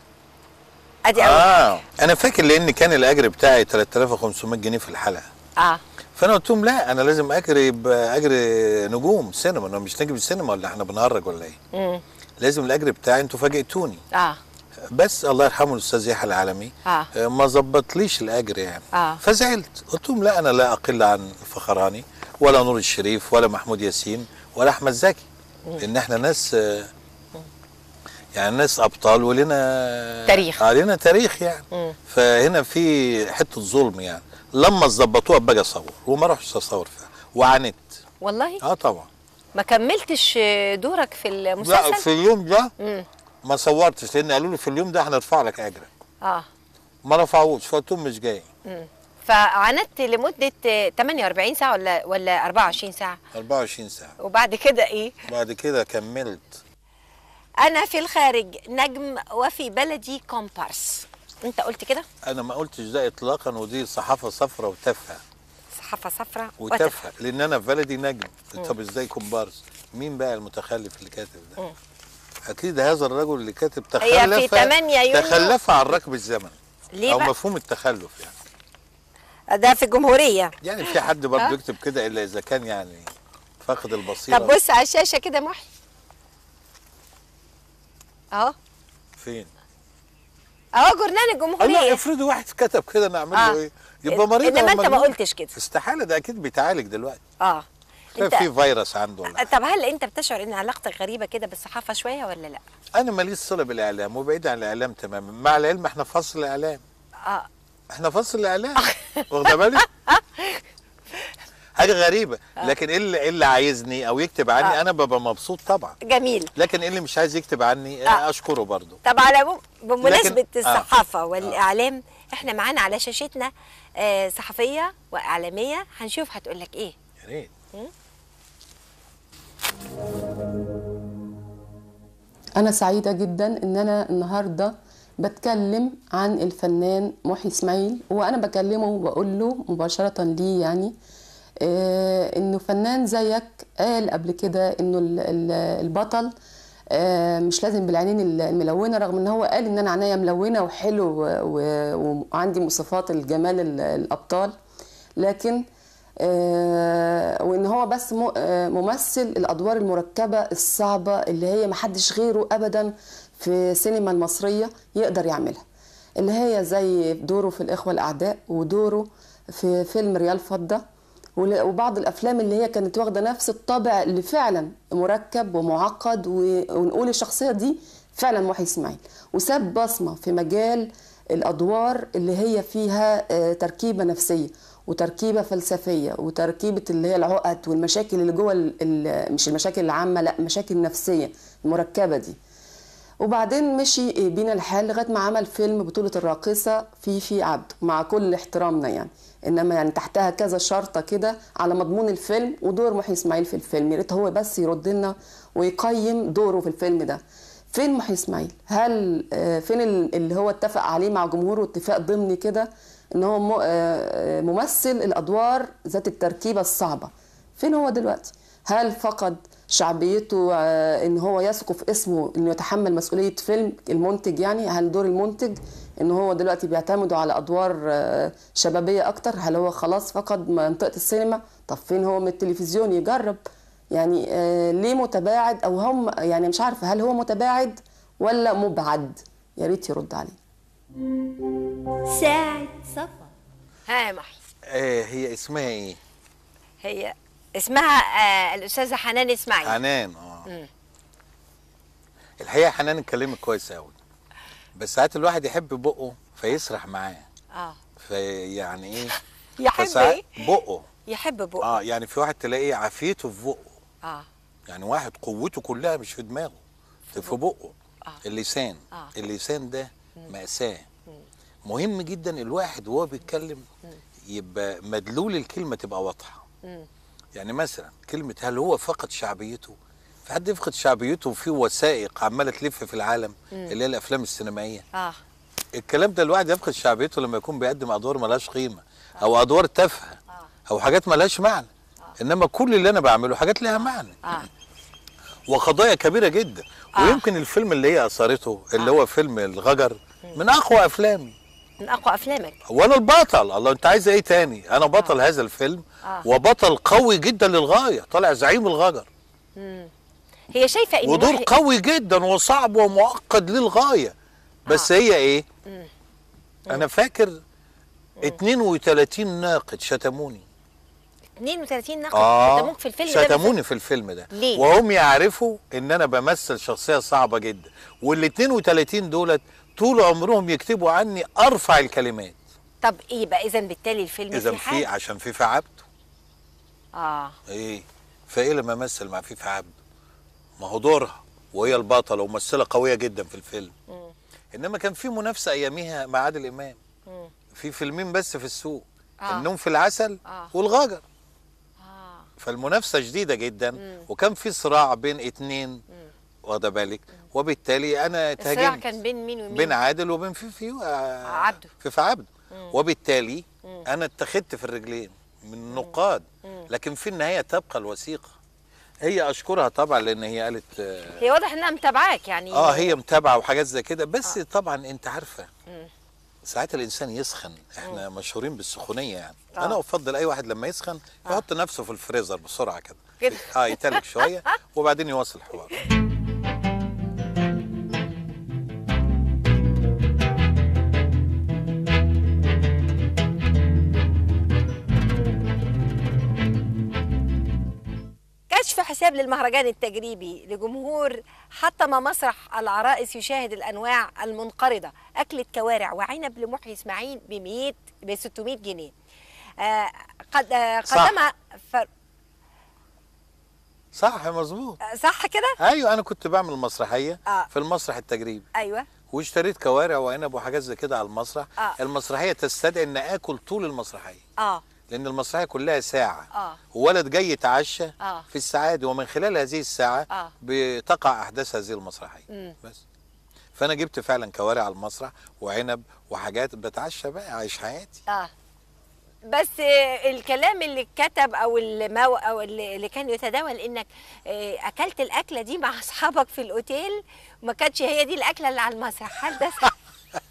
ادي اول اه انا فاكر لان كان الاجر بتاعي 3500 جنيه في الحلقه اه فانا قلت لهم لا انا لازم اجري يبقى اجر نجوم سينما انا مش نجم السينما ولا احنا بنهرج ولا ايه مم. لازم الاجر بتاعي انتوا فاجئتوني اه بس الله يرحمه الاستاذ يحيى العالمي آه. آه، ما ظبطليش الاجر يعني آه. فزعلت قلت لهم لا انا لا اقل عن الفخراني ولا نور الشريف ولا محمود ياسين ولا احمد زكي لان احنا ناس آه، يعني ناس ابطال ولنا تاريخ. آه لنا تاريخ يعني مم. فهنا في حته ظلم يعني لما ظبطوها باجي اصور وما اروحش اصور فيها وعانيت والله اه طبعا ما كملتش دورك في لا المسلسل في اليوم ده مم. ما صورتش لان قالوا لي في اليوم ده هنرفع لك اجرك اه ما رفعوش فقلت لهم مش جاي مم. فعاندت لمده 48 ساعه ولا ولا 24 ساعه 24 ساعة وبعد كده ايه بعد كده كملت انا في الخارج نجم وفي بلدي كومبارس انت قلت كده أنا ما قلتش ده إطلاقا ودي صحافة صفرة وتافهة صحافه صفراء وتافهة لأن أنا في بلدي نجم طب إزاي كومبارس مين بقى المتخلف اللي كاتب ده مم. هتلاقي ده هذا الرجل اللي كاتب هي في تخلف 8 يونيو. تخلف عن ركب الزمن ليه أو بقى؟ مفهوم التخلف يعني ده في الجمهوريه يعني في حد برضه ها؟ يكتب كده إلا إذا كان يعني فاقد البصيرة طب بص على الشاشه كده محي اهو فين اهو جورنال الله الجمهوريه افرضوا واحد كتب كده نعمل آه. له ايه يبقى مريض انما ولا انت ما مجنون؟ قلتش كده استحالة ده أكيد بيتعالج دلوقتي اه انت في فيروس عنده ولا طب هل انت بتشعر ان علاقتك غريبه كده بالصحافه شويه ولا لا انا ماليش صله بالاعلام وبعيد عن الاعلام تماما مع العلم احنا في فصل الاعلام اه احنا فصل الاعلام واخده بالك حاجه غريبه لكن ايه اللي, إيه اللي عايزني او يكتب عني آه. انا ببقى مبسوط طبعا جميل لكن إيه اللي مش عايز يكتب عني آه. آه. اشكره برضه طب على العموم بمناسبه لكن- آه. الصحافه والاعلام احنا معانا على شاشتنا آه صحفيه واعلاميه هنشوف هتقول لك ايه يا ريت أنا سعيدة جدا إن أنا النهاردة بتكلم عن الفنان محي إسماعيل وأنا بكلمه وبقول له مباشرة ليه يعني آه إنه فنان زيك قال قبل كده إنه ال- ال- البطل آه مش لازم بالعينين ال- الملونة رغم إن هو قال إن أنا عينيا ملونة وحلو و- و- وعندي مواصفات الجمال ال- الأبطال لكن آه، وان هو بس م- آه، ممثل الادوار المركبه الصعبه اللي هي محدش غيره ابدا في السينما المصريه يقدر يعملها اللي هي زي دوره في الإخوة الأعداء ودوره في فيلم ريال فضة ول- وبعض الأفلام اللي هي كانت واخدة نفس الطابع اللي فعلا مركب ومعقد و- ونقول الشخصية دي فعلا محي إسماعيل وساب بصمة في مجال الأدوار اللي هي فيها آه، تركيبة نفسية وتركيبة فلسفية وتركيبة اللي هي العقد والمشاكل اللي جوه ال- ال- مش المشاكل العامة لا مشاكل نفسية المركبة دي وبعدين مشي بينا الحال لغايه ما عمل فيلم بطوله الراقصه فيفي عبده مع كل احترامنا يعني انما يعني تحتها كذا شرطه كده على مضمون الفيلم ودور محي اسماعيل في الفيلم يا ريت هو بس يرد لنا ويقيم دوره في الفيلم ده فين محي اسماعيل هل آه، فين ال- اللي هو اتفق عليه مع جمهوره اتفاق ضمني كده ان هو م- آه، آه، ممثل الادوار ذات التركيبه الصعبه فين هو دلوقتي هل فقد شعبيته آه، ان هو يثق في اسمه انه يتحمل مسؤوليه فيلم المنتج يعني هل دور المنتج ان هو دلوقتي بيعتمدوا على ادوار آه، شبابيه اكتر هل هو خلاص فقد منطقه السينما طب فين هو من التلفزيون يجرب يعني آه، ليه متباعد او هم يعني مش عارفه هل هو متباعد ولا مبعد يا ريت يرد عليه ساعة صفا ها يا محي آه هي اسمها ايه هي اسمها آه الأستاذة حنان إسماعيل حنان اه الحقيقه حنان اتكلمت كويس قوي بس ساعات الواحد يحب بقه فيسرح معاه اه فيعني ايه يحب فساعات إيه؟ بقه يحب بقه اه يعني في واحد تلاقيه عافيته في بقه اه يعني واحد قوته كلها مش في دماغه في بقه آه. اللسان آه. اللسان ده مأساة مهم جدا الواحد وهو بيتكلم يبقى مدلول الكلمة تبقى واضحة يعني مثلا كلمة هل هو فقد شعبيته في حد يفقد شعبيته في وثائق عمالة تلف في العالم اللي هي الأفلام السينمائية اه الكلام ده الواحد يفقد شعبيته لما يكون بيقدم ادوار ملهاش قيمه او ادوار تافهه او حاجات ملهاش معنى انما كل اللي انا بعمله حاجات لها معنى اه وقضايا كبيره جدا ويمكن الفيلم اللي هي اثرته اللي هو فيلم الغجر من اقوى افلامي من أقوى أفلامك وانا البطل الله انت عايز ايه تاني انا بطل هذا الفيلم آه. وبطل قوي جدا للغايه طالع زعيم الغجر هي شايفة إن ودور محي- قوي جدا وصعب ومعقد للغايه بس آه. هي ايه انا فاكر 32 ناقد شتموني 32 نقد اه شتموك في الفيلم ده شتموني في الفيلم ده ليه؟ وهم يعرفوا ان انا بمثل شخصيه صعبه جدا وال 32 دولت طول عمرهم يكتبوا عني ارفع الكلمات طب إيه بقى إذا بالتالي الفيلم اذا فيه في حاجة عشان فيفا عبده اه ايه فايه لما امثل مع فيفا عبده ما هو دورها وهي البطله وممثله قويه جدا في الفيلم انما كان في منافسه اياميها مع عادل امام في فيلمين بس في السوق آه. النوم في العسل آه. والغجر اه فالمنافسه شديده جدا وكان في صراع بين اتنين واخده بالك وبالتالي انا الصراع تهاجمت كان بين مين ومين بين عادل وبين فيفي عبده. فيفي عبده وبالتالي انا اتخذت في الرجلين من النقاد لكن في النهايه تبقى الوثيقه هي اشكرها طبعا لان هي قالت آه، هي واضح انها متابعاك يعني اه هي متابعه وحاجات زي كده بس طبعا انت عارفه ساعات الانسان يسخن احنا مشهورين بالسخونيه يعني آه. انا افضل اي واحد لما يسخن يحط نفسه في الفريزر بسرعه كده كده. اه يتلج شويه وبعدين يواصل الحوار كشف حساب للمهرجان التجريبي لجمهور حطم مسرح العرائس يشاهد الانواع المنقرضه اكله كوارع وعنب لمحيي اسماعيل ب 100 ب 600 جنيه آه قد آه صح. قدم فر... صح مظبوط آه، صح كده ايوه انا كنت بعمل مسرحيه آه. في المسرح التجريبي ايوه واشتريت كوارع وعنب وحاجات زي كده على المسرح آه. المسرحيه تستدعي ان اكل طول المسرحيه اه لان المسرحيه كلها ساعه آه. وولد جاي يتعشى آه. في الساعه دي ومن خلال هذه الساعه آه. بتقع احداث هذه المسرحيه مم. بس فانا جبت فعلا كوارع على المسرح وعنب وحاجات بتعشى بقى عايش حياتي اه بس آه، الكلام اللي اتكتب او المو او اللي اللي كان يتداول انك آه، اكلت الاكله دي مع اصحابك في الاوتيل وما كانتش هي دي الاكله اللي على المسرح هل ده صح؟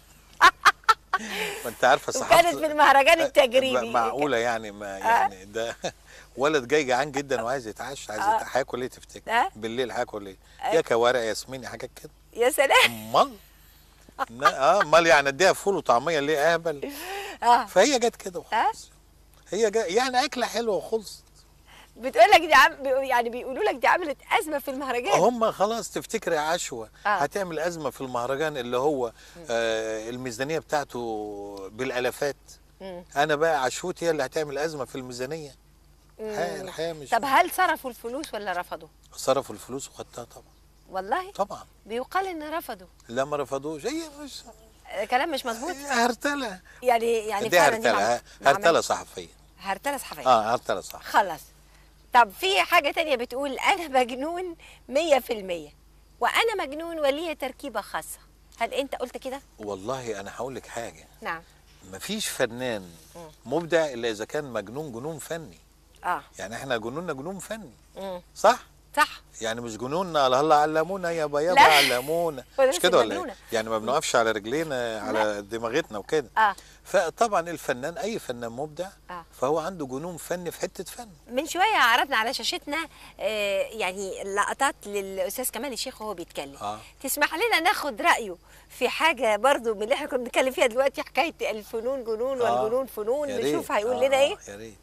ما انت عارفه صحافه وكانت في المهرجان التجريبي معقوله يعني ما يعني ده ولد جاي جعان جدا وعايز يتعشى عايز يت- هياكل ايه تفتكر آه. بالليل هاكل ايه يا كوارع ياسمين يا حاجات كده يا سلام امال اه امال يعني اديها فول وطعميه ليه اهبل اه فهي جت كده وخلاص هي جت يعني اكله حلوه وخلص بتقول لك دي عم... بي- يعني بيقولوا لك دي عملت ازمه في المهرجان هم خلاص تفتكر يا عشوة آه. هتعمل أزمة في المهرجان اللي هو آه الميزانية بتاعته بالألافات مم. أنا بقى عشوتي هي اللي هتعمل أزمة في الميزانية الحقيقة الحقيقة مش طب هل صرفوا الفلوس ولا رفضوا صرفوا الفلوس وخدتها طبعا والله طبعا بيقال ان رفضوا لا ما رفضوش هي مش آه، كلام مش مظبوط هي هرتلة يعني يعني دي فعلا دي هرتلة معمول- ه- هرتلة معمول- صحفية هرتله صحفيه اه هرتلة صح خلاص طب في حاجة تانية بتقول أنا مجنون مية في المية وأنا مجنون ولي تركيبة خاصة هل أنت قلت كده؟ والله أنا هقول لك حاجة نعم مفيش فنان مبدع إلا إذا كان مجنون جنون فني آه يعني إحنا جنوننا جنون فني مم. صح؟ صح يعني مش جنوننا الله الله علمونا يابا يابا لا. علمونا هو ده مش بس كده ولا المجنونة. ايه؟ يعني ما بنقفش على رجلينا على دماغتنا وكده آه فطبعا الفنان اي فنان مبدع آه. فهو عنده جنون فني في حته فن من شوية عرضنا على شاشتنا آه يعني لقطات للأستاذ كمال الشيخ وهو بيتكلم آه. تسمح لنا ناخد رأيه في حاجة برضو من اللي احنا كنا بنتكلم فيها دلوقتي حكاية الفنون جنون آه. والجنون فنون يا ريت. نشوف هيقول آه، لنا ايه آه، يا ريت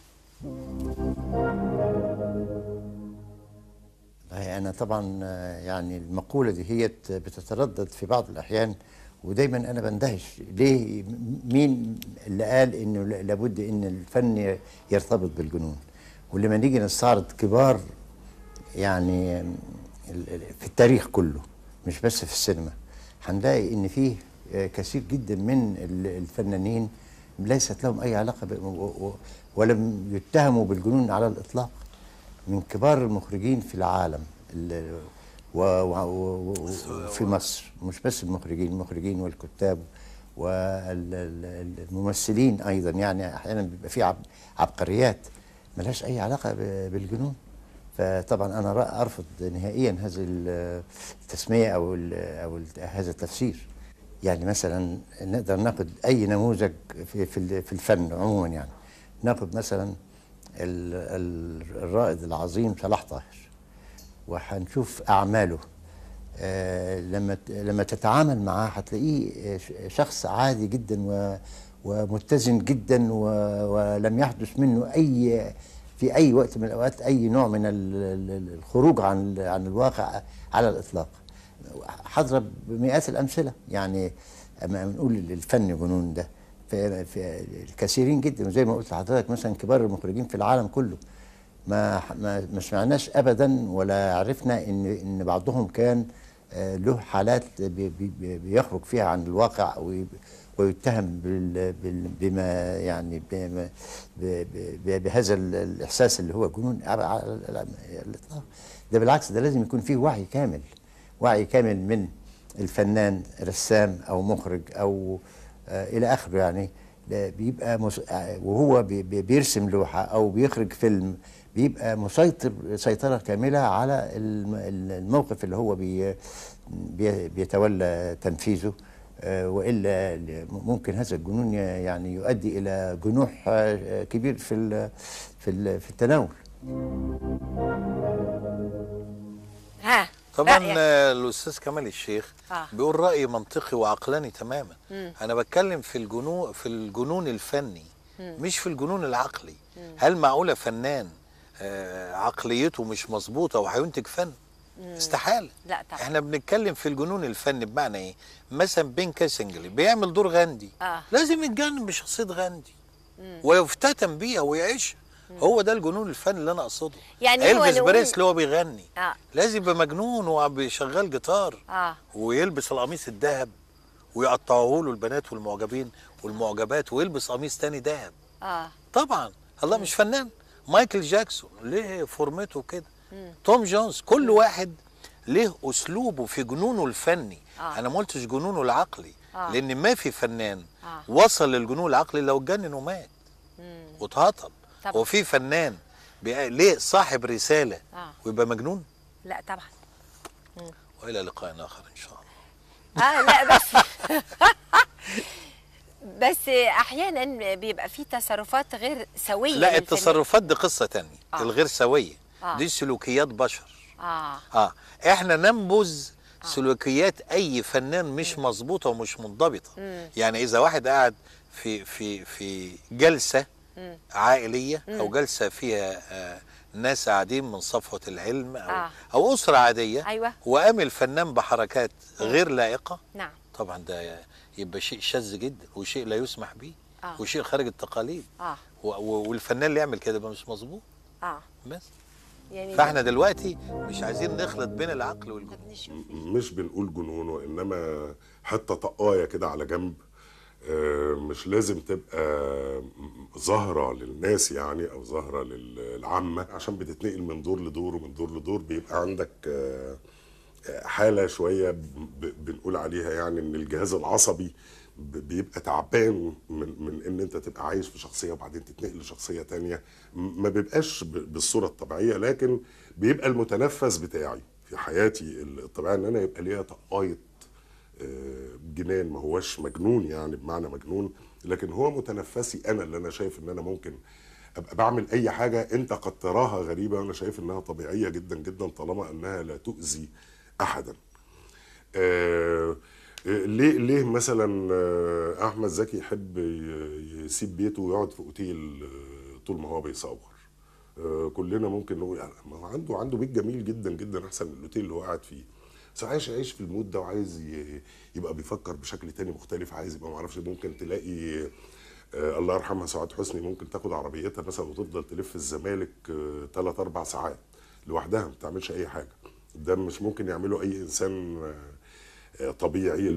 والله أنا طبعا آه، يعني المقولة دي هي بتتردد في بعض الأحيان ودايما أنا بندهش ليه م- مين اللي قال إنه لا- لابد إن الفن يرتبط بالجنون ولما نيجي نستعرض كبار يعني ال- ال- في التاريخ كله مش بس في السينما هنلاقي ان فيه آه، كثير جدا من ال- الفنانين ليست لهم اي علاقه ب- و- و- ولم يتهموا بالجنون على الاطلاق من كبار المخرجين في العالم ال- و- و- و- و- وفي مصر مش بس المخرجين المخرجين والكتاب والممثلين ايضا يعني احيانا بيبقى في عب- عبقريات ملهاش اي علاقه ب- بالجنون فطبعا انا رأ- ارفض نهائيا هذه ال- التسميه او ال او ال هذا التفسير يعني مثلا نقدر ناخد اي نموذج في في ال- في الفن عموما يعني ناخد مثلا ال- ال- الرائد العظيم صلاح طاهر وهنشوف اعماله آه، لما ت- لما تتعامل معاه هتلاقيه آه، ش- شخص عادي جدا و- ومتزن جدا و- ولم يحدث منه اي في اي وقت من الاوقات اي نوع من ال- ال- الخروج عن ال- عن الواقع على الاطلاق هضرب مئات الامثله يعني اما نقول الفن جنون ده في في كثيرين جدا وزي ما قلت لحضرتك مثلا كبار المخرجين في العالم كله ما ما ما سمعناش ابدا ولا عرفنا ان ان بعضهم كان آه، له حالات بي- بي- بي- بيخرج فيها عن الواقع وي- ويتهم بال- بال- بما يعني بما ب- ب- بهذا ال- الاحساس اللي هو جنون على على الاطلاق ده بالعكس ده لازم يكون فيه وعي كامل وعي كامل من الفنان رسام او مخرج او آه الى اخره يعني ده بيبقى مس... آه، وهو بي... بي- بيرسم لوحه او بيخرج فيلم بيبقى مسيطر سيطره كامله على الم- الموقف اللي هو بي... بي... بيتولى تنفيذه آه، والا ل- ممكن هذا الجنون ي- يعني يؤدي الى جنوح آه، كبير في ال... في ال... في التناول ها طبعا رأيك. آه، الاستاذ كمال الشيخ آه. بيقول راي منطقي وعقلاني تماما انا بتكلم في الجنون في الجنون الفني مش في الجنون العقلي هل معقوله فنان آه، عقليته مش مظبوطه وهينتج فن استحاله لا طبعا. احنا بنتكلم في الجنون الفني بمعنى ايه مثلا بين كاسنجلي بيعمل دور غاندي آه. لازم يتجنن بشخصيه غاندي ويفتتن بيها ويعيشها هو ده الجنون الفني اللي انا اقصده يعني هو الفيس نقول- بريس اللي هو بيغني آه. لازم يبقى مجنون وبيشغل جيتار اه ويلبس القميص الذهب ويقطعوه له البنات والمعجبين والمعجبات ويلبس قميص تاني ذهب اه طبعا الله مش فنان مايكل جاكسون ليه فورمته كده توم جونز كل واحد ليه اسلوبه في جنونه الفني آه. انا ما قلتش جنونه العقلي آه. لان ما في فنان آه. وصل للجنون العقلي لو اتجنن ومات واتهطل طبعا. هو في فنان بي- ليه صاحب رساله آه. ويبقى مجنون لا طبعا والى لقاء اخر ان شاء الله اه لا بس بس احيانا بيبقى في تصرفات غير سويه لا للفنان. التصرفات دي قصه تانية آه. الغير سويه آه. دي سلوكيات بشر اه اه احنا ننبذ سلوكيات اي فنان مش مظبوطه ومش منضبطه يعني اذا واحد قاعد في في في جلسه عائليه او جلسه فيها آه، ناس قاعدين من صفوه العلم او آه. او اسره عاديه أيوة. وقام الفنان بحركات غير لائقه نعم طبعا ده يبقى شيء شاذ جدا وشيء لا يسمح به آه. وشيء خارج التقاليد اه و- و- والفنان اللي يعمل كده يبقى مش مظبوط اه بس يعني فاحنا دلوقتي مش عايزين نخلط بين العقل والجنون نشوف مش بنقول جنون وانما حته طقايه كده على جنب آه، مش لازم تبقى ظاهره للناس يعني او ظاهره للعامه عشان بتتنقل من دور لدور ومن دور لدور بيبقى عندك آه، آه، حاله شويه ب- بنقول عليها يعني ان الجهاز العصبي ب- بيبقى تعبان من من ان انت تبقى عايش في شخصيه وبعدين تتنقل لشخصيه تانية م- ما بيبقاش ب- بالصوره الطبيعيه لكن بيبقى المتنفس بتاعي في حياتي الطبيعيه ان انا يبقى ليا طقايه آه، جنان ما هوش مجنون يعني بمعنى مجنون لكن هو متنفسي انا اللي انا شايف ان انا ممكن ابقى بعمل اي حاجه انت قد تراها غريبه وانا شايف انها طبيعيه جدا جدا طالما انها لا تؤذي احدا. آه آه، ليه ليه مثلا آه، احمد زكي يحب ي- يسيب بيته ويقعد في اوتيل آه، طول ما هو بيصور آه، كلنا ممكن نقول يعني ما هو عنده عنده بيت جميل جدا جدا احسن من الاوتيل اللي هو قاعد فيه بس عايش عايش في المود ده وعايز ي- يبقى بيفكر بشكل تاني مختلف عايز يبقى ما اعرفش ممكن تلاقي آه الله يرحمها سعاد حسني ممكن تاخد عربيتها مثلا وتفضل تلف الزمالك ثلاث اربع ساعات لوحدها ما بتعملش اي حاجه ده مش ممكن يعمله اي انسان آه، آه، طبيعي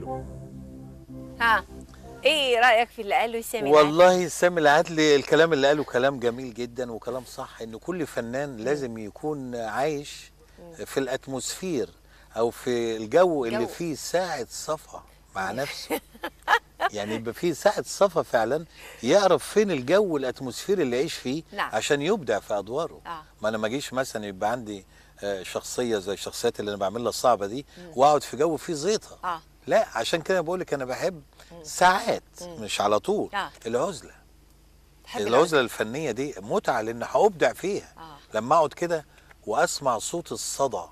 ها ايه رايك في اللي قاله سامي والله سامي العدلي الكلام اللي قاله كلام جميل جدا وكلام صح ان كل فنان لازم يكون عايش في الاتموسفير او في الجو اللي جو. فيه ساعة صفا مع نفسه يعني يبقى فيه ساعة صفا فعلا يعرف فين الجو الاتموسفير اللي يعيش فيه نعم. عشان يبدع في ادواره آه. ما انا ما اجيش مثلا يبقى عندي آه، شخصيه زي الشخصيات اللي انا بعملها الصعبه دي واقعد في جو فيه زيطه آه. لا عشان كده بقول لك انا بحب ساعات مش على طول آه. العزله تحب العزله الفنيه دي متعه لان هابدع فيها آه. لما اقعد كده واسمع صوت الصدى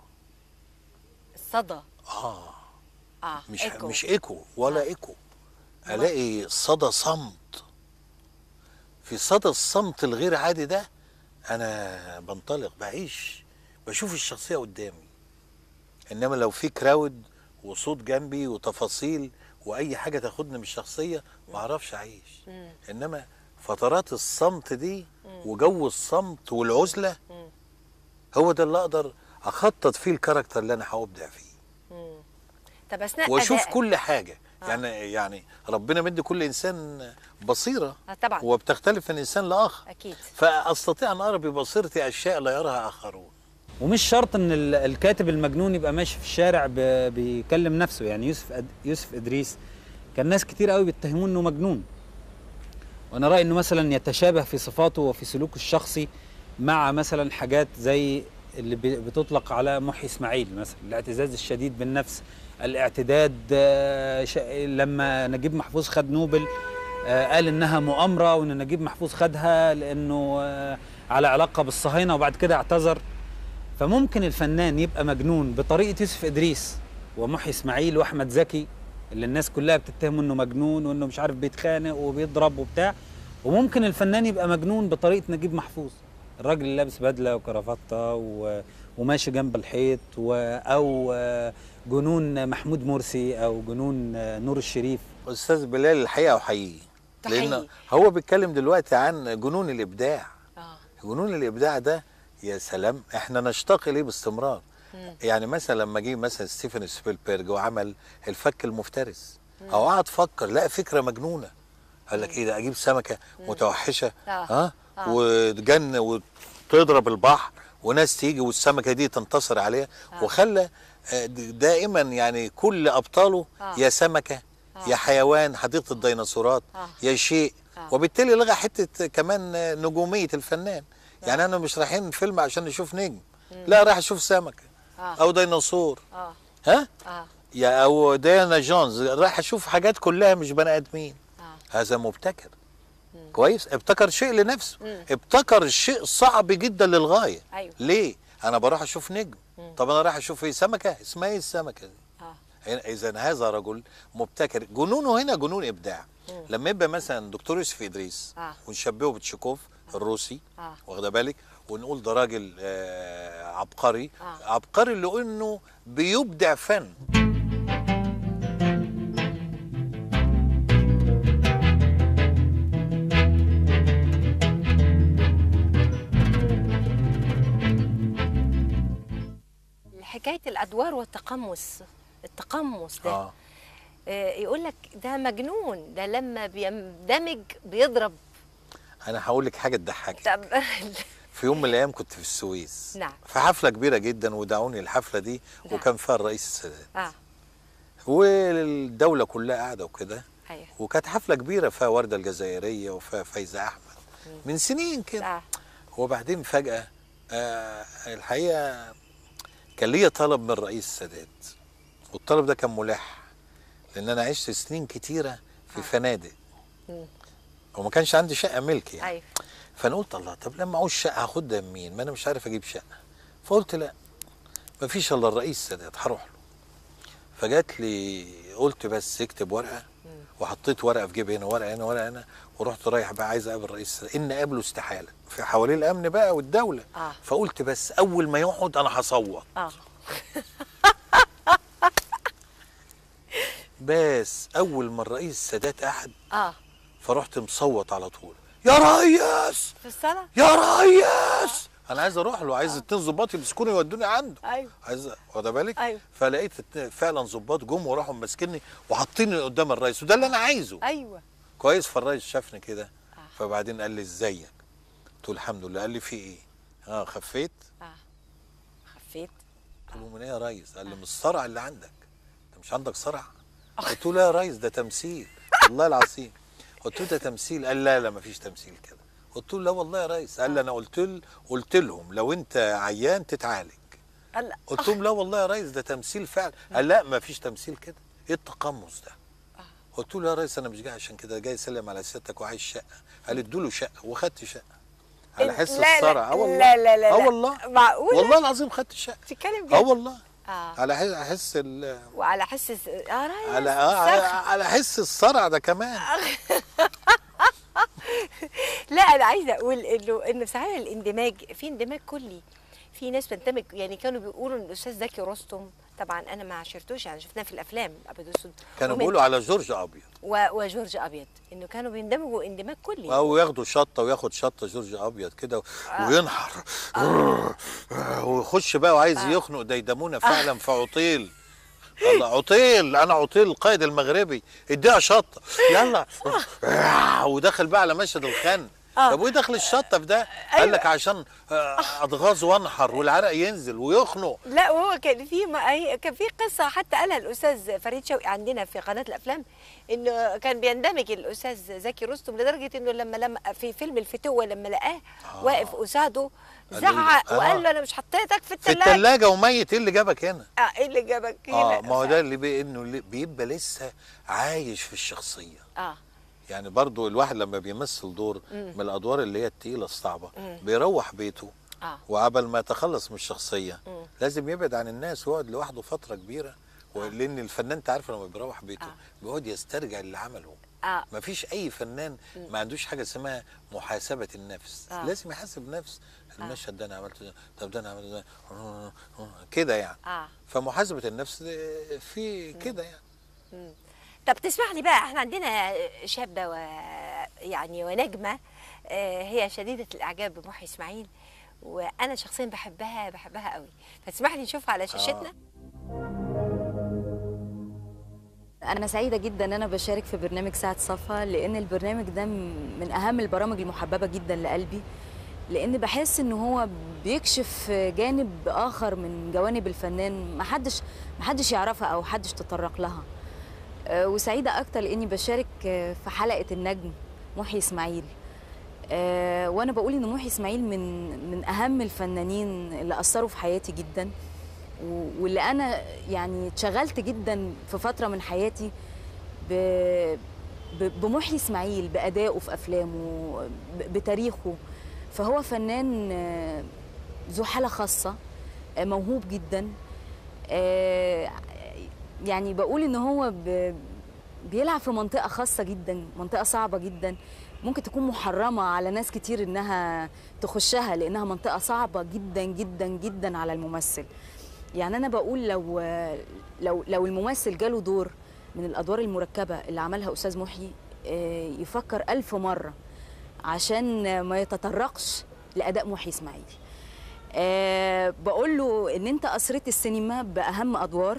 الصدى اه اه مش إيكو. مش ايكو ولا ايكو الاقي صدى صمت في صدى الصمت الغير عادي ده انا بنطلق بعيش بشوف الشخصيه قدامي انما لو في كراود وصوت جنبي وتفاصيل واي حاجه تاخدني من الشخصيه ما اعرفش اعيش انما فترات الصمت دي وجو الصمت والعزله هو ده اللي اقدر اخطط فيه الكاركتر اللي انا هابدع فيه طب اثناء واشوف أدائك- كل حاجه يعني يعني ربنا مدي كل انسان بصيره آه طبعا وبتختلف من انسان لاخر اكيد فاستطيع ان ارى ببصيرتي اشياء لا يراها اخرون ومش شرط ان ال- الكاتب المجنون يبقى ماشي في الشارع ب- بيكلم نفسه يعني يوسف أد... يوسف ادريس كان ناس كتير قوي بيتهموه انه مجنون وانا رايي انه مثلا يتشابه في صفاته وفي سلوكه الشخصي مع مثلا حاجات زي اللي بي- بتطلق على محي اسماعيل مثلا الاعتزاز الشديد بالنفس الاعتداد آه، ش... لما نجيب محفوظ خد نوبل آه، قال انها مؤامره وان نجيب محفوظ خدها لانه آه، على علاقه بالصهاينه وبعد كده اعتذر فممكن الفنان يبقى مجنون بطريقه يوسف ادريس ومحي اسماعيل واحمد زكي اللي الناس كلها بتتهمه انه مجنون وانه مش عارف بيتخانق وبيضرب وبتاع وممكن الفنان يبقى مجنون بطريقه نجيب محفوظ الراجل اللي لابس بدله وكرافته و... وماشي جنب الحيط و... او آه، جنون محمود مرسي او جنون آه، نور الشريف استاذ بلال الحقيقه احييه لان تحييه. هو بيتكلم دلوقتي عن جنون الابداع اه جنون الابداع ده يا سلام احنا نشتاق اليه باستمرار يعني مثلا لما جه مثلا ستيفن سبيلبرج وعمل الفك المفترس او قعد فكر لقى فكره مجنونه قال لك ايه ده اجيب سمكه متوحشه آه. ها وتجن وتضرب البحر وناس تيجي والسمكه دي تنتصر عليها وخلى آه، د- دائما يعني كل ابطاله آه. يا سمكه يا حيوان حديقه الديناصورات آه. يا شيء آه. وبالتالي لغى حته كمان آه، نجوميه الفنان يعني انا مش رايحين فيلم عشان نشوف نجم لا رايح اشوف سمكه آه. او ديناصور اه ها اه يا او ديانا جونز رايح اشوف حاجات كلها مش بني ادمين اه هذا مبتكر كويس ابتكر شيء لنفسه ابتكر شيء صعب جدا للغايه أيوة. ليه انا بروح اشوف نجم طب انا رايح اشوف ايه سمكه اسمها ايه السمكه دي اه اذا هذا رجل مبتكر جنونه هنا جنون ابداع لما يبقى مثلا دكتور يوسف ادريس آه. ونشبهه بتشيكوف الروسي آه. واخده بالك ونقول ده راجل آه عبقري آه. عبقري لانه بيبدع فن حكايه الادوار والتقمص التقمص ده اه آه. يقول لك ده مجنون ده لما بيندمج بيضرب انا هقول لك حاجه تضحكك طب في يوم من الايام كنت في السويس نعم. في حفله كبيره جدا ودعوني الحفله دي نعم. وكان فيها الرئيس السادات اه والدوله كلها قاعده وكده ايوه وكانت حفله كبيره فيها ورده الجزائريه وفيها فايزه احمد من سنين كده اه وبعدين فجاه آه الحقيقه كان ليا طلب من الرئيس السادات والطلب ده كان ملح لان انا عشت سنين كتيره في فنادق مم. وما كانش عندي شقه ملك يعني ايوه فانا قلت الله طب لما اعوز شقه هاخدها من مين؟ ما انا مش عارف اجيب شقه. فقلت لا ما فيش الا الرئيس السادات هروح له. فجات لي قلت بس اكتب ورقه وحطيت ورقه في جيبي هنا ورقه هنا ورقه هنا ورحت رايح بقى عايز اقابل الرئيس السادات ان قابله استحاله في حوالين الامن بقى والدوله. آه. فقلت بس اول ما يقعد انا هصوت. اه بس اول ما الرئيس السادات قعد اه فرحت مصوت على طول. يا ريس في الصلاه يا ريس انا عايز اروح له عايز اتنين ظباط يمسكوني يودوني عنده ايوه عايز واخد بالك أيوة. فلقيت اتنين- فعلا ظباط جم وراحوا ماسكيني وحاطيني قدام الرئيس وده اللي انا عايزه ايوه كويس فالرئيس شافني كده فبعدين قال لي ازيك قلت له الحمد لله قال لي في ايه اه خفيت اه خفيت قلت له من ايه يا ريس قال لي من الصرع اللي عندك انت مش عندك صرع قلت له لا يا ريس ده تمثيل والله العظيم قلت له ده تمثيل قال لا لا مفيش تمثيل كده قلت له لا والله يا ريس قال لي انا قلت له قلت لهم لو انت عيان تتعالج الله قلت لهم لا والله يا ريس ده تمثيل فعلا قال لا مفيش تمثيل كده ايه التقمص ده قلت له يا ريس انا مش جاي عشان كده جاي اسلم على سيادتك وعايز شقه قال ادوا له شقه وخدت شقه على حس لا، لا، الصرع اه والله لا، لا، لا، اه لا. والله معقولة؟ والله العظيم خدت الشقه بتتكلم اه جد والله اه على حس حس ال وعلى حس الس- اه ريس على آه على, صرخة. على حس الصرع ده كمان لا انا عايزه اقول انه انه صحيح الاندماج في اندماج كلي في ناس بتندمج يعني كانوا بيقولوا ان الاستاذ زكي رستم طبعا انا ما عاشرتوش يعني شفناه في الافلام ابيض واسود كانوا ومن- بيقولوا على جورج ابيض و- وجورج ابيض انه كانوا بيندمجوا اندماج كلي او ياخدوا شطه وياخد شطه جورج ابيض كده وينحر ويخش بقى وعايز يخنق ديدمونه فعلا في عطيل الله عطيل انا عطيل القائد المغربي اديها شطه يلا ودخل بقى على مشهد الخن طب وايه دخل الشطه في ده؟ قال لك عشان آه، اتغاظ وانحر والعرق ينزل ويخنق لا وهو كان في ما هي- كان في قصه حتى قالها الاستاذ فريد شوقي عندنا في قناه الافلام انه كان بيندمج الاستاذ زكي رستم لدرجه انه لما لما في فيلم الفتوه لما لقاه واقف قصاده قال له- زعق آه. وقال له انا مش حطيتك في في الثلاجه الثلاجه وميت ايه اللي جابك هنا؟ اه ايه اللي جابك هنا اه ما هو ده اللي بي انه اللي بيبقى لسه عايش في الشخصيه اه يعني برضو الواحد لما بيمثل دور من الادوار اللي هي التقيله الصعبه بيروح بيته اه وقبل ما يتخلص من الشخصيه لازم يبعد عن الناس ويقعد لوحده فتره كبيره لان الفنان انت عارف لما بيروح بيته آه. بيقعد يسترجع اللي عمله اه ما فيش اي فنان ما عندوش حاجه اسمها محاسبه النفس آه. لازم يحاسب نفس المشهد ده انا عملته ده طب ده انا عملته ده كده يعني اه فمحاسبه النفس ده في كده يعني طب تسمح لي بقى احنا عندنا شابه و يعني ونجمه آه، هي شديده الاعجاب بمحي اسماعيل وانا شخصيا بحبها بحبها قوي فتسمح لي نشوفها على شاشتنا أنا سعيدة جدا إن أنا بشارك في برنامج ساعة صفا لأن البرنامج ده م- من أهم البرامج المحببة جدا لقلبي لأن بحس إن هو بيكشف جانب آخر من جوانب الفنان محدش محدش يعرفها أو محدش تطرق لها آه، وسعيدة أكتر لأني بشارك آه، في حلقة النجم محي إسماعيل آه، وأنا بقول إن محي إسماعيل من من أهم الفنانين اللي أثروا في حياتي جدا و- واللي انا يعني اتشغلت جدا في فتره من حياتي ب... ب- بمحيي اسماعيل بادائه في افلامه ب- بتاريخه فهو فنان آه، ذو حاله خاصه آه، موهوب جدا آه، يعني بقول ان هو ب... بيلعب في منطقه خاصه جدا منطقه صعبه جدا ممكن تكون محرمه على ناس كتير انها تخشها لانها منطقه صعبه جدا جدا جدا على الممثل يعني انا بقول لو لو لو الممثل جاله دور من الادوار المركبه اللي عملها استاذ محيي آه، يفكر ألف مره عشان ما يتطرقش لاداء محيي اسماعيل أه بقول له ان انت اثرت السينما باهم ادوار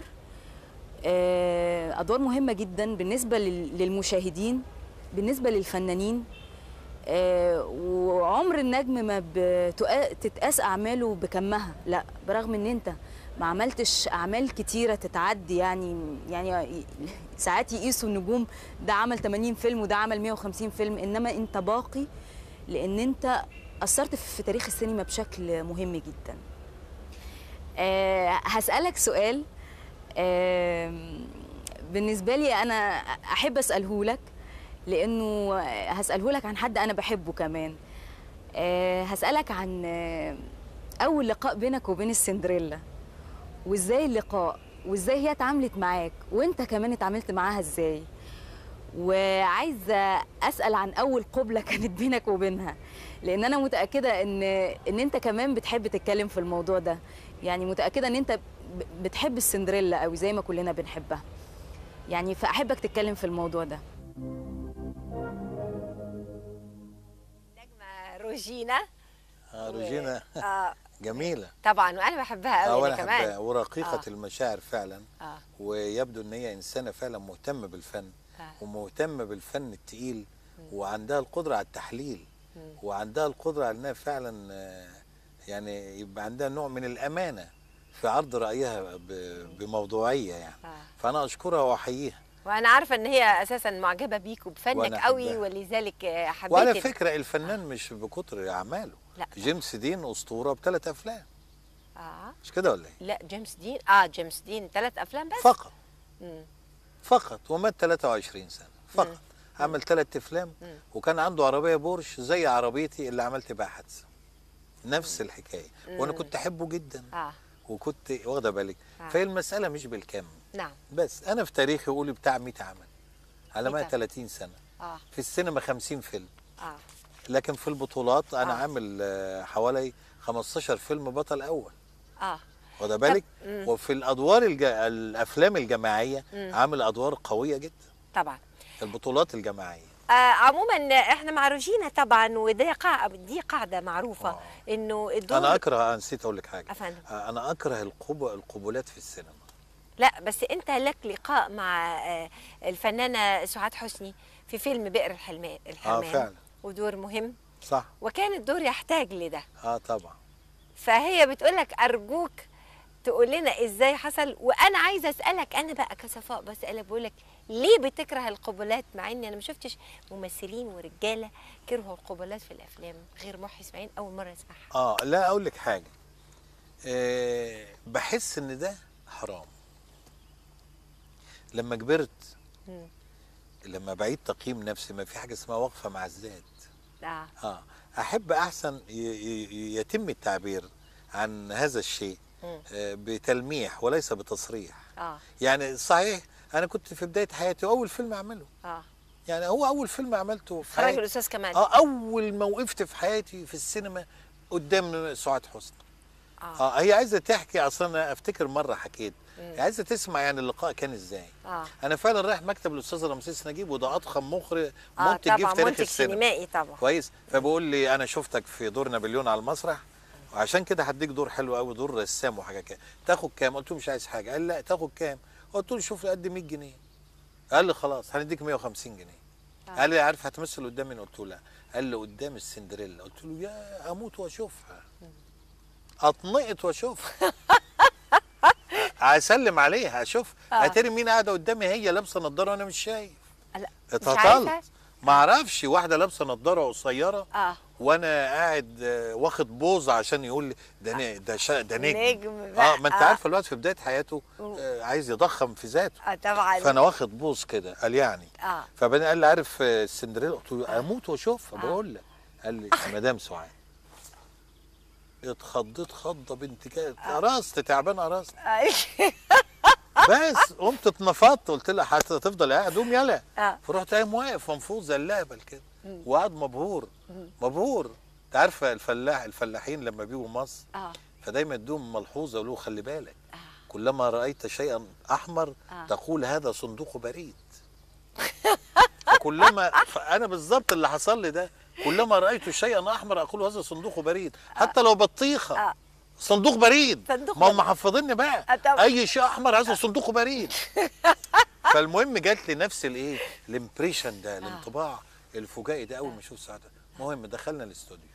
أه ادوار مهمه جدا بالنسبه لل- للمشاهدين بالنسبه للفنانين أه وعمر النجم ما بتقا- تتقاس اعماله بكمها لا برغم ان انت ما عملتش اعمال كتيره تتعدي يعني يعني ساعات يقيسوا النجوم ده عمل 80 فيلم وده عمل 150 فيلم انما انت باقي لان انت اثرت في تاريخ السينما بشكل مهم جدا أه هسالك سؤال أه بالنسبه لي انا احب اساله لك لانه هساله لك عن حد انا بحبه كمان أه هسالك عن آه، اول لقاء بينك وبين السندريلا وازاي اللقاء وازاي هي اتعاملت معاك وانت كمان اتعاملت معاها ازاي وعايزه اسال عن اول قبله كانت بينك وبينها لان انا متاكده ان ان انت كمان بتحب تتكلم في الموضوع ده يعني متاكده ان انت ب- بتحب السندريلا قوي زي ما كلنا بنحبها يعني فاحبك تتكلم في الموضوع ده نجمه روجينا آه روجينا اه جميله طبعا وانا بحبها اه قوي وانا انا كمان حباها ورقيقه آه. المشاعر فعلا اه ويبدو ان هي انسانه فعلا مهتمه بالفن آه. ومهتمه بالفن التقيل وعندها القدره على التحليل وعندها القدره على انها فعلا آه، يعني يبقى عندها نوع من الامانه في عرض رايها ب- بموضوعيه يعني آه. فانا اشكرها واحييها وانا عارفه ان هي اساسا معجبه بيك وبفنك وأنا قوي أحبها. ولذلك آه، حبيت وعلى ال- فكره الفنان مش بكتر اعماله لا. جيمس دين اسطوره بثلاث افلام اه مش كده ولا ايه لا جيمس دين اه جيمس دين ثلاث افلام بس فقط مم. فقط ومات 23 سنه فقط عمل ثلاث افلام وكان عنده عربيه بورش زي عربيتي اللي عملت بيها حادثه نفس الحكايه وانا كنت احبه جدا اه وكنت واخده بالك آه. فهي المساله مش بالكم نعم بس انا في تاريخي اقول بتاع 100 عمل على 100 ما 30 سنه اه في السينما 50 فيلم اه لكن في البطولات انا آه. عامل آه، حوالي 15 فيلم بطل اول اه واخده بالك مم. وفي الادوار الج... الافلام الجماعيه عامل ادوار قويه جدا طبعا البطولات الجماعيه آه عموما احنا مع روجينا طبعا ودي قاعده دي قاعده معروفه آه. انه الدور انا اكره نسيت اقول لك حاجه أفندم. آه، انا اكره القب... القبولات في السينما لا بس انت لك لقاء مع آه، الفنانه سعاد حسني في فيلم بئر الحلمان الحرمان فعلا. ودور مهم صح وكان الدور يحتاج لده اه طبعا فهي بتقول لك ارجوك تقول لنا ازاي حصل وانا عايزه اسالك انا بقى كصفاء بسالك بقول لك ليه بتكره القبلات مع اني انا ما شفتش ممثلين ورجاله كرهوا القبلات في الافلام غير محي اسماعيل اول مره اسمعها اه لا اقول لك حاجه آه بحس ان ده حرام لما كبرت مم. لما بعيد تقييم نفسي ما في حاجه اسمها وقفه مع الذات اه اه احب احسن ي- ي- يتم التعبير عن هذا الشيء مم. آه بتلميح وليس بتصريح اه يعني صحيح انا كنت في بدايه حياتي اول فيلم اعمله اه يعني هو اول فيلم عملته في خرج حياتي الاستاذ كمال اه اول ما وقفت في حياتي في السينما قدام سعاد حسني اه اه هي عايزه تحكي اصلا انا افتكر مره حكيت هي عايزه تسمع يعني اللقاء كان ازاي اه انا فعلا رايح مكتب الاستاذ رمسيس نجيب وده اضخم مخرج اه منتج جه في طبعا تاريخ منتج السينما سينمائي طبعا كويس فبقول لي انا شفتك في دور نابليون على المسرح وعشان كده هديك دور حلو قوي دور رسام وحاجه كده تاخد كام قلت له مش عايز حاجه قال لا تاخد كام قلت له شوف لي قد 100 جنيه قال لي خلاص هنديك 150 جنيه قال لي عارف هتمثل قدام مين قلت له لا قال لي قدام السندريلا قلت له يا اموت واشوفها اطنقت واشوفها هسلم عليها اشوف هتري مين قاعده قدامي هي لابسه نضاره وانا مش شايف لا مش اتهطلت عارفه ما اعرفش واحده لابسه نضاره قصيره اه وانا قاعد آه، واخد بوز عشان يقول لي ده ن- ده شا ده نجم نجم بقى. اه ما انت آه. عارف الوقت في بدايه حياته آه عايز يضخم في ذاته اه طبعا فانا واخد بوز كده قال يعني اه فبعدين قال لي عارف آه، السندريلا قلت له اموت واشوفها بقول لك قال لي مدام سعاد اتخضيت خضه بنت كده قرصت تعبان قرصت بس قمت اتنفضت قلت لها هتفضل قاعد قوم يلا اه فرحت قايم واقف منفوض زي اللهبل كده وقاعد مبهور مبهور انت عارفه الفلاح الفلاحين لما بيجوا مصر اه فدايما يدوم ملحوظه يقولوا خلي بالك كلما رايت شيئا احمر آه. تقول هذا صندوق بريد فكلما فانا بالظبط اللي حصل لي ده كلما رايت شيئا احمر اقول هذا صندوق بريد حتى لو بطيخه آه. صندوق بريد صندوق ما هم بريد. محفظيني بقى آه، طبعا. اي شيء احمر هذا صندوق بريد فالمهم جات لي نفس الايه الامبريشن ده الانطباع الفجائي ده اول ما اشوف سعاده المهم دخلنا الاستوديو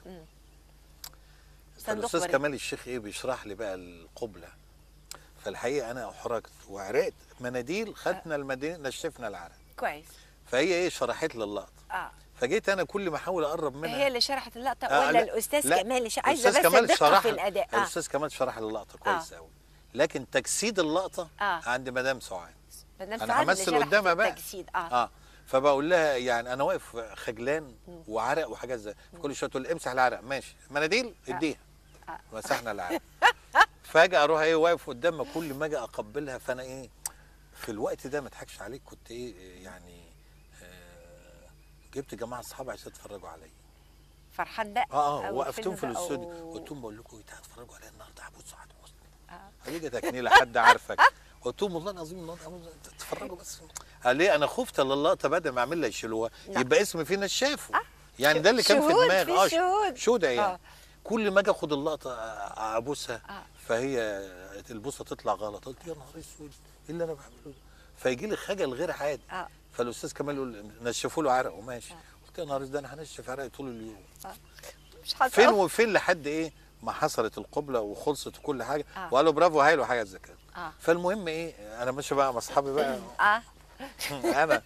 صندوق فالاستاذ بريد. كمال الشيخ ايه بيشرح لي بقى القبله فالحقيقه انا احرجت وعرقت مناديل خدنا المدينه نشفنا العرق كويس فهي ايه شرحت لي اللقطه اه فجيت انا كل ما احاول اقرب منها هي اللي شرحت اللقطه آه، ولا لا، الاستاذ لا، كمال ش- عايزه الأستاذ بس كمال دقه شرح في الاداء اه الاستاذ كمال شرح لي اللقطه كويس قوي لكن تجسيد اللقطه آه. عند مدام سعاد مدام انا سعاد اللي همثل شرحت قدامها بقى التجسيد اه اه فبقول لها يعني انا واقف خجلان وعرق وحاجات زي كل شويه تقول لي امسح العرق ماشي مناديل اديها مسحنا العرق فجاه اروح ايه واقف قدامها كل ما اجي اقبلها فانا ايه في الوقت ده ما اضحكش عليك كنت ايه يعني آه جبت جماعه اصحابي عشان يتفرجوا عليا فرحان ده اه اه أو وقفتهم في الفيلم بقى الاستوديو و- قلت لهم بقول لكم ايه تعالوا اتفرجوا عليا النهارده هبوس سعاد حسني آه. هتيجي تكنيله حد عارفك قلت لهم والله العظيم النهارده هبوس- تتفرجوا بس قال ليه انا خفت ان اللقطه بدل ما اعملها يشيلوها لا. يبقى اسمي في ناس شافوا يعني ده اللي كان في شهود، دماغي في اه شهود. شهود يعني آه. كل ما اجي اخد اللقطه أ- ابوسها آه. فهي البوسه تطلع غلط قلت يا نهار اسود ايه اللي انا بعمله ده فيجي لي خجل غير عادي اه فالاستاذ كمال يقول نشفوا له عرق وماشي قلت يا نهار اسود ده انا هنشف عرقي طول اليوم مش حاطه فين وفين لحد ايه ما حصلت القبله وخلصت وكل حاجه آه. وقالوا برافو هايل وحاجه زي كده اه فالمهم ايه انا ماشي بقى مع اصحابي بقى اه انا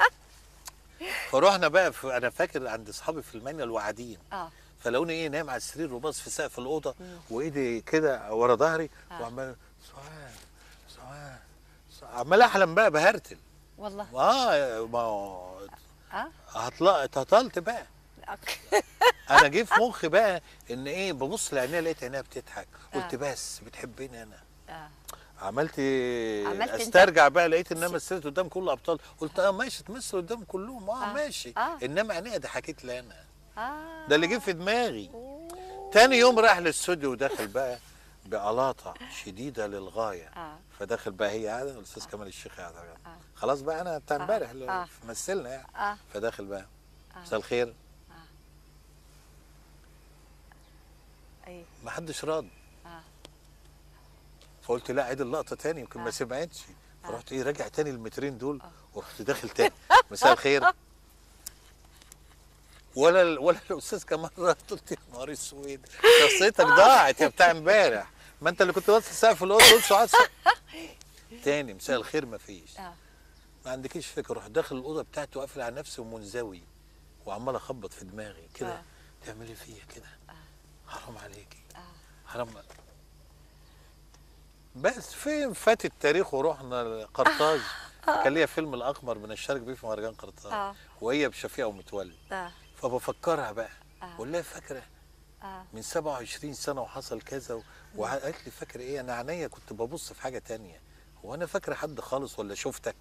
فرحنا بقى في انا فاكر عند اصحابي في المانيال وقاعدين اه فلقوني ايه نايم على السرير وباص في سقف الاوضه وايدي كده ورا ظهري وعمال سعاد سعاد سعاد. عمال احلم بقى بهرتل والله اه ما هو اه هطلع اتهطلت بقى انا جه في مخي بقى ان ايه ببص لعينيها لقيت عينيها بتضحك قلت آه. بس بتحبني انا اه عملت عملت انت- استرجع بقى لقيت ان انا مثلت قدام كل الابطال قلت اه ماشي تمثل قدام كلهم اه, آه. ماشي آه. انما عينيها ضحكت لي انا اه ده اللي جه في دماغي تاني يوم راح الاستوديو وداخل بقى بقلاطه شديده للغايه اه فداخل بقى هي قاعده الاستاذ كمال الشيخ قاعده خلاص بقى انا بتاع امبارح اللي آه. مثلنا يعني اه فداخل بقى مساء الخير ايوه ما حدش رد آه. فقلت لا عيد اللقطه تاني يمكن ما سمعتش فرحت ايه راجع تاني المترين دول ورحت داخل تاني مساء الخير ولا ال- ولا الاستاذ كمان رد قلت يا نهار اسود شخصيتك ضاعت يا بتاع امبارح ما انت اللي كنت واقف في سقف الاوضه قلت سعاد سعاد. تاني مساء الخير ما فيش اه ما عندكيش فكره رحت داخل الاوضه بتاعتي وقافل على نفسي ومنزوي وعمال اخبط في دماغي كده آه. تعملي فيا كده حرام عليكي حرام بس فين فات التاريخ ورحنا قرطاج كان ليا فيلم الاقمر بنشارك بيه في مهرجان قرطاج آه. وهي بشفيقه ومتولي اه فبفكرها بقى آه. بقول لها فاكره اه من 27 سنه وحصل كذا و- وقالت لي فاكره ايه انا عينيا كنت ببص في حاجه تانية هو انا فاكره حد خالص ولا شفتك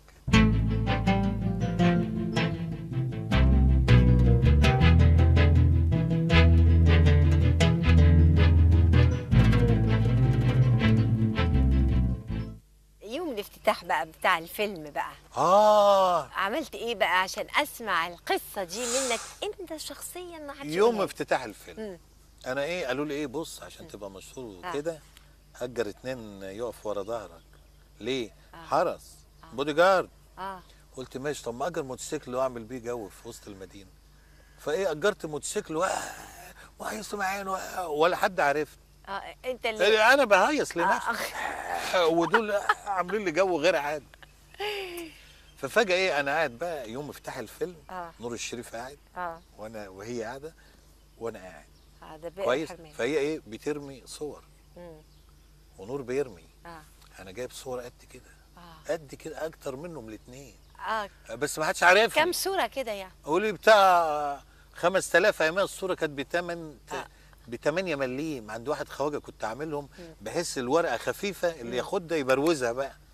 يوم الافتتاح بقى بتاع الفيلم بقى اه عملت ايه بقى عشان اسمع القصه دي منك انت شخصيا ما حدش يوم يقولها. افتتاح الفيلم مم. انا ايه قالوا لي ايه بص عشان تبقى مشهور آه. وكده هجر اتنين يقف ورا ظهرك ليه حرس بودي جارد اه قلت ماشي طب ما اجر موتوسيكل واعمل بيه جو في وسط المدينه فايه اجرت موتوسيكل و وهيص معايا و- ولا حد عرفني اه انت اللي انا بهيص آه. لنفسي ودول عاملين لي جو غير عادي ففجاه ايه انا قاعد بقى يوم افتتاح الفيلم اه نور الشريف قاعد اه وانا وهي قاعده وانا قاعد اه ده بقى كويس الحرمان. فهي ايه بترمي صور مم. ونور بيرمي اه انا جايب صور قد كده اه قد كده اكتر منهم الاثنين اه بس ما حدش عارفني كم صوره كده يعني قولي بتاع 5000 ايام الصوره كانت بتمن آه. ب 8 مليم عند واحد خواجه كنت عاملهم بحس الورقه خفيفه اللي ياخدها يبروزها بقى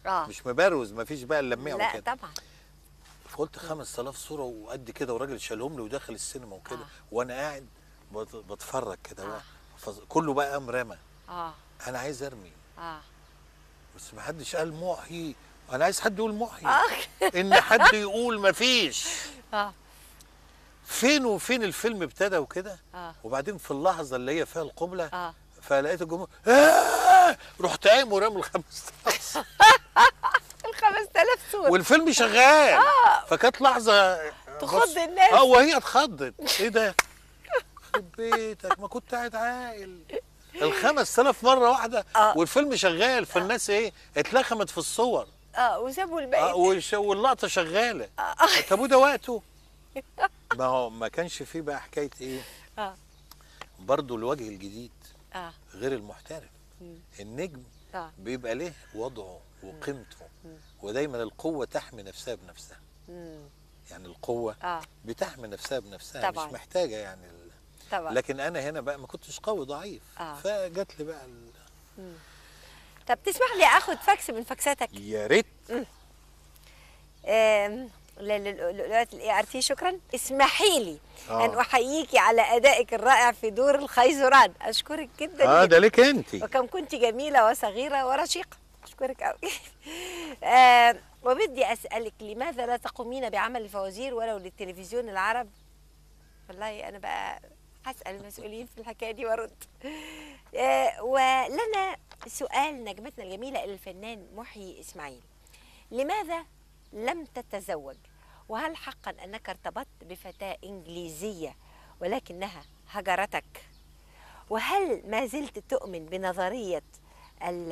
اه مش مبروز مفيش بقى اللميع لا وكده طبعا فقلت 5000 صوره وقد كده وراجل شالهم لي ودخل السينما وكده آه. وانا قاعد بت- بتفرج كده آه. بقى فز- كله بقى قام رمى اه انا عايز ارمي اه بس ما حدش قال محي انا عايز حد يقول محي اه ان حد يقول مفيش اه فين وفين الفيلم ابتدى وكده اه وبعدين في اللحظه اللي هي فيها القبله اه فلقيت الجمهور آه رحت قايم ورامي الخمس ال 5000 صورة والفيلم شغال فكانت لحظه تخض بص- الناس. اه وهي اتخضت ايه ده يخرب بيتك ما كنت قاعد عاقل ال 5000 مره واحده آه. والفيلم شغال فالناس ايه اتلخمت في الصور اه وسابوا الباقي آه والش- واللقطه شغاله طب وده وقته ما هو ما كانش فيه بقى حكايه ايه اه برضه الوجه الجديد اه غير المحترف النجم اه بيبقى له وضعه وقيمته ودايما القوه تحمي نفسها بنفسها مم. يعني القوه اه بتحمي نفسها بنفسها طبعاً. مش محتاجه يعني ال... طبعا لكن انا هنا بقى ما كنتش قوي ضعيف آه. فجات لي بقى ال... طب تسمح لي اخد فاكس من فاكساتك يا ريت آم، ل- ل- لولاية الاي ار تي شكرا اسمحي لي آه. ان احييك على ادائك الرائع في دور الخيزران اشكرك جدا اه جدا ده ليك انت وكم كنت جميله وصغيره ورشيقه اشكرك قوي آه وبدي اسالك لماذا لا تقومين بعمل الفوازير ولو للتلفزيون العرب والله انا بقى هسال المسؤولين في الحكايه دي وارد آه ولنا سؤال نجمتنا الجميله الى الفنان محيي اسماعيل لماذا لم تتزوج وهل حقا انك ارتبطت بفتاه انجليزيه ولكنها هجرتك وهل ما زلت تؤمن بنظريه ال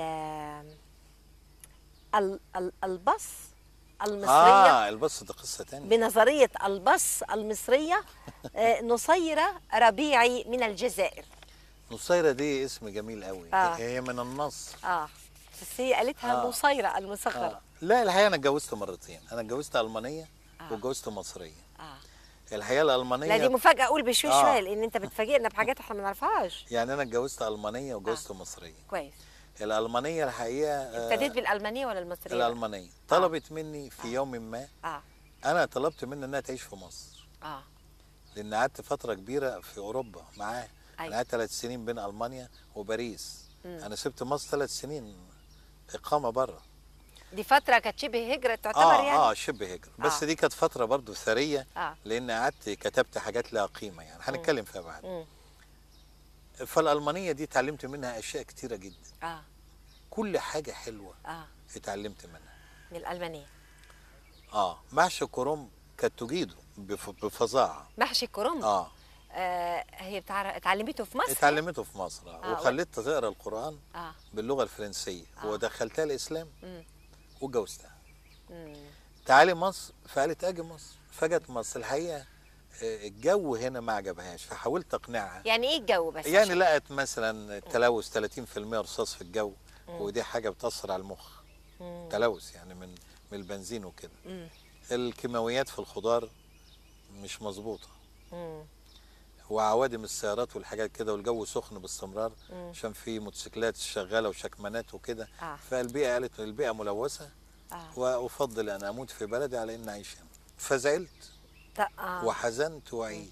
ال- ال- البص المصريه اه البص ده قصه تانية بنظريه البص المصريه آه، نصيره ربيعي من الجزائر نصيره دي اسم جميل قوي آه. هي من النصر اه بس هي قالتها آه. نصيره المصغره آه. لا الحقيقه انا اتجوزت مرتين انا اتجوزت المانيه آه. واتجوزت مصريه اه الحقيقه الالمانيه لا دي مفاجاه اقول بشوي آه. شويه لان انت بتفاجئنا بحاجات احنا ما نعرفهاش يعني انا اتجوزت المانيه واتجوزت مصريه كويس الالمانيه الحقيقه آه، ابتديت بالالمانيه ولا المصريه الالمانيه طلبت مني في يوم ما اه انا طلبت منها انها تعيش في مصر اه لان قعدت فتره كبيره في اوروبا معاها أيوة. انا قعدت ثلاث سنين بين المانيا وباريس مم. انا سبت مصر ثلاث سنين اقامه بره دي فتره كانت شبه هجره تعتبر اه يعني اه شبه هجره بس آه. دي كانت فتره برضو ثريه اه لان قعدت كتبت حاجات لها قيمه يعني هنتكلم فيها بعد مم. فالالمانيه دي اتعلمت منها اشياء كتيره جدا اه كل حاجه حلوه اه اتعلمت منها من الالمانيه اه محشي كرنب كانت تجيده بف- بفظاعه محشي كرنب اه آه هي بتعرف اتعلمته في مصر اتعلمته في مصر آه، آه. وخليتها تقرا القران اه باللغه الفرنسيه آه. ودخلتها الاسلام مم. واتجوزتها مم. تعالي مصر فقالت اجي مصر فجت مصر الحقيقه آه، الجو هنا ما عجبهاش فحاولت اقنعها يعني ايه الجو بس يعني عشان- لقت مثلا تلوث 30% رصاص في الجو ودي حاجه بتاثر على المخ مم. تلوث يعني من من البنزين وكده مم. الكيماويات في الخضار مش مظبوطه مم. وعوادم السيارات والحاجات كده والجو سخن باستمرار مم. عشان في موتوسيكلات شغاله وشكمانات وكده آه. فالبيئه قالت البيئه ملوثه اه وافضل ان اموت في بلدي على ان اعيش هنا فزعلت ط- اه وحزنت وعيت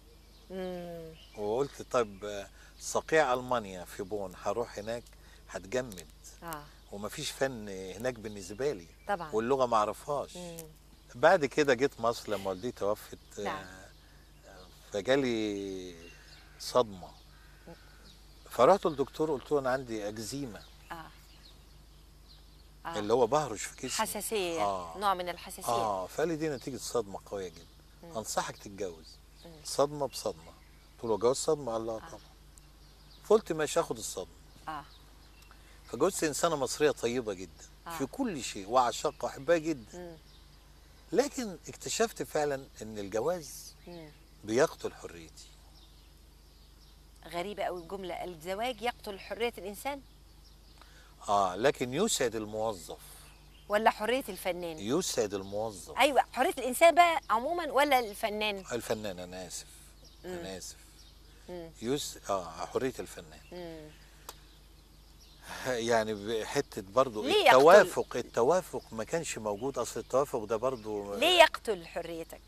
مم. وقلت طيب آه، صقيع المانيا في بون هروح هناك هتجمد اه ومفيش فن هناك بالنسبه لي طبعا واللغه ما اعرفهاش مم. بعد كده جيت مصر لما والدتي توفت آه، نعم. فجالي صدمه فرحت للدكتور قلت له انا عندي اكزيما اه آه. اللي هو بهرش في جسمي حساسيه آه. نوع من الحساسيه اه فقال لي دي نتيجه صدمه قويه جدا انصحك تتجوز صدمه بصدمه قلت له جوز صدمه قال لا طبعا فقلت ماشي اخد الصدمه اه فجوزت انسانه مصريه طيبه جدا آه. في كل شيء واعشقها واحبها جدا مم. لكن اكتشفت فعلا ان الجواز مم. بيقتل حريتي غريبه قوي الجمله الزواج يقتل حريه الانسان اه لكن يسعد الموظف ولا حريه الفنان يسعد الموظف ايوه حريه الانسان بقى عموما ولا الفنان الفنان انا اسف انا اسف مم. يس اه حريه الفنان مم. يعني بحته برضو ليه يقتل؟ التوافق التوافق ما كانش موجود اصل التوافق ده برضو ليه يقتل حريتك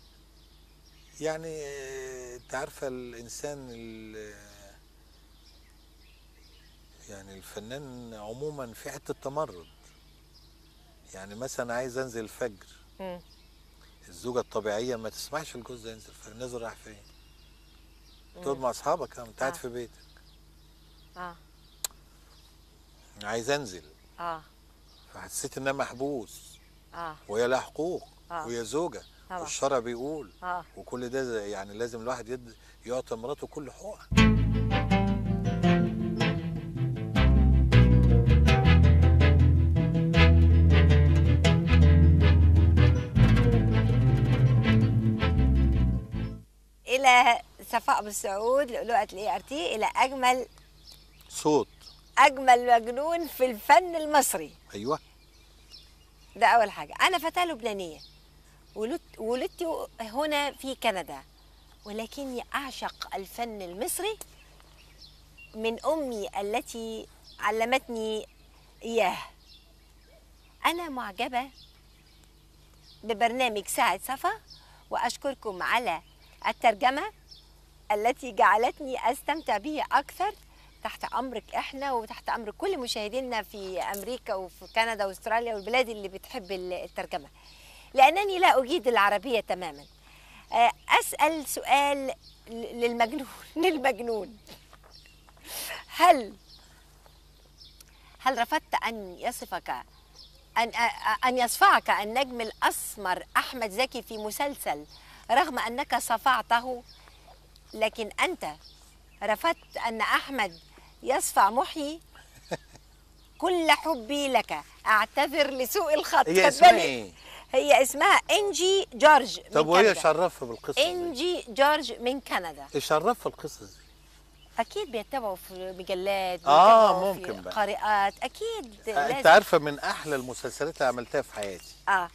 يعني آه، انت عارفه الانسان ال- يعني الفنان عموما في حته تمرد يعني مثلا عايز انزل الفجر مم. الزوجه الطبيعيه ما تسمحش لجوزها ينزل الفجر نازل رايح فين تقعد مع اصحابك انت قاعد آه. في بيتك اه عايز انزل اه فحسيت ان انا محبوس اه وهي لها حقوق آه. وهي زوجه طبعا. والشرع بيقول اه وكل ده زي- يعني لازم الواحد يد يعطي مراته كل حقوقها الى صفاء بالسعود لؤلؤه الاي ار تي الى اجمل صوت اجمل مجنون في الفن المصري ايوه ده اول حاجه انا فتاه لبنانيه ولدت ولدت هنا في كندا ولكني اعشق الفن المصري من امي التي علمتني اياه انا معجبه ببرنامج ساعه صفا واشكركم على الترجمه التي جعلتني استمتع به اكثر تحت امرك احنا وتحت امر كل مشاهدينا في امريكا وفي كندا واستراليا والبلاد اللي بتحب الترجمه لانني لا اجيد العربيه تماما آه، اسال سؤال ل- للمجنون للمجنون هل هل رفضت ان يصفك ان أ- ان يصفعك النجم الاسمر احمد زكي في مسلسل رغم انك صفعته لكن انت رفضت ان احمد يصفع محيي كل حبي لك اعتذر لسوء الخط هي خد اسمها بالك. ايه؟ هي اسمها انجي جورج من طب وهي كندا. شرفها بالقصه دي انجي جورج من كندا ايش عرفها القصص دي؟ اكيد بيتبعوا في مجلات آه، بيتابعوا ممكن في بقى. قارئات اكيد آه، انت لازم عارفه من احلى المسلسلات اللي عملتها في حياتي اه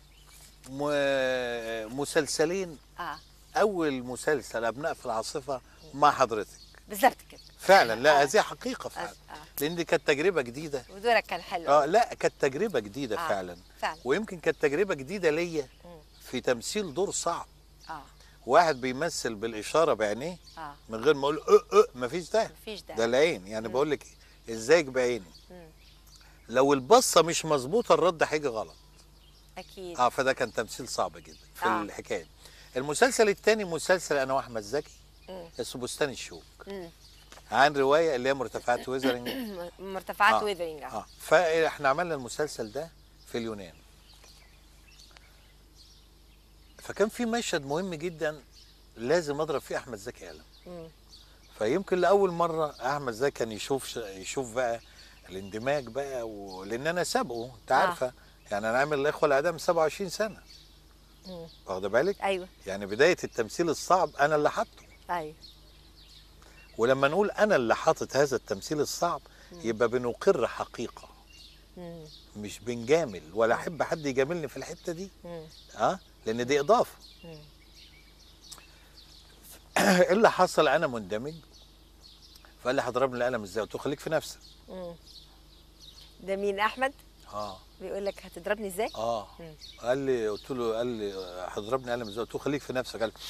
م- مسلسلين اه اول مسلسل ابناء في العاصفه مع حضرتك بالظبط كده فعلا لا آه. هذه حقيقه فعلا آه. لان دي كانت تجربه جديده ودورك كان حلو اه لا كانت تجربه جديده آه، فعلا فعلا ويمكن كانت تجربه جديده ليا مم. في تمثيل دور صعب اه واحد بيمثل بالاشاره بعينيه اه من غير ما اقول اه اه مفيش ده مفيش ده ده العين يعني بقول لك ازيك بعيني مم. لو البصه مش مظبوطه الرد هيجي غلط اكيد اه فده كان تمثيل صعب جدا في آه. الحكايه دي. المسلسل الثاني مسلسل انا واحمد زكي مم. اسمه بستان الشوك مم. عن روايه اللي هي مرتفعات ويزرنج مرتفعات آه. ويذرينج اه فاحنا عملنا المسلسل ده في اليونان فكان في مشهد مهم جدا لازم اضرب فيه احمد زكي قلم مم. فيمكن لاول مره احمد زكي كان يشوف يشوف بقى الاندماج بقى و... لان انا سابقه انت آه. عارفه يعني انا عامل الاخوه الاعدام 27 سنه مم. واخده بالك ايوه يعني بدايه التمثيل الصعب انا اللي حاطه ايوه ولما نقول انا اللي حاطط هذا التمثيل الصعب يبقى بنقر حقيقه مم. مش بنجامل ولا احب حد يجاملني في الحته دي مم. اه لان دي اضافه مم. ايه اللي حصل انا مندمج فقال لي هضربني القلم ازاي قلت له خليك في نفسك مم. ده مين احمد اه بيقول لك هتضربني ازاي اه مم. قال لي قلت له قال لي هضربني قلم ازاي قلت له خليك في نفسك قال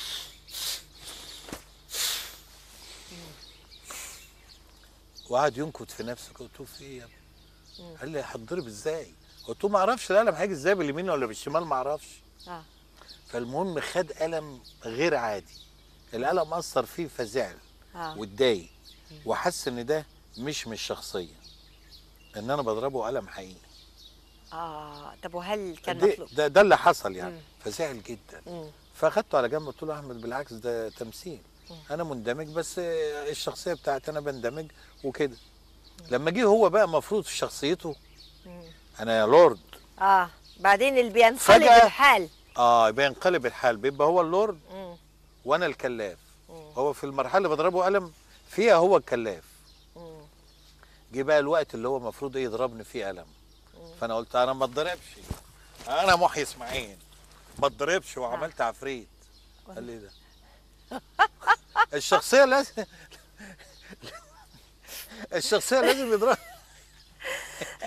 وقعد ينكت في نفسه قلت له في ايه يا ابني؟ قال لي هتضرب ازاي قلت له ما اعرفش القلم هيجي ازاي باليمين ولا بالشمال ما اعرفش اه فالمهم خد قلم غير عادي القلم اثر فيه فزعل اه واتضايق وحس ان ده مش من الشخصيه ان انا بضربه قلم حقيقي اه طب وهل كان ده, مطلوب ده, ده اللي حصل يعني مم. فزعل جدا مم. فاخدته على جنب قلت له يا احمد بالعكس ده تمثيل انا مندمج بس الشخصيه بتاعتي انا بندمج وكده لما جه هو بقى مفروض في شخصيته انا يا لورد اه بعدين اللي بينقلب فجأة- الحال اه بينقلب الحال بيبقى هو اللورد مم. وانا الكلاف مم. هو في المرحله اللي بضربه قلم فيها هو الكلاف مم. جه بقى الوقت اللي هو المفروض ايه يضربني فيه قلم فانا قلت انا ما اتضربش انا محي اسماعيل ما اتضربش وعملت عفريت قال لي إيه ده الشخصيه لازم الشخصيه لازم يضرب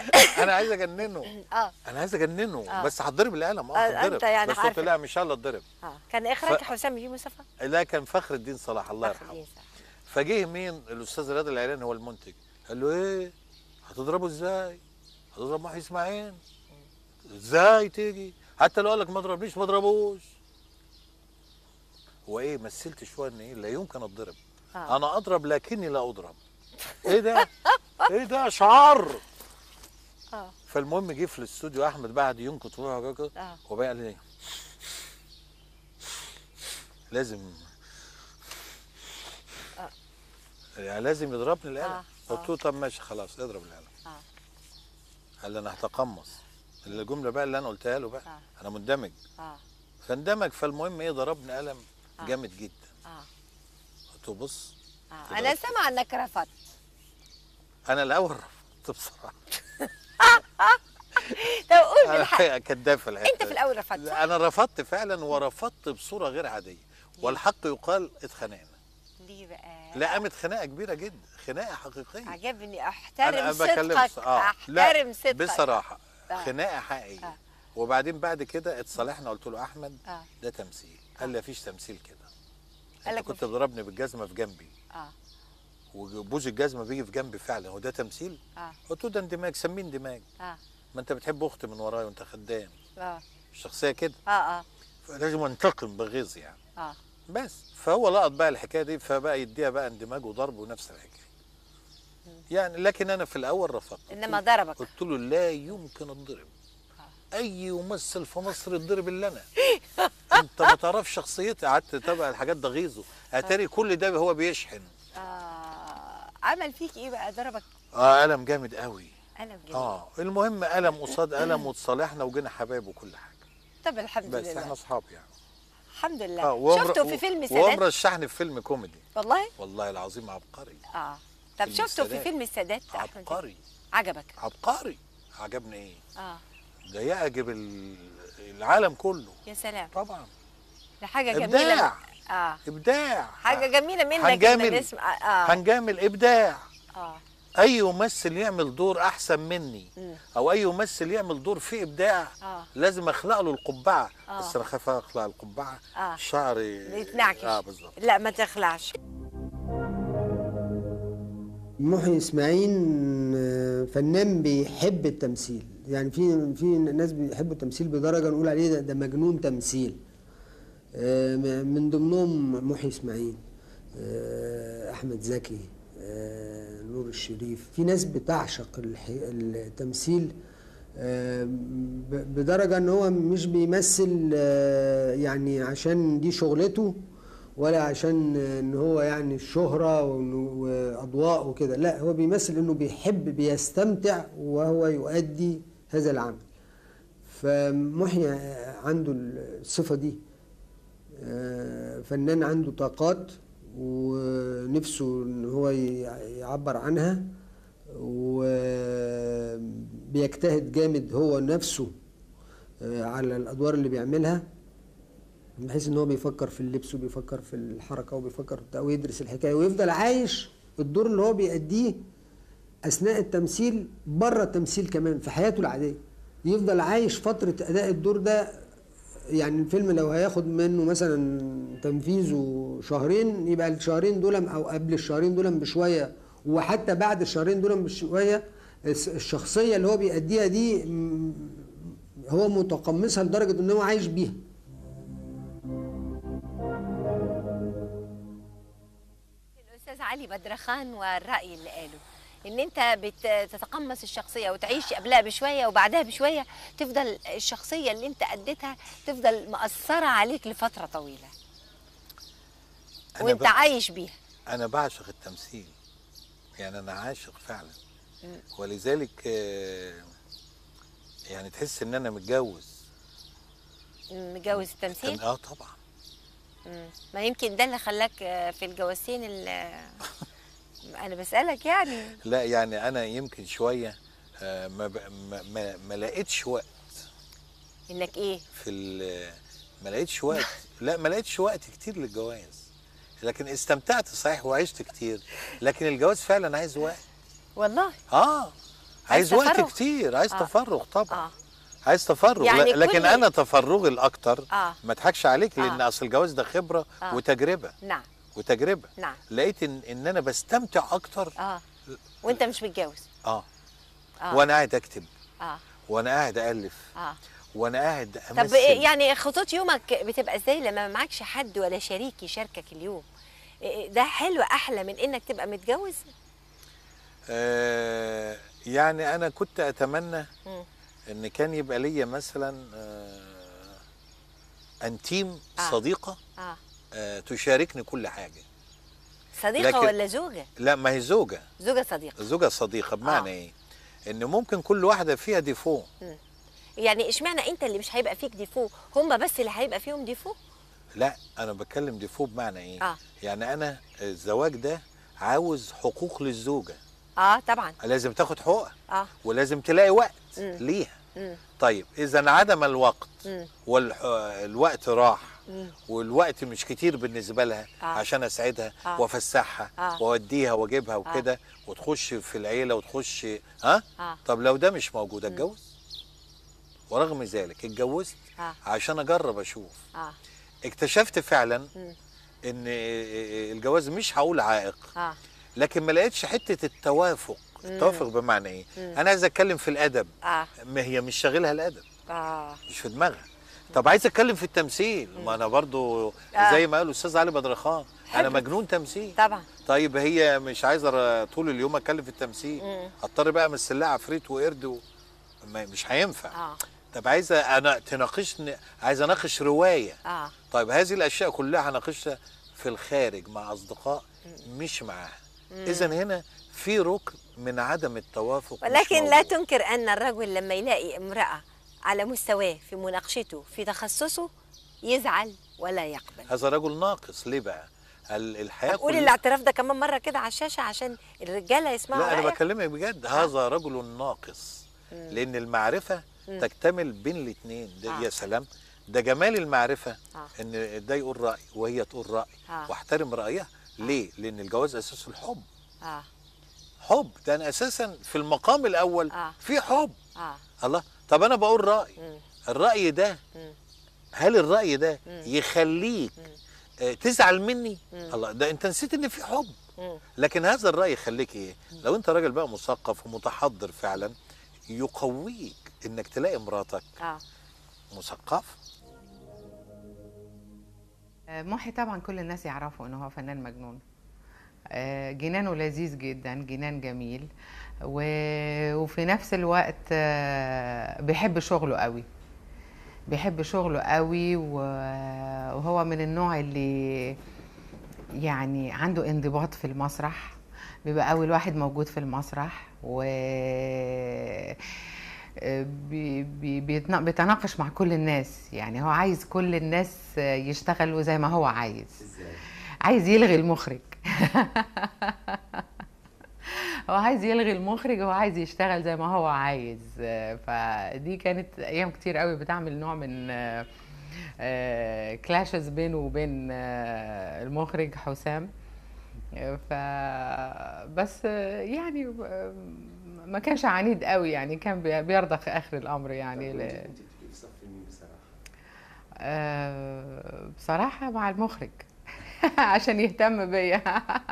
انا عايز اجننه اه انا عايز اجننه آه. بس هتضرب القلم اه آه، هتضرب أنت يعني بس قلت عارفة. لا مش الله اتضرب اه كان اخراج ف- حسام بيه مصطفى لا كان فخر الدين صلاح الله فخر يرحمه الدين صح. فجه مين الاستاذ رياض العيراني هو المنتج قال له ايه هتضربه ازاي هتضرب محي اسماعيل ازاي تيجي حتى لو قال لك ما اضربنيش ما اضربوش هو ايه مثلت شويه ان ايه لا يمكن اتضرب آه. انا اضرب لكني لا اضرب ايه ده ايه ده شعار اه فالمهم جه في الاستوديو احمد بعد ينكت روحه كده اه وبقى قال لي لازم يعني لازم يضربني القلم آه، قلت له طب ماشي خلاص اضرب القلم آه. قال لي انا هتقمص الجمله بقى اللي انا قلتها له بقى آه. انا مندمج اه فاندمج فالمهم ايه ضربني قلم آه. جامد جدا اه قلت له بص اه انا سامعه انك رفضت انا الاول رفضت بصراحه طب قول انا بالحق الحقيقه كداب في الحته انت في دي. الاول رفضت صح؟ انا رفضت فعلا ورفضت بصوره غير عاديه والحق يقال اتخانقنا ليه بقى لا قامت خناقه كبيره جدا خناقه حقيقيه عجبني احترم انا بكلم صدقك اه لا احترم صدقك بصراحه آه. خناقه حقيقيه آه. وبعدين بعد كده اتصالحنا قلت له احمد اه ده تمثيل قال لي مفيش تمثيل كده قال انت لك كنت مفيش. تضربني بالجزمه في جنبي اه وبوز الجزمه بيجي في جنبي فعلا هو ده تمثيل اه قلت له ده اندماج سميه اندماج اه ما انت بتحب اختي من ورايا وانت خدام اه الشخصيه كده اه اه فلازم انتقم بغيظ يعني اه بس فهو لقط بقى الحكايه دي فبقى يديها بقى اندماج وضرب ونفس الحكايه يعني لكن انا في الاول رفضت قلت انما له- ضربك قلت له لا يمكن اتضرب اي ممثل في مصر يتضرب الا انا انت ما تعرفش شخصيتي قعدت تتابع الحاجات ده غيظه اتاري كل ده هو بيشحن اه عمل فيك ايه بقى ضربك اه قلم جامد قوي قلم جميل اه المهم قلم قصاد قلم وتصالحنا وجينا حبايب وكل حاجه طب الحمد بس احنا لله اصحاب يعني الحمد اه لله وعمر- شفته في فيلم وعمر السادات رشحني في فيلم كوميدي والله والله العظيم عبقري اه طب فيلم شفته في السادات. فيلم السادات أحمد عبقري عجبك عبقري عجبني ايه اه ده يعجب ال- العالم كله يا سلام طبعا ده حاجه إبداع. جميله اه ابداع حاجه جميله منك إن هنجامل نسمع اه هنجامل ابداع اه اي ممثل يعمل دور احسن مني مم. او اي ممثل يعمل دور فيه ابداع اه لازم اخلق له القبعه آه. بس انا خايف اخلق القبعه اه شعري يتنعكش اه بالظبط لا ما تخلعش محي اسماعيل آه، فنان بيحب التمثيل يعني في في ناس بيحبوا التمثيل بدرجه نقول عليه ده, ده مجنون تمثيل آه، م- من ضمنهم محي اسماعيل آه، احمد زكي آه، نور الشريف في ناس بتعشق الح- التمثيل آه، ب- بدرجه ان هو مش بيمثل آه، يعني عشان دي شغلته ولا عشان ان هو يعني الشهرة وإنه- واضواء وكده لا هو بيمثل انه بيحب بيستمتع وهو يؤدي هذا العمل فمحيي عنده الصفة دي آه، فنان عنده طاقات ونفسه ان هو ي- يعبر عنها وبيجتهد جامد هو نفسه آه، على الادوار اللي بيعملها بحيث ان هو بيفكر في اللبس وبيفكر في الحركه وبيفكر في بتاع ويدرس الحكايه ويفضل عايش الدور اللي هو بيأديه اثناء التمثيل بره التمثيل كمان في حياته العاديه يفضل عايش فتره اداء الدور ده يعني الفيلم لو هياخد منه مثلا تنفيذه شهرين يبقى الشهرين دول او قبل الشهرين دول بشويه وحتى بعد الشهرين دول بشويه الس- الشخصيه اللي هو بيأديها دي م- هو متقمصها لدرجه ان هو عايش بيها الاستاذ علي بدرخان والراي اللي قاله ان انت بتتقمص الشخصيه وتعيش قبلها بشويه وبعدها بشويه تفضل الشخصيه اللي انت اديتها تفضل مأثره عليك لفتره طويله أنا وانت ب- عايش بيها انا بعشق التمثيل يعني انا عاشق فعلا مم. ولذلك آه، يعني تحس ان انا متجوز متجوز التمثيل اه طبعا مم. ما يمكن ده اللي خلاك آه، في الجوازين اللي انا بسالك يعني لا يعني انا يمكن شويه آه، ما, ب... ما, ما, ما لقيتش وقت انك ايه في ال- ما لقيتش وقت لا ما لقيتش وقت كتير للجواز لكن استمتعت صحيح وعشت كتير لكن الجواز فعلا عايز وقت والله اه عايز وقت تفرغ؟ كتير عايز آه. تفرغ طبعا اه عايز تفرغ يعني يعني لكن كل- انا تفرغي الاكتر آه. ما اضحكش عليك لان آه. اصل الجواز ده خبره آه. وتجربه نعم وتجربه نعم لقيت ان, إن انا بستمتع اكتر اه وانت مش متجوز اه, آه. وانا قاعد اكتب اه وانا قاعد الف اه وانا قاعد طب امثل إيه يعني خطوط يومك بتبقى ازاي لما ما معكش حد ولا شريك يشاركك اليوم إيه ده حلو احلى من انك تبقى متجوز آه يعني انا كنت اتمنى مم. ان كان يبقى ليا مثلا آه انتيم آه. صديقه اه آه تشاركني كل حاجه صديقه لكن- ولا زوجه لا ما هي زوجه زوجه صديقه زوجة صديقة بمعنى آه. ايه؟ ان ممكن كل واحدة فيها ديفو يعني اشمعنى انت اللي مش هيبقى فيك ديفو هم بس اللي هيبقى فيهم ديفو لا انا بتكلم ديفو بمعنى ايه؟ آه. يعني انا الزواج ده عاوز حقوق للزوجة اه طبعا لازم تاخد حقوقها اه ولازم تلاقي وقت مم. ليها مم. طيب اذا عدم الوقت مم. والوقت راح مم. والوقت مش كتير بالنسبة لها آه. عشان اسعدها آه. وافسحها آه. واوديها واجيبها وكده وتخش في العيلة وتخش ها؟ اه طب لو ده مش موجود اتجوز ورغم ذلك اتجوزت اه عشان اجرب اشوف اه اكتشفت فعلا مم. ان الجواز مش هقول عائق اه لكن ما لقيتش حته التوافق التوافق بمعنى ايه انا عايز اتكلم في الادب اه ما هي مش شاغلها الادب اه مش في دماغها طب عايز اتكلم في التمثيل ما انا برضو آه. زي ما قال الاستاذ علي بدرخان انا حلو. مجنون تمثيل طبعا طيب هي مش عايزه ر- طول اليوم اتكلم في التمثيل مم. اضطر بقى امثل لها عفريت وقرد و... ما- مش هينفع اه طب عايزه انا تناقشني عايز اناقش روايه اه طيب هذه الاشياء كلها هناقشها في الخارج مع اصدقاء مش معاها اذا هنا في ركن من عدم التوافق مش ولكن لا موجود. تنكر ان الرجل لما يلاقي امراه على مستواه في مناقشته في تخصصه يزعل ولا يقبل هذا رجل ناقص ليه بقى ال- الحياه طب قولي كلها- الاعتراف ده كمان مره كده على الشاشه عشان الرجاله يسمعوا لا انا رأيك. بكلمك بجد هذا رجل ناقص لان المعرفه تكتمل بين الاثنين ده آه. يا سلام ده جمال المعرفه آه. ان ده يقول راي وهي تقول راي آه. واحترم رايها ليه لان الجواز اساسه الحب اه حب ده انا اساسا في المقام الاول آه. في حب اه الله طب انا بقول راي مم. الراي ده مم. هل الراي ده يخليك آه، تزعل مني الله ده انت نسيت ان في حب مم. لكن هذا الراي يخليك ايه لو انت راجل بقى مثقف ومتحضر فعلا يقويك انك تلاقي مراتك اه مثقفه آه، محي طبعا كل الناس يعرفوا انه هو فنان مجنون آه، جنانه لذيذ جدا جنان جميل و- وفي نفس الوقت آه، بيحب شغله قوي بيحب شغله قوي و- وهو من النوع اللي يعني عنده انضباط في المسرح بيبقى اول واحد موجود في المسرح و بي- بي- بيتنا- بيتناقش مع كل الناس يعني هو عايز كل الناس يشتغلوا زي ما هو عايز عايز يلغي المخرج هو عايز يلغي المخرج هو عايز يشتغل زي ما هو عايز فدي كانت ايام كتير قوي بتعمل نوع من كلاشز بينه وبين آه، المخرج حسام ف بس آه، يعني آه، ما كانش عنيد قوي يعني كان بي- بيرضى في اخر الامر يعني ل... آه، بصراحة مع المخرج عشان يهتم بيا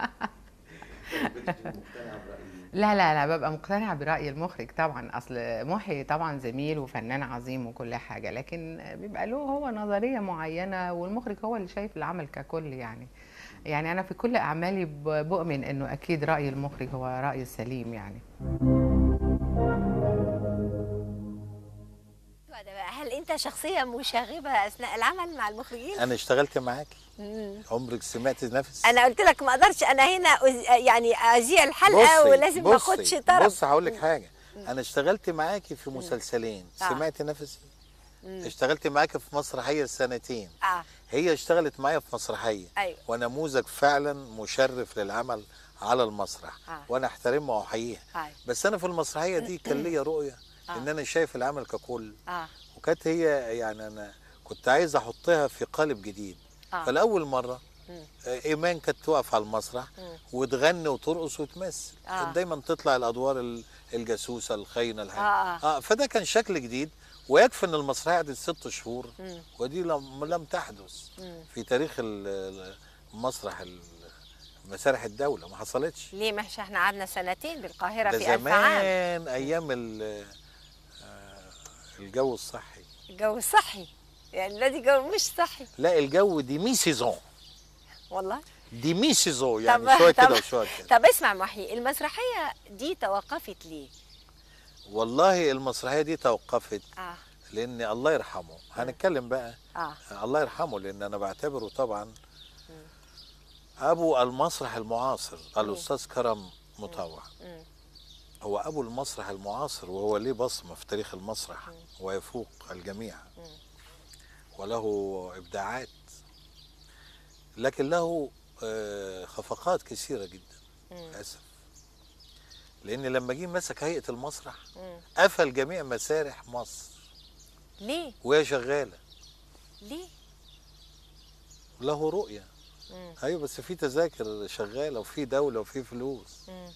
لا لا لا ببقى مقتنعة برأي المخرج طبعا أصل محي طبعا زميل وفنان عظيم وكل حاجة لكن بيبقى له هو نظرية معينة والمخرج هو اللي شايف العمل ككل يعني يعني أنا في كل أعمالي ب- بؤمن إنه أكيد رأي المخرج هو رأي السليم يعني ده بقى، هل انت شخصيه مشاغبه اثناء العمل مع المخرجين انا اشتغلت معاكي مم. عمرك سمعت نفس انا قلت لك ما اقدرش انا هنا أز... يعني اذيع الحلقه بصي- ولازم ما بصي- اخدش طرف بص هقول لك حاجه انا اشتغلت معاكي في مسلسلين آه. سمعت نفسي اشتغلت معاكي في مسرحيه سنتين اه هي اشتغلت معايا في مسرحيه أيوة. ونموذج فعلا مشرف للعمل على المسرح آه. وانا احترمها واحييها أيوة. بس انا في المسرحيه دي كان ليا رؤيه آه. ان انا شايف العمل ككل اه وكانت هي يعني انا كنت عايز احطها في قالب جديد آه. فلاول مره آه، ايمان كانت توقف على المسرح وتغني وترقص وتمثل آه. كانت دايما تطلع الادوار ال- الجاسوسه الخاينه الحاجة. آه، اه فده كان شكل جديد ويكفي ان المسرحيه قعدت ست شهور ودي لم, لم تحدث في تاريخ ال- ال- المسرح ال- مسارح الدوله ما حصلتش ليه مش احنا قعدنا سنتين بالقاهره ده في ألف عام زمان ايام ال- آه، الجو الصحي الجو صحي يعني الذي جو مش صحي لا الجو دي مي سيزون والله دي مي سيزون يعني شويه كده وشويه كده طب اسمع محي المسرحيه دي توقفت ليه؟ والله المسرحيه دي توقفت اه لان الله يرحمه هنتكلم بقى اه الله يرحمه لان انا بعتبره طبعا ابو المسرح المعاصر الاستاذ كرم مطوع مم. هو ابو المسرح المعاصر وهو ليه بصمه في تاريخ المسرح ويفوق الجميع وله ابداعات لكن له آه، خفقات كثيره جدا للاسف لان لما جه مسك هيئه المسرح قفل جميع مسارح مصر ليه؟ وهي شغاله ليه؟ له رؤيه مم. ايوه بس في تذاكر شغاله وفي دوله وفي فلوس مم.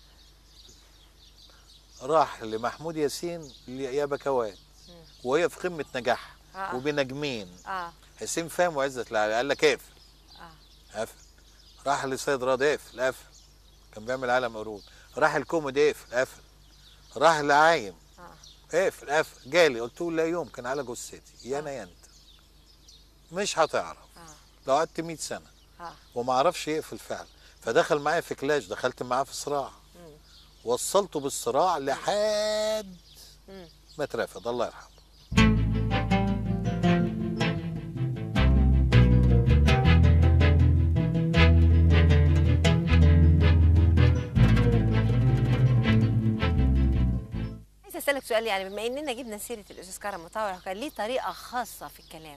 راح لمحمود ياسين يا بكوات وهي في قمه نجاحها آه. وبنجمين اه حسين فهم وعزت العلي قال لك اقفل اه قفل راح لسيد راضي اقفل قفل كان بيعمل عالم قرود راح الكوميدي اقفل قفل راح لعايم اه اقفل قفل جالي قلت له لا يمكن على جثتي يا انا يا انت مش هتعرف اه لو قعدت 100 سنه اه وما عرفش يقفل فعلا فدخل معايا في كلاش دخلت معاه في صراع مم. وصلته بالصراع لحد مم. ما اترفض الله يرحمه عايزه اسالك سؤال يعني بما اننا جبنا سيره الاستاذ كرم مطاوع كان ليه طريقه خاصه في الكلام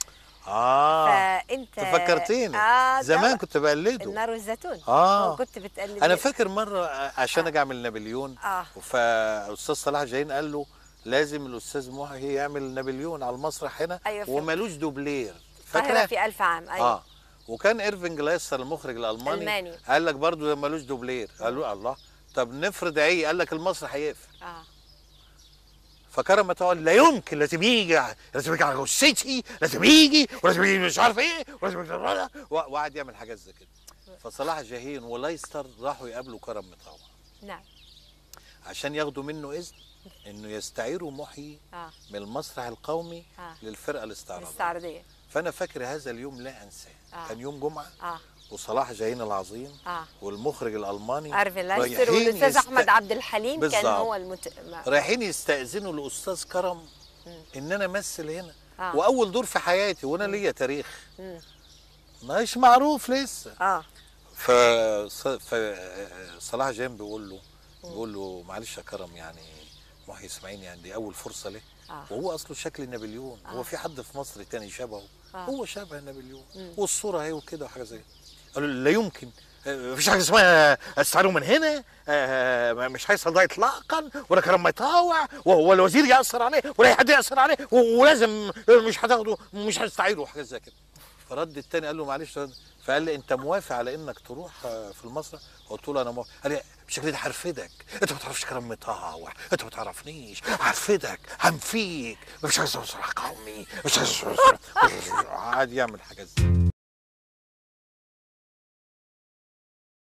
اه فانت انت فكرتيني آه زمان طبعا. كنت بقلده النار والزيتون آه. هو كنت بتقلد انا فاكر مره عشان اجي اعمل نابليون اه فاستاذ صلاح جاهين قال له لازم الاستاذ محي يعمل نابليون على المسرح هنا أيوة فهمت. ومالوش دوبلير القاهره فاكره في ألف عام ايوه اه وكان ايرفنج لايسر المخرج الالماني ألماني. قال لك برضه ده مالوش دوبلير قال له الله طب نفرض ايه قال لك المسرح هيقفل اه فكرم تقول لا يمكن لازم يجي لازم يجي على جثتي لازم يجي ولازم يجي مش عارف ايه ولازم يجي و- وقعد يعمل حاجات زي كده فصلاح جاهين ولايستر راحوا يقابلوا كرم مطوع نعم عشان ياخدوا منه اذن انه يستعيروا محيي اه من المسرح القومي آه. للفرقه الاستعراضيه الاستعراضيه فانا فاكر هذا اليوم لا انساه آه. كان يوم جمعه اه وصلاح جاهين العظيم اه والمخرج الالماني ارفين لايستر رايحين والاستاذ يست- احمد عبد الحليم كان بالظبط. هو المت... ما- رايحين يستاذنوا الاستاذ كرم ان انا امثل هنا آه. واول دور في حياتي وانا ليا تاريخ مم. مش معروف لسه اه ف ف- صلاح جاهين بيقول له بيقول له معلش يا كرم يعني محي اسماعيل يعني دي اول فرصه له آه. وهو اصله شكل نابليون آه. هو في حد في مصر تاني شبهه آه. هو شبه نابليون مم. والصوره اهي وكده وحاجه زي كده قالوا له لا يمكن آه، مفيش حاجه اسمها استعاروا من هنا آه، مش هيحصل ده اطلاقا ولا كلام ما يطاوع وهو الوزير ياثر عليه ولا أي حد ياثر عليه و- ولازم مش هتاخده مش هتستعيروا حاجه زي كده فرد التاني قال له معلش فقال لي انت موافق على انك تروح آه، في المسرح قلت له انا موافق قال لي بالشكل ده هرفدك انت ما تعرفش كلام مطاوع انت ما تعرفنيش هرفدك هنفيك مش عايز مسرح قومي مش عايز قعد يعمل حاجات زي